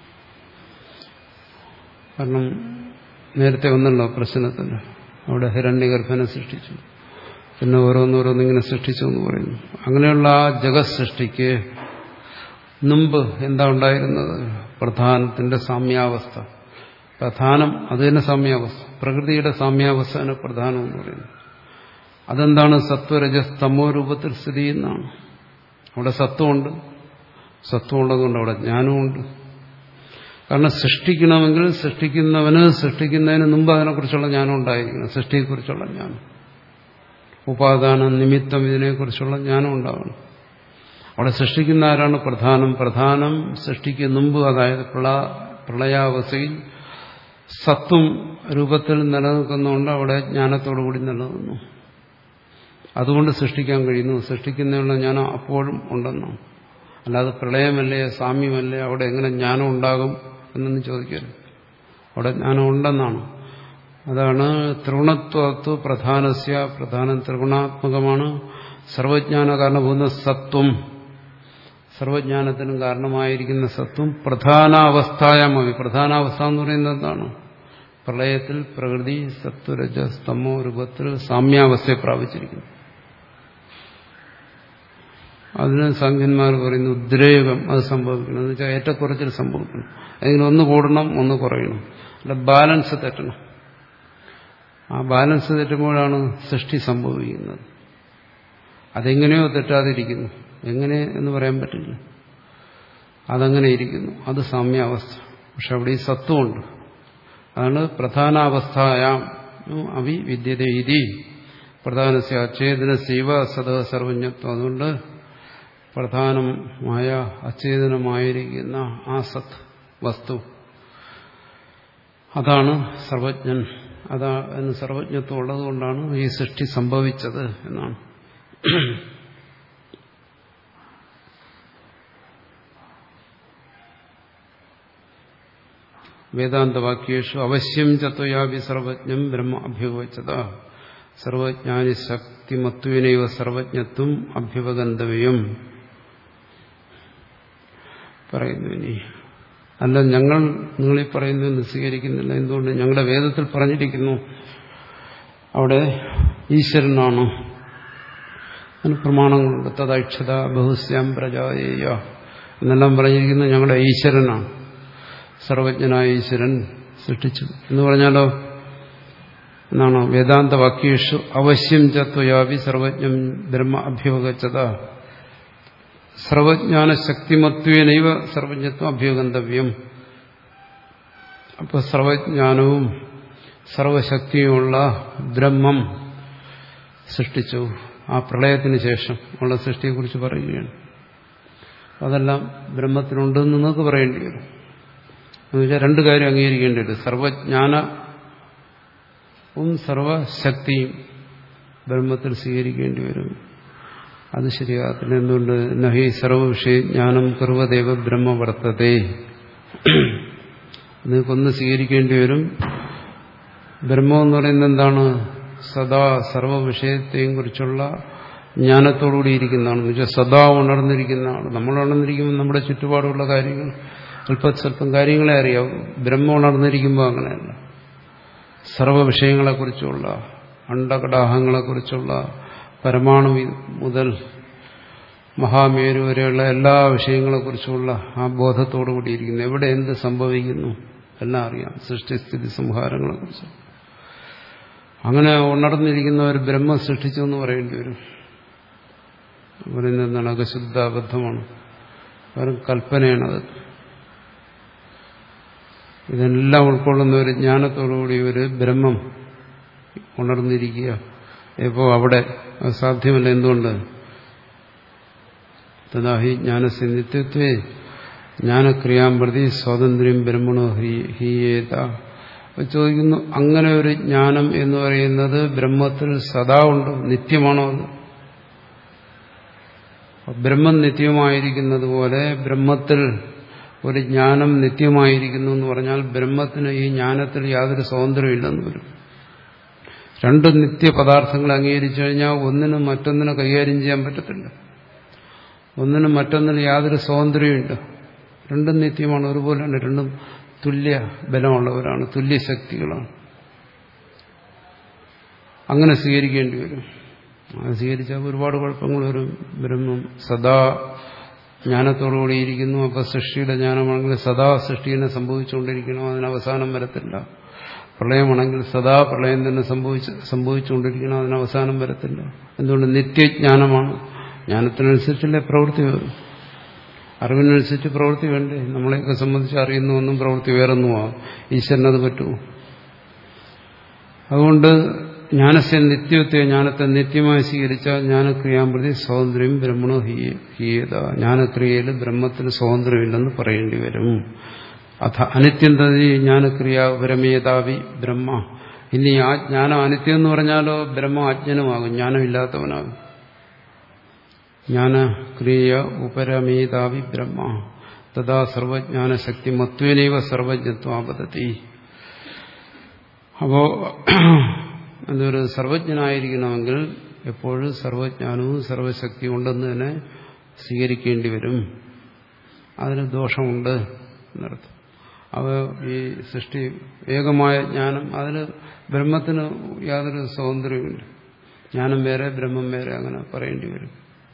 കാരണം നേരത്തെ വന്നല്ലോ പ്രശ്നത്തിൽ അവിടെ ഹിരണ്യഗർഭനെ സൃഷ്ടിച്ചു പിന്നെ ഓരോന്നോരോന്നിങ്ങനെ സൃഷ്ടിച്ചു എന്ന് പറയുന്നു അങ്ങനെയുള്ള ആ ജഗത് സൃഷ്ടിക്ക് മുമ്പ് എന്താ ഉണ്ടായിരുന്നത് പ്രധാനത്തിന്റെ സാമ്യാവസ്ഥ പ്രധാനം അത് തന്നെ സാമ്യാവസ്ഥ പ്രകൃതിയുടെ സാമ്യാവസ്ഥയാണ് പ്രധാനം എന്ന് പറയുന്നത് അതെന്താണ് സത്വരജസ്തമോ രൂപത്തിൽ സ്ഥിതി ചെയ്യുന്നതാണ് അവിടെ സത്വമുണ്ട് സത്വമുള്ളതുകൊണ്ട് അവിടെ ജ്ഞാനമുണ്ട് കാരണം സൃഷ്ടിക്കണമെങ്കിൽ സൃഷ്ടിക്കുന്നവന് സൃഷ്ടിക്കുന്നതിന് മുമ്പ് അതിനെക്കുറിച്ചുള്ള ജ്ഞാനം ഉണ്ടായിരിക്കണം സൃഷ്ടിയെക്കുറിച്ചുള്ള ജ്ഞാനം ഉപാദാന നിമിത്തം ഇതിനെക്കുറിച്ചുള്ള ജ്ഞാനം ഉണ്ടാവണം അവിടെ സൃഷ്ടിക്കുന്ന ആരാണ് പ്രധാനം പ്രധാനം സൃഷ്ടിക്ക് മുമ്പ് അതായത് പ്രളയാവസ്ഥയിൽ സത്വം രൂപത്തിൽ നിലനിൽക്കുന്നതുകൊണ്ട് അവിടെ ജ്ഞാനത്തോടുകൂടി നിലനിൽക്കുന്നു അതുകൊണ്ട് സൃഷ്ടിക്കാൻ കഴിയുന്നു സൃഷ്ടിക്കുന്നതിനുള്ള ജ്ഞാനം അപ്പോഴും ഉണ്ടെന്നാണ് അല്ലാതെ പ്രളയമല്ലേ സാമ്യമല്ലേ അവിടെ എങ്ങനെ ജ്ഞാനം ഉണ്ടാകും എന്നൊന്നും ചോദിക്കരുത് അവിടെ ജ്ഞാനം ഉണ്ടെന്നാണ് അതാണ് ത്രിഗുണത്വത്വ പ്രധാനസ്യ പ്രധാനം ത്രിഗുണാത്മകമാണ് സർവജ്ഞാന കാരണഭൂത സത്വം സർവജ്ഞാനത്തിനും കാരണമായിരിക്കുന്ന സത്വം പ്രധാനാവസ്ഥായമവി പ്രധാനാവസ്ഥ എന്ന് പറയുന്നത് എന്താണ് പ്രളയത്തിൽ പ്രകൃതി സത്വരജ സ്തമോ രൂപത്തിൽ സാമ്യാവസ്ഥയെ പ്രാപിച്ചിരിക്കുന്നു അതിന് സംഖ്യന്മാർ പറയുന്നു ഉദ്രേകം അത് സംഭവിക്കണം എന്ന് വെച്ചാൽ ഏറ്റക്കുറച്ചിൽ സംഭവിക്കണം അതിന് ഒന്ന് കൂടണം ഒന്ന് കുറയണം അല്ല ബാലൻസ് തെറ്റണം ആ ബാലൻസ് തെറ്റുമ്പോഴാണ് സൃഷ്ടി സംഭവിക്കുന്നത് അതെങ്ങനെയോ തെറ്റാതിരിക്കുന്നു എങ്ങനെ എന്ന് പറയാൻ പറ്റില്ല അതങ്ങനെ ഇരിക്കുന്നു അത് സാമ്യാവസ്ഥ പക്ഷെ അവിടെ ഈ സത്വമുണ്ട് അതാണ് പ്രധാനാവസ്ഥയാം അവി വിദ്യത ഇതി പ്രധാനസ്യ അച്ഛേദന ശിവ സദ സർവജ്ഞത്വം അതുകൊണ്ട് പ്രധാനമായ അചേതനമായിരിക്കുന്ന ആ സത് വസ്തു അതാണ് സർവജ്ഞൻ അതാ അതിന് സർവജ്ഞത്വം ഉള്ളതുകൊണ്ടാണ് ഈ സൃഷ്ടി സംഭവിച്ചത് എന്നാണ് വേദാന്തവാക്യേഷു അവശ്യം ചത്വയാപി സർവജ്ഞം ബ്രഹ്മ അഭ്യുവച്ചത സർവജ്ഞാനി ശക്തിമത്വനൈവ സർവജ്ഞത്വം അഭ്യുപഗന്തവ്യം പറയുന്നു ഇനി അല്ല ഞങ്ങൾ നിങ്ങളീ പറയുന്നതെന്ന് സ്വീകരിക്കുന്നില്ല എന്തുകൊണ്ട് ഞങ്ങളുടെ വേദത്തിൽ പറഞ്ഞിരിക്കുന്നു അവിടെ ഈശ്വരനാണ് അതിന് പ്രമാണങ്ങളുണ്ട് തദക്ഷത ബഹുസ്യാം പ്രജായേയ എന്നെല്ലാം പറഞ്ഞിരിക്കുന്നത് ഞങ്ങളുടെ ഈശ്വരനാണ് സർവജ്ഞനായ ഈശ്വരൻ സൃഷ്ടിച്ചു എന്ന് പറഞ്ഞാലോ എന്നാണോ വേദാന്ത വാക്യേഷു അവശ്യം ചത്വയാവി സർവജ്ഞം ബ്രഹ്മ അഭ്യുപഗച്ചത സർവജ്ഞാന ശക്തിമത്വേനൈവ സർവജ്ഞത്വം അഭ്യുഗന്തവ്യം അപ്പോൾ സർവജ്ഞാനവും സർവശക്തിയുമുള്ള ബ്രഹ്മം സൃഷ്ടിച്ചു ആ പ്രളയത്തിന് ശേഷം ഉള്ള സൃഷ്ടിയെക്കുറിച്ച് പറയുകയാണ് അതെല്ലാം ബ്രഹ്മത്തിനുണ്ടെന്ന് നിങ്ങൾക്ക് പറയേണ്ടി വരും എന്നുവെച്ചാൽ രണ്ട് കാര്യം അംഗീകരിക്കേണ്ടി വരും സർവജ്ഞാനവും സർവശക്തിയും ബ്രഹ്മത്തിൽ സ്വീകരിക്കേണ്ടി വരും അത് ശരിയാകത്തില്ല എന്തുകൊണ്ട് നഹി സർവവിഷയ ജ്ഞാനം കർവദേവ ബ്രഹ്മ വർത്തതേ നിങ്ങൾക്കൊന്ന് സ്വീകരിക്കേണ്ടി വരും ബ്രഹ്മം എന്ന് പറയുന്നത് എന്താണ് സദാ സർവ വിഷയത്തെയും കുറിച്ചുള്ള ജ്ഞാനത്തോടുകൂടി ഇരിക്കുന്നതാണ് എന്ന് വെച്ചാൽ സദാ ഉണർന്നിരിക്കുന്നതാണ് നമ്മൾ ഉണർന്നിരിക്കുമ്പോൾ നമ്മുടെ ചുറ്റുപാടുള്ള കാര്യങ്ങൾ അല്പ സ്വല്പം കാര്യങ്ങളെ അറിയാവും ബ്രഹ്മം ഉണർന്നിരിക്കുമ്പോൾ അങ്ങനെയല്ല സർവ വിഷയങ്ങളെക്കുറിച്ചുള്ള അണ്ടകടാഹങ്ങളെക്കുറിച്ചുള്ള പരമാണു മുതൽ മഹാമേരു വരെയുള്ള എല്ലാ വിഷയങ്ങളെക്കുറിച്ചുള്ള ആ ബോധത്തോടു കൂടിയിരിക്കുന്നു എവിടെ എന്ത് സംഭവിക്കുന്നു എല്ലാം അറിയാം സൃഷ്ടിസ്ഥിതി സംഹാരങ്ങളെക്കുറിച്ച് അങ്ങനെ ഉണർന്നിരിക്കുന്ന ഒരു ബ്രഹ്മം സൃഷ്ടിച്ചു എന്ന് പറയേണ്ടി വരും പറയുന്നത് എന്താണ് അകശുദ്ധ അബദ്ധമാണ് വെറും കൽപ്പനയാണത് ഇതെല്ലാം ഉൾക്കൊള്ളുന്ന ഒരു ജ്ഞാനത്തോടുകൂടി ഒരു ബ്രഹ്മം ഉണർന്നിരിക്കുക ഇപ്പോൾ അവിടെ അത് സാധ്യമല്ല എന്തുകൊണ്ട് തഥാഹി ജ്ഞാനസ്യ നിത്യത്വേ ജ്ഞാനക്രിയാം പ്രതി സ്വാതന്ത്ര്യം ബ്രഹ്മണോ ഹീയേത ചോദിക്കുന്നു അങ്ങനെ ഒരു ജ്ഞാനം എന്ന് പറയുന്നത് ബ്രഹ്മത്തിൽ സദാ ഉണ്ട് നിത്യമാണോ അത് ബ്രഹ്മം നിത്യമായിരിക്കുന്നത് പോലെ ബ്രഹ്മത്തിൽ ഒരു ജ്ഞാനം നിത്യമായിരിക്കുന്നു എന്ന് പറഞ്ഞാൽ ബ്രഹ്മത്തിന് ഈ ജ്ഞാനത്തിൽ യാതൊരു സ്വാതന്ത്ര്യമില്ലെന്ന് വരും രണ്ട് നിത്യ പദാർത്ഥങ്ങൾ അംഗീകരിച്ചു കഴിഞ്ഞാൽ ഒന്നിനും മറ്റൊന്നിനെ കൈകാര്യം ചെയ്യാൻ പറ്റത്തില്ല ഒന്നിനും മറ്റൊന്നിനും യാതൊരു സ്വാതന്ത്ര്യമില്ല രണ്ടും നിത്യമാണ് ഒരുപോലെയാണ് രണ്ടും തുല്യ ബലമുള്ളവരാണ് തുല്യ ശക്തികളാണ് അങ്ങനെ സ്വീകരിക്കേണ്ടി വരും അത് സ്വീകരിച്ചാൽ ഒരുപാട് കുഴപ്പങ്ങൾ വരും ബ്രഹ്മം സദാ ജ്ഞാനത്തോടുകൂടി ഇരിക്കുന്നു അപ്പോൾ സൃഷ്ടിയുടെ ജ്ഞാനമാണെങ്കിൽ സദാ സൃഷ്ടിനെ സംഭവിച്ചുകൊണ്ടിരിക്കണം അതിന് അവസാനം വരത്തില്ല പ്രളയമാണെങ്കിൽ സദാ പ്രളയം തന്നെ സംഭവിച്ച് സംഭവിച്ചുകൊണ്ടിരിക്കണം അതിന് അവസാനം വരത്തില്ല എന്തുകൊണ്ട് നിത്യജ്ഞാനമാണ് ജ്ഞാനത്തിനനുസരിച്ചല്ലേ പ്രവൃത്തി വരും അറിവിനനുസരിച്ച് പ്രവൃത്തി വേണ്ടേ നമ്മളെയൊക്കെ സംബന്ധിച്ച് അറിയുന്ന ഒന്നും പ്രവൃത്തി വേറൊന്നുമാണ് ഈശ്വരനത് പറ്റുമോ അതുകൊണ്ട് ജ്ഞാനസ്യ നിത്യത്വ ജ്ഞാനത്തെ നിത്യമായി സ്വീകരിച്ച ജ്ഞാനക്രിയാൻ പ്രതി സ്വാതന്ത്ര്യം ബ്രഹ്മണോ ഹീയത ജ്ഞാനക്രിയയിൽ ബ്രഹ്മത്തിന് സ്വാതന്ത്ര്യമില്ലെന്ന് പറയേണ്ടി വരും അഥ അനിത്യന്തതി ജ്ഞാനക്രിയ പരമേതാവി ബ്രഹ്മ ഇനി ആ ജ്ഞാനം അനിത്യം എന്ന് പറഞ്ഞാലോ ബ്രഹ്മ അജ്ഞനുമാകും ജ്ഞാനമില്ലാത്തവനാകും ജ്ഞാനക്രിയ ഉപരമേതാവി ബ്രഹ്മ തഥാ സർവജ്ഞാനശക്തി മത്വേനൈവ സർവജ്ഞത്വാപതത്തി അപ്പോ എന്തൊരു സർവജ്ഞനായിരിക്കണമെങ്കിൽ എപ്പോഴും സർവജ്ഞാനവും സർവശക്തിയും ഉണ്ടെന്ന് തന്നെ സ്വീകരിക്കേണ്ടി വരും അതിന് ദോഷമുണ്ട് എന്നർത്ഥം അവ ഈ സൃഷ്ടി ഏകമായ ജ്ഞാനം അതിന് ബ്രഹ്മത്തിന് യാതൊരു സ്വാതന്ത്ര്യമില്ല ജ്ഞാനം വേറെ ബ്രഹ്മം വേറെ അങ്ങനെ പറയേണ്ടി വരും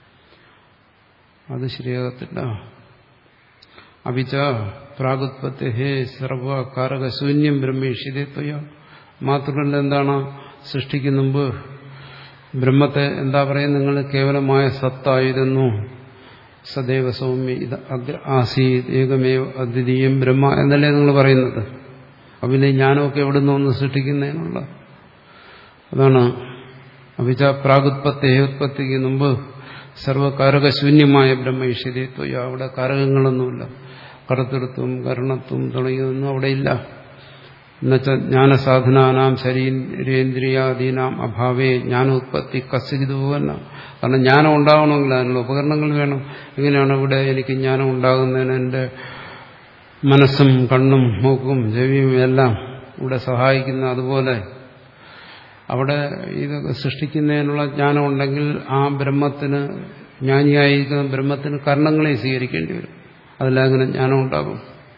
അത് ശരിയാകത്തില്ല അഭിച്ച പ്രാഗുത്പത്തി ഹേ സർവകാരകശൂന്യം ബ്രഹ്മേഷ്യതത്വയ മാത്രമല്ല എന്താണ് സൃഷ്ടിക്കുന്ന മുമ്പ് ബ്രഹ്മത്തെ എന്താ പറയുക നിങ്ങൾ കേവലമായ സത്തായിരുന്നു സദൈവ സൗമ്യ ഇത് അഗ്ര ആസീത് ഏകമേവ അദ്വിതീയം ബ്രഹ്മ എന്നല്ലേ നിങ്ങൾ പറയുന്നത് അതിലെ ജ്ഞാനമൊക്കെ എവിടെ നിന്ന് ഒന്ന് സൃഷ്ടിക്കുന്നതിനുള്ള അതാണ് അഭിച്ച പ്രാഗുത്പത്തി ഉത്പത്തിക്ക് മുമ്പ് സർവകാരകശൂന്യമായ ബ്രഹ്മൈശ്വര്യത്വ അവിടെ കാരകങ്ങളൊന്നുമില്ല കടത്തിടത്തും കരണത്വം തുടങ്ങിയതൊന്നും അവിടെ ഇല്ല എന്നുവെച്ചാൽ ജ്ഞാനസാധനാനാം ശരീരേന്ദ്രിയാദീനാം അഭാവേ ജ്ഞാനോത്പത്തി കസിതുവല്ല കാരണം ജ്ഞാനം ഉണ്ടാവണമെങ്കിൽ അതിനുള്ള ഉപകരണങ്ങൾ വേണം എങ്ങനെയാണ് ഇവിടെ എനിക്ക് ജ്ഞാനം ഉണ്ടാകുന്നതിന് എൻ്റെ മനസ്സും കണ്ണും മൂക്കും ചെവിയും എല്ലാം ഇവിടെ സഹായിക്കുന്ന അതുപോലെ അവിടെ ഇതൊക്കെ സൃഷ്ടിക്കുന്നതിനുള്ള ജ്ഞാനം ഉണ്ടെങ്കിൽ ആ ബ്രഹ്മത്തിന് ജ്ഞാനിയായിരിക്കുന്ന ബ്രഹ്മത്തിന് കർണങ്ങളെ സ്വീകരിക്കേണ്ടി വരും അതിലങ്ങനെ ജ്ഞാനം ഉണ്ടാകും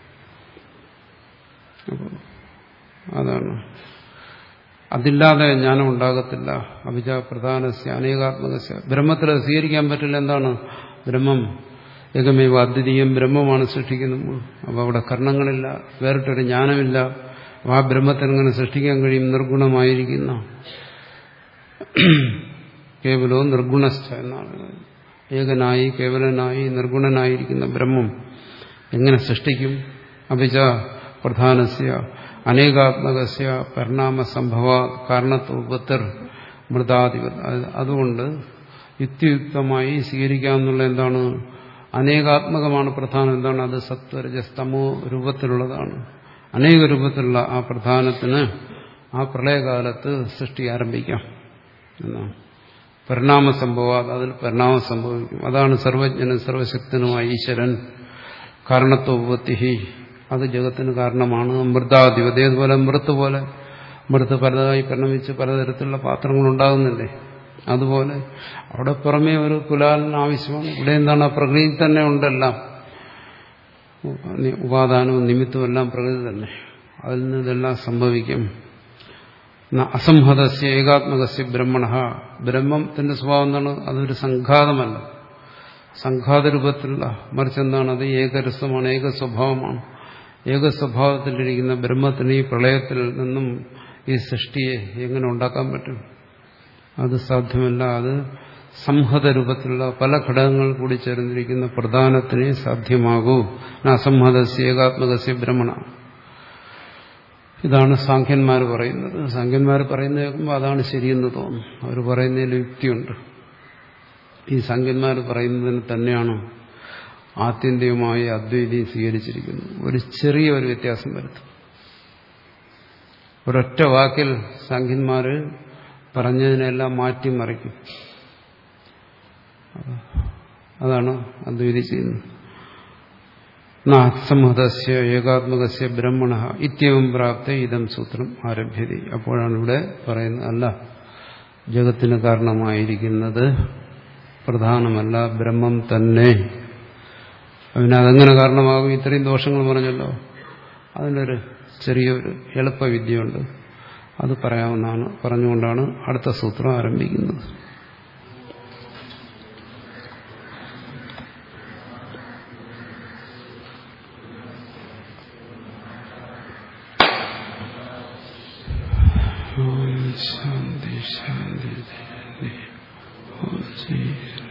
അപ്പോൾ അതാണ് അതില്ലാതെ ജ്ഞാനം ഉണ്ടാകത്തില്ല അഭിജ പ്രധാനസ്യ അനേകാത്മകസ്യ ബ്രഹ്മത്തിൽ സ്വീകരിക്കാൻ പറ്റില്ല എന്താണ് ബ്രഹ്മം ഏകമേവ അദ്വിതീയം ബ്രഹ്മമാണ് സൃഷ്ടിക്കുന്നത് അപ്പോൾ അവിടെ കർണങ്ങളില്ല വേറിട്ടൊരു ജ്ഞാനമില്ല ആ ബ്രഹ്മത്തിനങ്ങനെ സൃഷ്ടിക്കാൻ കഴിയും നിർഗുണമായിരിക്കുന്ന കേവലവും നിർഗുണസ്ഥ എന്നാണ് ഏകനായി കേവലനായി നിർഗുണനായിരിക്കുന്ന ബ്രഹ്മം എങ്ങനെ സൃഷ്ടിക്കും അഭിജ പ്രധാനസ്യ അനേകാത്മകസ്യ പരിണാമ സംഭവ കാരണത്വത്തിർ മൃതാധിപ അതുകൊണ്ട് യുക്തിയുക്തമായി സ്വീകരിക്കാമെന്നുള്ള എന്താണ് അനേകാത്മകമാണ് പ്രധാനം എന്താണ് അത് സത്വരജസ്തമോ രൂപത്തിലുള്ളതാണ് അനേക രൂപത്തിലുള്ള ആ പ്രധാനത്തിന് ആ പ്രളയകാലത്ത് സൃഷ്ടി ആരംഭിക്കാം എന്നാണ് പരിണാമ സംഭവം അതിൽ പരിണാമം സംഭവിക്കും അതാണ് സർവജ്ഞനും സർവശക്തനുമായ ഈശ്വരൻ കാരണത്വപത്തി അത് ജഗത്തിന് കാരണമാണ് മൃതാധിപതി അതുപോലെ മൃത്ത് പോലെ മൃത്ത് പലതായി പരിണമിച്ച് പലതരത്തിലുള്ള പാത്രങ്ങൾ ഉണ്ടാകുന്നില്ലേ അതുപോലെ അവിടെ പുറമേ ഒരു കുലാലിന് ആവശ്യമാണ് ഇവിടെ എന്താണ് ആ പ്രകൃതി തന്നെ ഉണ്ടെല്ലാം ഉപാദാനവും നിമിത്തവും എല്ലാം പ്രകൃതി തന്നെ അതിൽ നിന്ന് ഇതെല്ലാം സംഭവിക്കും അസംഹതസ്യ ഏകാത്മകസ്യ ബ്രഹ്മണ ബ്രഹ്മത്തിന്റെ സ്വഭാവം എന്താണ് അതൊരു സംഘാതമല്ല സംഘാത രൂപത്തിലുള്ള മറിച്ച് എന്താണ് അത് ഏകരസമാണ് ഏക സ്വഭാവമാണ് ഏക സ്വഭാവത്തിലിരിക്കുന്ന ബ്രഹ്മത്തിന് ഈ പ്രളയത്തിൽ നിന്നും ഈ സൃഷ്ടിയെ എങ്ങനെ ഉണ്ടാക്കാൻ പറ്റും അത് സാധ്യമല്ല അത് സംഹത രൂപത്തിലുള്ള പല ഘടകങ്ങൾ കൂടി ചേർന്നിരിക്കുന്ന പ്രധാനത്തിനെ സാധ്യമാകൂ അസംഹതസ്യ ഏകാത്മകസ്യ ബ്രഹ്മണ ഇതാണ് സാഖ്യന്മാർ പറയുന്നത് സാഖ്യന്മാർ പറയുന്നത് കേൾക്കുമ്പോൾ അതാണ് ശരിയെന്ന് തോന്നും അവർ പറയുന്നതിൽ യുക്തിയുണ്ട് ഈ സാഖ്യന്മാർ പറയുന്നതിന് തന്നെയാണ് ആത്യന്തികമായി അദ്വൈതി സ്വീകരിച്ചിരിക്കുന്നത് ഒരു ചെറിയ ഒരു വ്യത്യാസം വരുത്തും ഒരൊറ്റ വാക്കിൽ സാഖ്യന്മാർ പറഞ്ഞതിനെല്ലാം മാറ്റിമറിക്കും അതാണ് അദ്വൈതി ചെയ്യുന്നത് നാത്സംഹതസ്യ ഏകാത്മകസ്യ ബ്രഹ്മണ ഇത്യവും പ്രാപ്ത ഇതം സൂത്രം ആരഭ്യത അപ്പോഴാണ് ഇവിടെ പറയുന്നത് അല്ല ജഗത്തിന് കാരണമായിരിക്കുന്നത് പ്രധാനമല്ല ബ്രഹ്മം തന്നെ പിന്നെ അതെങ്ങനെ കാരണമാകും ഇത്രയും ദോഷങ്ങൾ പറഞ്ഞല്ലോ അതിനൊരു ചെറിയൊരു എളുപ്പവിദ്യയുണ്ട് അത് പറയാവുന്നതാണ് പറഞ്ഞുകൊണ്ടാണ് അടുത്ത സൂത്രം ആരംഭിക്കുന്നത് ശാന്തി ശാന്തി ശാന്തി